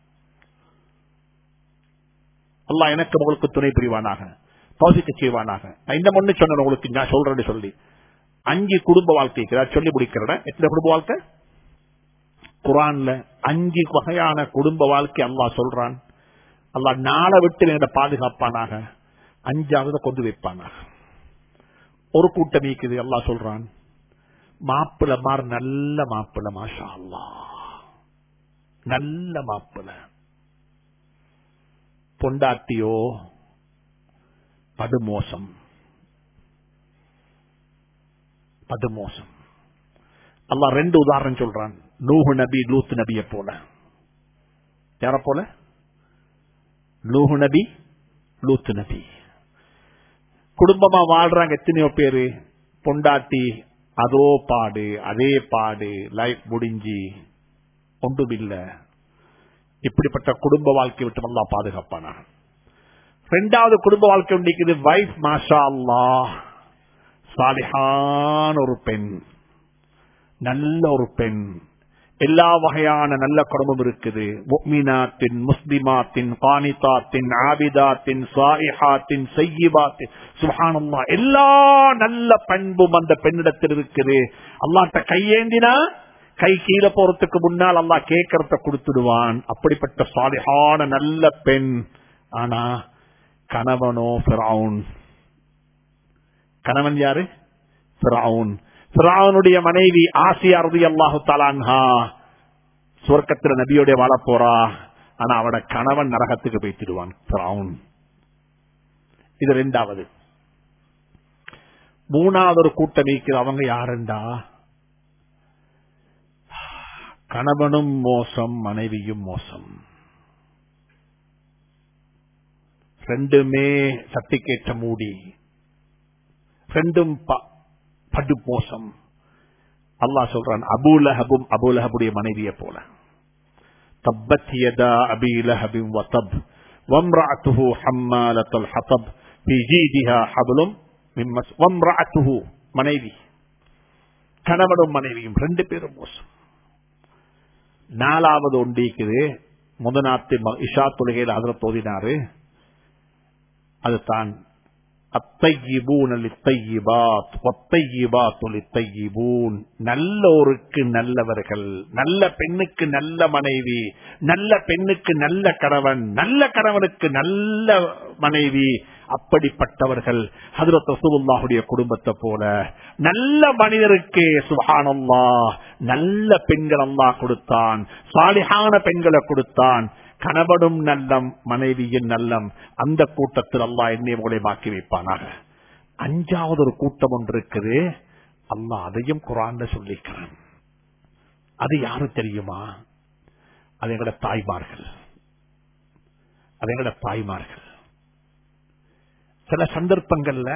அல்லாஹ் எனக்கு உங்களுக்கு துணை புரிவானாக பௌசிக்க செய்வானாக நான் இந்த மண்ணு சொன்ன உங்களுக்கு நான் சொல்றேன்னு சொல்லி அஞ்சு குடும்ப வாழ்க்கைக்கு நான் சொல்லி முடிக்கிறேன் எத்தனை குடும்ப வாழ்க்கை குரான்ல அஞ்சு வகையான குடும்ப வாழ்க்கை அல்லாஹ் சொல்றான் அல்லாஹ் நாளை விட்டு எங்களை பாதுகாப்பானாக அஞ்சாவது கொண்டு வைப்பானாக ஒரு கூட்டம் இருக்குது அல்லாஹ் சொல்றான் மாப்பிள மார் நல்ல மாப்பிள மாஷா அல்லாஹ் நல்ல மாப்பிள பொண்டாட்டியோ படுமோசம் படுமோசம் அல்லாஹ் ரெண்டு உதாரணம் சொல்றான் நூஹு நபி லூத் நபிய போல யார போல நூஹு நபி லூத் நபி குடும்பமா வாழ்றாங்க எத்தனையோ பேரு பொண்டாட்டி அதோ பாடு அதே பாடு லைஃப் முடிஞ்சு ஒன்றுமில்ல இப்படிப்பட்ட குடும்ப வாழ்க்கை விட்டு நல்லா பாதுகாப்பானா ரெண்டாவது குடும்ப வாழ்க்கை உண்டிக்குது வைஃப் மாஷா அல்லாஹ் சாலிஹான் ஒரு பெண் நல்ல ஒரு பெண் எல்லா வகையான நல்ல குடும்பம் இருக்குது முக்மினாத்தின் முஸ்லிமாத்தின் கானிதாத்தின் ஆபிதாத்தின் சாயிஹாத்தின் செய்யிபாத்தின் சுஹானம்மா எல்லா நல்ல பண்பும் அந்த பெண்ணிடத்தில் இருக்குது அல்லாட்ட கையேந்தினா கை கீழே போறதுக்கு முன்னால் அல்லாஹ் கேட்கறத கொடுத்துடுவான் அப்படிப்பட்ட சாலிஹான நல்ல பெண் ஆனா கணவனோ ஃபிரவுன் கணவன் யாரு ஃபிரவுன் ஃபிரவுனுடைய மனைவி ஆசியா ரதி அல்லாஹு தலான்ஹா சுவர்க்கத்துல நபியோட வாழ போறா ஆனா அவட கணவன் நரகத்துக்கு போய்த்திடுவான் ஃபிரவுன் இது ரெண்டாவது மூணாவது ஒரு கூட்டம் இருக்குது அவங்க யாருண்டா கணவனும் மோசம் மனைவியும் மோசம் ரெண்டுமே சட்டிக்கேற்ற மூடி ரெண்டும் ப- படு மோசம் அல்லாஹ் சொல்றான் அபூலஹபும் அபூலஹபுடைய மனைவியை போல தப்பத் யதா அபி லஹபின் வதப் وامرأته حمالة الحطب في جيدها حبل من مس وامرأته மனைவி கணவனும் மனைவியும் ரெண்டு பேரும் மோசம் நாலாவது ஒண்டிக்குது முதநாத்து இஷா தொழுகையில் அதில் தோதினாரு அதுதான் அத்தையிபூன் லித்தையிபாத் ஒத்தையிபாத் லித்தையிபூன் நல்லோருக்கு நல்லவர்கள் நல்ல பெண்ணுக்கு நல்ல மனைவி நல்ல பெண்ணுக்கு நல்ல கணவன் நல்ல கணவனுக்கு நல்ல மனைவி அப்படிப்பட்டவர்கள் ஹதரத் ரசூலுல்லாஹுடைய குடும்பத்தை போல நல்ல மனிதருக்கு சுபானல்லா நல்ல பெண்கள் அல்லாஹ் கொடுத்தான் சாலிஹான பெண்களை கொடுத்தான் கணவனும் நல்லம் மனைவியின் நல்லம் அந்த கூட்டத்தில் அல்லாஹ் என்னை மூலியமாக்கி வைப்பானாக அஞ்சாவது ஒரு கூட்டம் ஒன்று இருக்குது அல்லாஹ் அதையும் குரான்ல சொல்லிக்கிறான் அது யாரு தெரியுமா அது எங்கட தாய்மார்கள் அது எங்கட தாய்மார்கள் சில சந்தர்ப்பங்கள்ல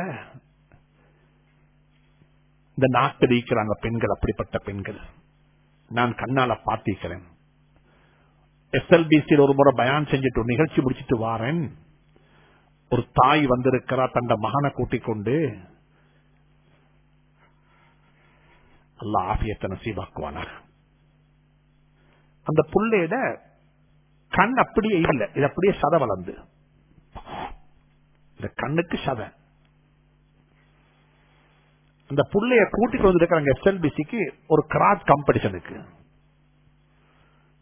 இந்த நாட்டில் இருக்கிறாங்க பெண்கள் அப்படிப்பட்ட பெண்கள் நான் கண்ணால பார்த்திருக்கிறேன் எஸ்எல்பிசியில் ஒரு முறை பயான் செஞ்சுட்டு ஒரு நிகழ்ச்சி முடிச்சிட்டு வாரேன் ஒரு தாய் வந்திருக்கிறா தந்த மகனை கூட்டிக் கொண்டு அல்ல ஆபியத்தை நசீபாக்குவானாக அந்த புள்ளையிட கண் அப்படியே இல்ல இது அப்படியே சத வளர்ந்து இந்த கண்ணுக்கு சத அந்த புள்ளைய கூட்டிட்டு வந்திருக்கிறாங்க எஸ்எல்பிசிக்கு ஒரு கிராஸ் காம்படிஷனுக்கு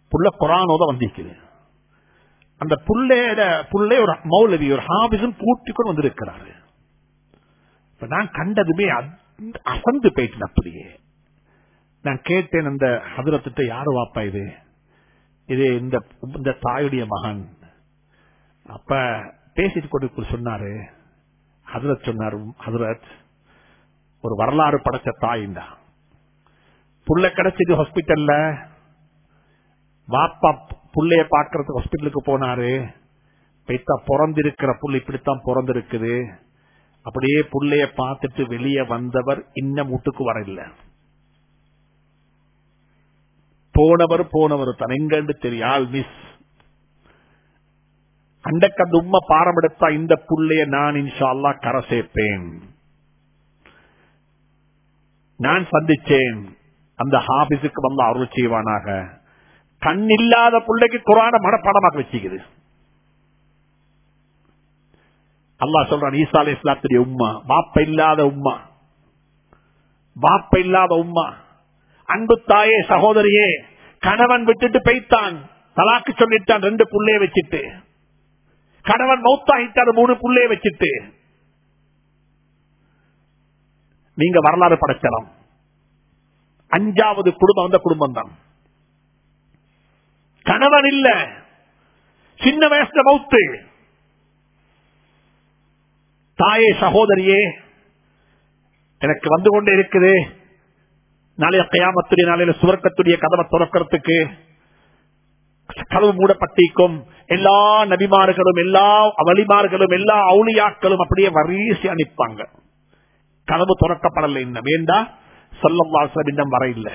புள்ள குரானோத வந்திருக்குது அந்த புள்ளையோட புள்ளை ஒரு மௌலவி ஒரு ஹாபிஸும் கூட்டிக்கொண்டு வந்திருக்கிறாரு இப்ப நான் கண்டதுமே அந்த- அசந்து போயிட்டேன் அப்படியே நான் கேட்டேன் அந்த ஹதரத்திட்ட யாரு வாப்பா இது இது இந்த இந்த தாயுடைய மகன் அப்ப பேசிட்டு கொண்டு சொன்னாரு ஹதரத் சொன்னார் ஹதரத் ஒரு வரலாறு படைச்ச தாயிண்டா புள்ள கிடைச்சது ஹாஸ்பிட்டல்ல வாப்பா புள்ளைய பாக்குறதுக்கு ஹாஸ்பிட்டலுக்கு போனாரு பெத்தா பிறந்திருக்கிற புள்ள இப்படித்தான் பிறந்திருக்குது அப்படியே புள்ளைய பார்த்துட்டு வெளியே வந்தவர் இன்னும் வீட்டுக்கு வரல போனவர் போனவர் தான் எங்கன்னு தெரியால் மிஸ் அண்டக்கு அந்த உண்மை பாரம் எடுத்தா இந்த புள்ளைய நான் இன்ஷா அல்லாஹ் கரை சேர்ப்பேன் நான் சந்திச்சேன் அந்த ஹாபிஸுக்கு வந்து அருள் செய்வானாக கண் இல்லாத பிள்ளைக்கு குரான மனப்பாடமாக வச்சுக்குது அல்லாஹ் சொல்றான் ஈசா அலி இஸ்லாத்துடைய உம்மா பாப்ப இல்லாத உம்மா பாப்ப இல்லாத உம்மா அன்பு தாயே சகோதரியே கணவன் விட்டுட்டு பெய்த்தான் தலாக்கு சொல்லிட்டான் ரெண்டு புள்ளைய வச்சுட்டு கணவன் மௌத்தாகிட்டார் மூணு புள்ளைய வச்சுட்டு நீங்க வரலாறு படைச்சலாம் அஞ்சாவது குடும்பம் அந்த குடும்பம் தான் கணவன் இல்ல சின்ன வயசுல மௌத்து தாயே சகோதரியே எனக்கு வந்து கொண்டே இருக்குது நாளைய கயாமத்துடைய நாளையில சுவர்க்கத்துடைய கதவை துறக்கிறதுக்கு கதவு மூடப்பட்டிருக்கும் எல்லா நபிமார்களும் எல்லா வழிமார்களும் எல்லா அவுளியாக்களும் அப்படியே வரிசையா நிற்பாங்க கதவு துறக்கப்படலை இன்னும் வேண்டா சொல்லல்லாசலம் இன்னும் வர இல்லை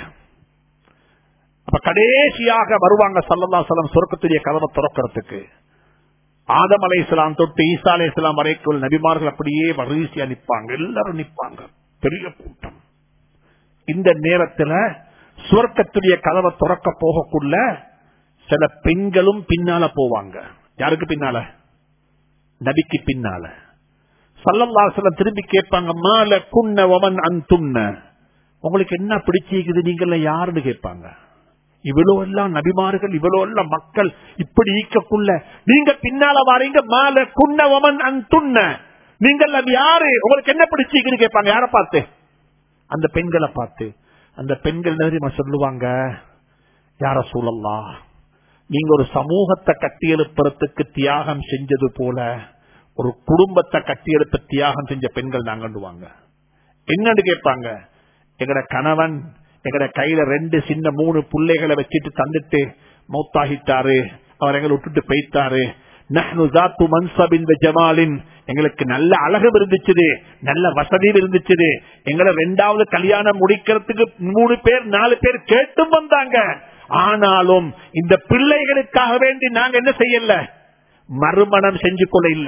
அப்ப கடைசியாக வருவாங்க சல்லல்லாசலம் சொர்க்கத்துடைய கதவை துறக்கிறதுக்கு ஆதம் அலை இஸ்லாம் தொட்டு ஈசா அலை இஸ்லாம் வரைக்கும் நபிமார்கள் அப்படியே வரிசையா நிற்பாங்க எல்லாரும் நிற்பாங்க பெரிய கூட்டம் இந்த நேரத்துல சுவர்க்கத்துடைய கதவை துறக்க போகக்குள்ள சில பெண்களும் பின்னால போவாங்க யாருக்கு பின்னால நபிக்கு பின்னால சல்லல்லாசலம் திரும்பி கேட்பாங்க மால குன்ன ஒமன் அந்துண்ண உங்களுக்கு என்ன பிடிச்சிருக்குது நீங்க யாருன்னு கேட்பாங்க இவ்வளவு எல்லாம் நபிமார்கள் இவ்வளவு எல்லாம் மக்கள் இப்படி ஈக்கக்குள்ள நீங்க பின்னால வாரீங்க மால குன்ன ஒமன் அந்துண்ண நீங்கள் யாரு உங்களுக்கு என்ன பிடிச்சிருக்குன்னு கேட்பாங்க யார பார்த்து அந்த பெண்களை பார்த்து அந்த பெண்கள் என்ன தெரியுமா சொல்லுவாங்க யார சூழல்லா நீங்க ஒரு சமூகத்தை கட்டியெழுப்புறதுக்கு தியாகம் செஞ்சது போல ஒரு குடும்பத்தை கட்டியெழுப்ப தியாகம் செஞ்ச பெண்கள் நாங்கண்டுவாங்க என்னன்னு கேட்பாங்க எங்கட கணவன் எங்கட கையில ரெண்டு சின்ன மூணு பிள்ளைகளை வச்சுட்டு தந்துட்டு மௌத்தாகிட்டாரு அவர் எங்களை விட்டுட்டு போயிட்டாரு நஹ்னு ذات منصب وجمال எங்களுக்கு நல்ல அழகும் இருந்துச்சு நல்ல வசதியும் இருந்துச்சு எங்களை ரெண்டாவது கல்யாணம் முடிக்கிறதுக்கு மூணு பேர் நாலு பேர் கேட்டும் வந்தாங்க ஆனாலும் இந்த பிள்ளைகளுக்காக வேண்டி நாங்க என்ன செய்யல மறுமணம் செஞ்சு கொள்ள இல்ல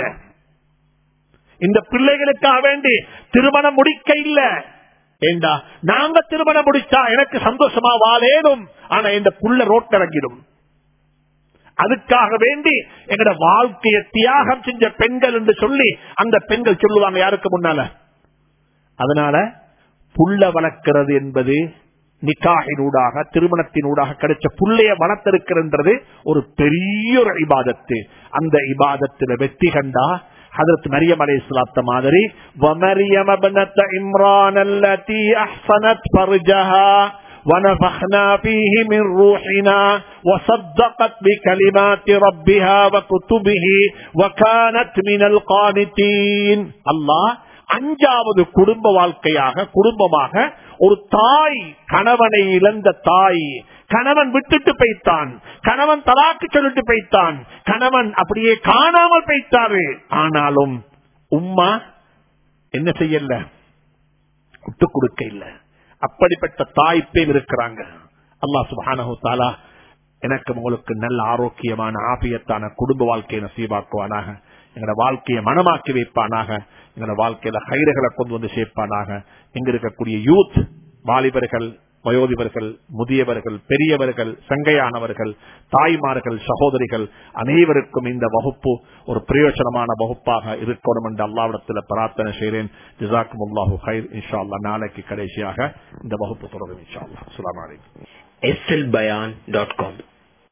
இந்த பிள்ளைகளுக்காக வேண்டி திருமணம் முடிக்க இல்ல ஏண்டா நாங்க திருமணம் முடிச்சா எனக்கு சந்தோஷமா வாழேனும் ஆனா இந்த புள்ள ரோட் இறங்கிடும் அதுக்காக வேண்டி எங்கட வாழ்க்கையை தியாகம் செஞ்ச பெண்கள் என்று சொல்லி அந்த பெண்கள் சொல்லுவாங்க யாருக்கு முன்னால அதனால புள்ள வளர்க்கிறது என்பது நிக்காகினூடாக திருமணத்தினூடாக கிடைச்ச புள்ளைய வளர்த்திருக்கிறது ஒரு பெரிய ஒரு இபாதத்து அந்த இபாதத்துல வெற்றி கண்டா ஹதரத் மரியம் அலை இஸ்லாத்த மாதிரி وَمَرْيَمَ ابْنَةَ عِمْرَانَ الَّتِي أَحْصَنَتْ فَرْجَهَا ونفخنا فيه من روحنا وصدقت بكلمات ربها وكتبه وكانت من القانتين الله அஞ்சாவது குடும்ப வாழ்க்கையாக குடும்பமாக ஒரு தாய் கணவனை இழந்த தாய் கணவன் விட்டுட்டு போய்த்தான் கணவன் தலாக்கு சொல்லிட்டு போய்த்தான் கணவன் அப்படியே காணாமல் போய்த்தாரு ஆனாலும் உம்மா என்ன செய்யல விட்டு கொடுக்க இல்லை அப்படிப்பட்ட தாய்ப்பேர் இருக்கிறாங்க அல்லாஹ் சுபானஹு தாலா எனக்கு உங்களுக்கு நல்ல ஆரோக்கியமான ஆபியத்தான குடும்ப வாழ்க்கையை நசீபாக்குவானாக எங்களோட வாழ்க்கையை மனமாக்கி வைப்பானாக எங்களோட வாழ்க்கையில கைதுகளை கொண்டு வந்து சேர்ப்பானாக இங்க இருக்கக்கூடிய யூத் வாலிபர்கள் வயோதிபர்கள் முதியவர்கள் பெரியவர்கள் சங்கையானவர்கள் தாய்மார்கள் சகோதரிகள் அனைவருக்கும் இந்த வகுப்பு ஒரு பிரயோஜனமான வகுப்பாக இருக்கணும் என்று அல்லாவிடத்தில் பிரார்த்தனை செய்கிறேன் ஜிசாக்கும் அல்லாஹு ஹைர் இன்ஷா அல்லா நாளைக்கு கடைசியாக இந்த வகுப்பு தொடரும் இன்ஷா அல்லா அஸ்ஸலாமு அலைக்கும் slbayan.com